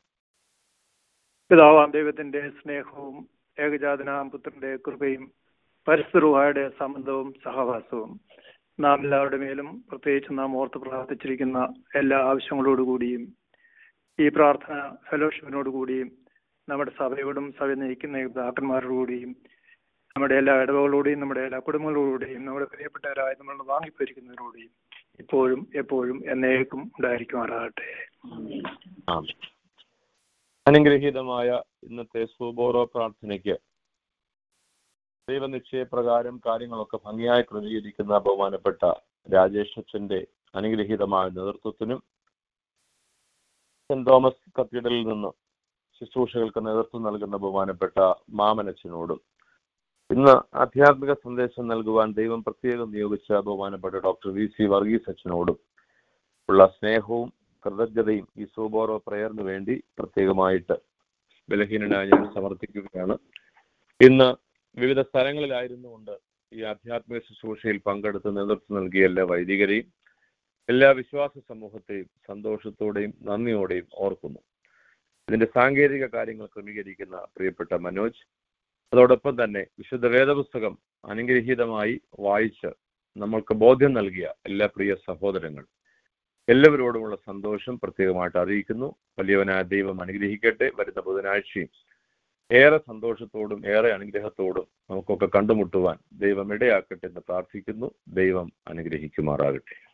പിതാവാം ദൈവത്തിന്റെ സ്നേഹവും ഏകജാതനാം പുത്രന്റെ കൃപയും പരിസ്ഥിതിയുടെ സംബന്ധവും സഹവാസവും നാം എല്ലാവരുടെ മേലും പ്രത്യേകിച്ച് നാം ഓർത്ത് പ്രാർത്ഥിച്ചിരിക്കുന്ന എല്ലാ ആവശ്യങ്ങളോടുകൂടിയും ഈ പ്രാർത്ഥന ഫെലോഷിപ്പിനോട് കൂടിയും നമ്മുടെ സഭയോടും സഭ നയിക്കുന്ന പിതാക്കന്മാരോടുകൂടിയും നമ്മുടെ എല്ലാ ഇടവകളോടെയും നമ്മുടെ എല്ലാ കുടുംബങ്ങളോടുകൂടിയും നമ്മുടെ പ്രിയപ്പെട്ടവരായ നമ്മൾ വാങ്ങിപ്പോയിരിക്കുന്നവരോടെയും ഇപ്പോഴും എപ്പോഴും എന്നേക്കും ഉണ്ടായിരിക്കുമാറാകട്ടെ ആമേൻ. അനുഗ്രഹീതമായ ഇന്നത്തെ സൂബോറോ പ്രാർത്ഥനയ്ക്ക് ദൈവനിശ്ചയപ്രകാരം കാര്യങ്ങളൊക്കെ ഭംഗിയായി ക്രമീകരിക്കുന്ന ബഹുമാനപ്പെട്ട രാജേഷ് അച്ഛന്റെ അനുഗ്രഹീതമായ നേതൃത്വത്തിനും സെന്റ് തോമസ് കത്തീഡ്രലിൽ നിന്ന് ശുശ്രൂഷകൾക്ക് നേതൃത്വം നൽകുന്ന ബഹുമാനപ്പെട്ട മാമനച്ഛനോടും ഇന്ന് ആധ്യാത്മിക സന്ദേശം നൽകുവാൻ ദൈവം പ്രത്യേകം നിയോഗിച്ച ബഹുമാനപ്പെട്ട ഡോക്ടർ വി സി വർഗീസ് അച്ഛനോടും ഉള്ള സ്നേഹവും കൃതജ്ഞതയും ഈ സൂബോറോ പ്രയറിന് വേണ്ടി പ്രത്യേകമായിട്ട് ബലഹീനനായി ഞാൻ സമർപ്പിക്കുകയാണ് ഇന്ന് വിവിധ സ്ഥലങ്ങളിലായിരുന്നുകൊണ്ട് ഈ ആധ്യാത്മിക ശുശ്രൂഷയിൽ പങ്കെടുത്ത് നേതൃത്വം നൽകിയ എല്ലാ വൈദികരെയും എല്ലാ വിശ്വാസ സമൂഹത്തെയും സന്തോഷത്തോടെയും നന്ദിയോടെയും ഓർക്കുന്നു ഇതിന്റെ സാങ്കേതിക കാര്യങ്ങൾ ക്രമീകരിക്കുന്ന പ്രിയപ്പെട്ട മനോജ് അതോടൊപ്പം തന്നെ വിശുദ്ധ വേദപുസ്തകം അനുഗ്രഹീതമായി വായിച്ച് നമ്മൾക്ക് ബോധ്യം നൽകിയ എല്ലാ പ്രിയ സഹോദരങ്ങൾ എല്ലാവരോടുമുള്ള സന്തോഷം പ്രത്യേകമായിട്ട് അറിയിക്കുന്നു വലിയവനായ ദൈവം അനുഗ്രഹിക്കട്ടെ വരുന്ന ബുധനാഴ്ചയും ഏറെ സന്തോഷത്തോടും ഏറെ അനുഗ്രഹത്തോടും നമുക്കൊക്കെ കണ്ടുമുട്ടുവാൻ ദൈവം ഇടയാക്കട്ടെ എന്ന് പ്രാർത്ഥിക്കുന്നു ദൈവം അനുഗ്രഹിക്കുമാറാകട്ടെ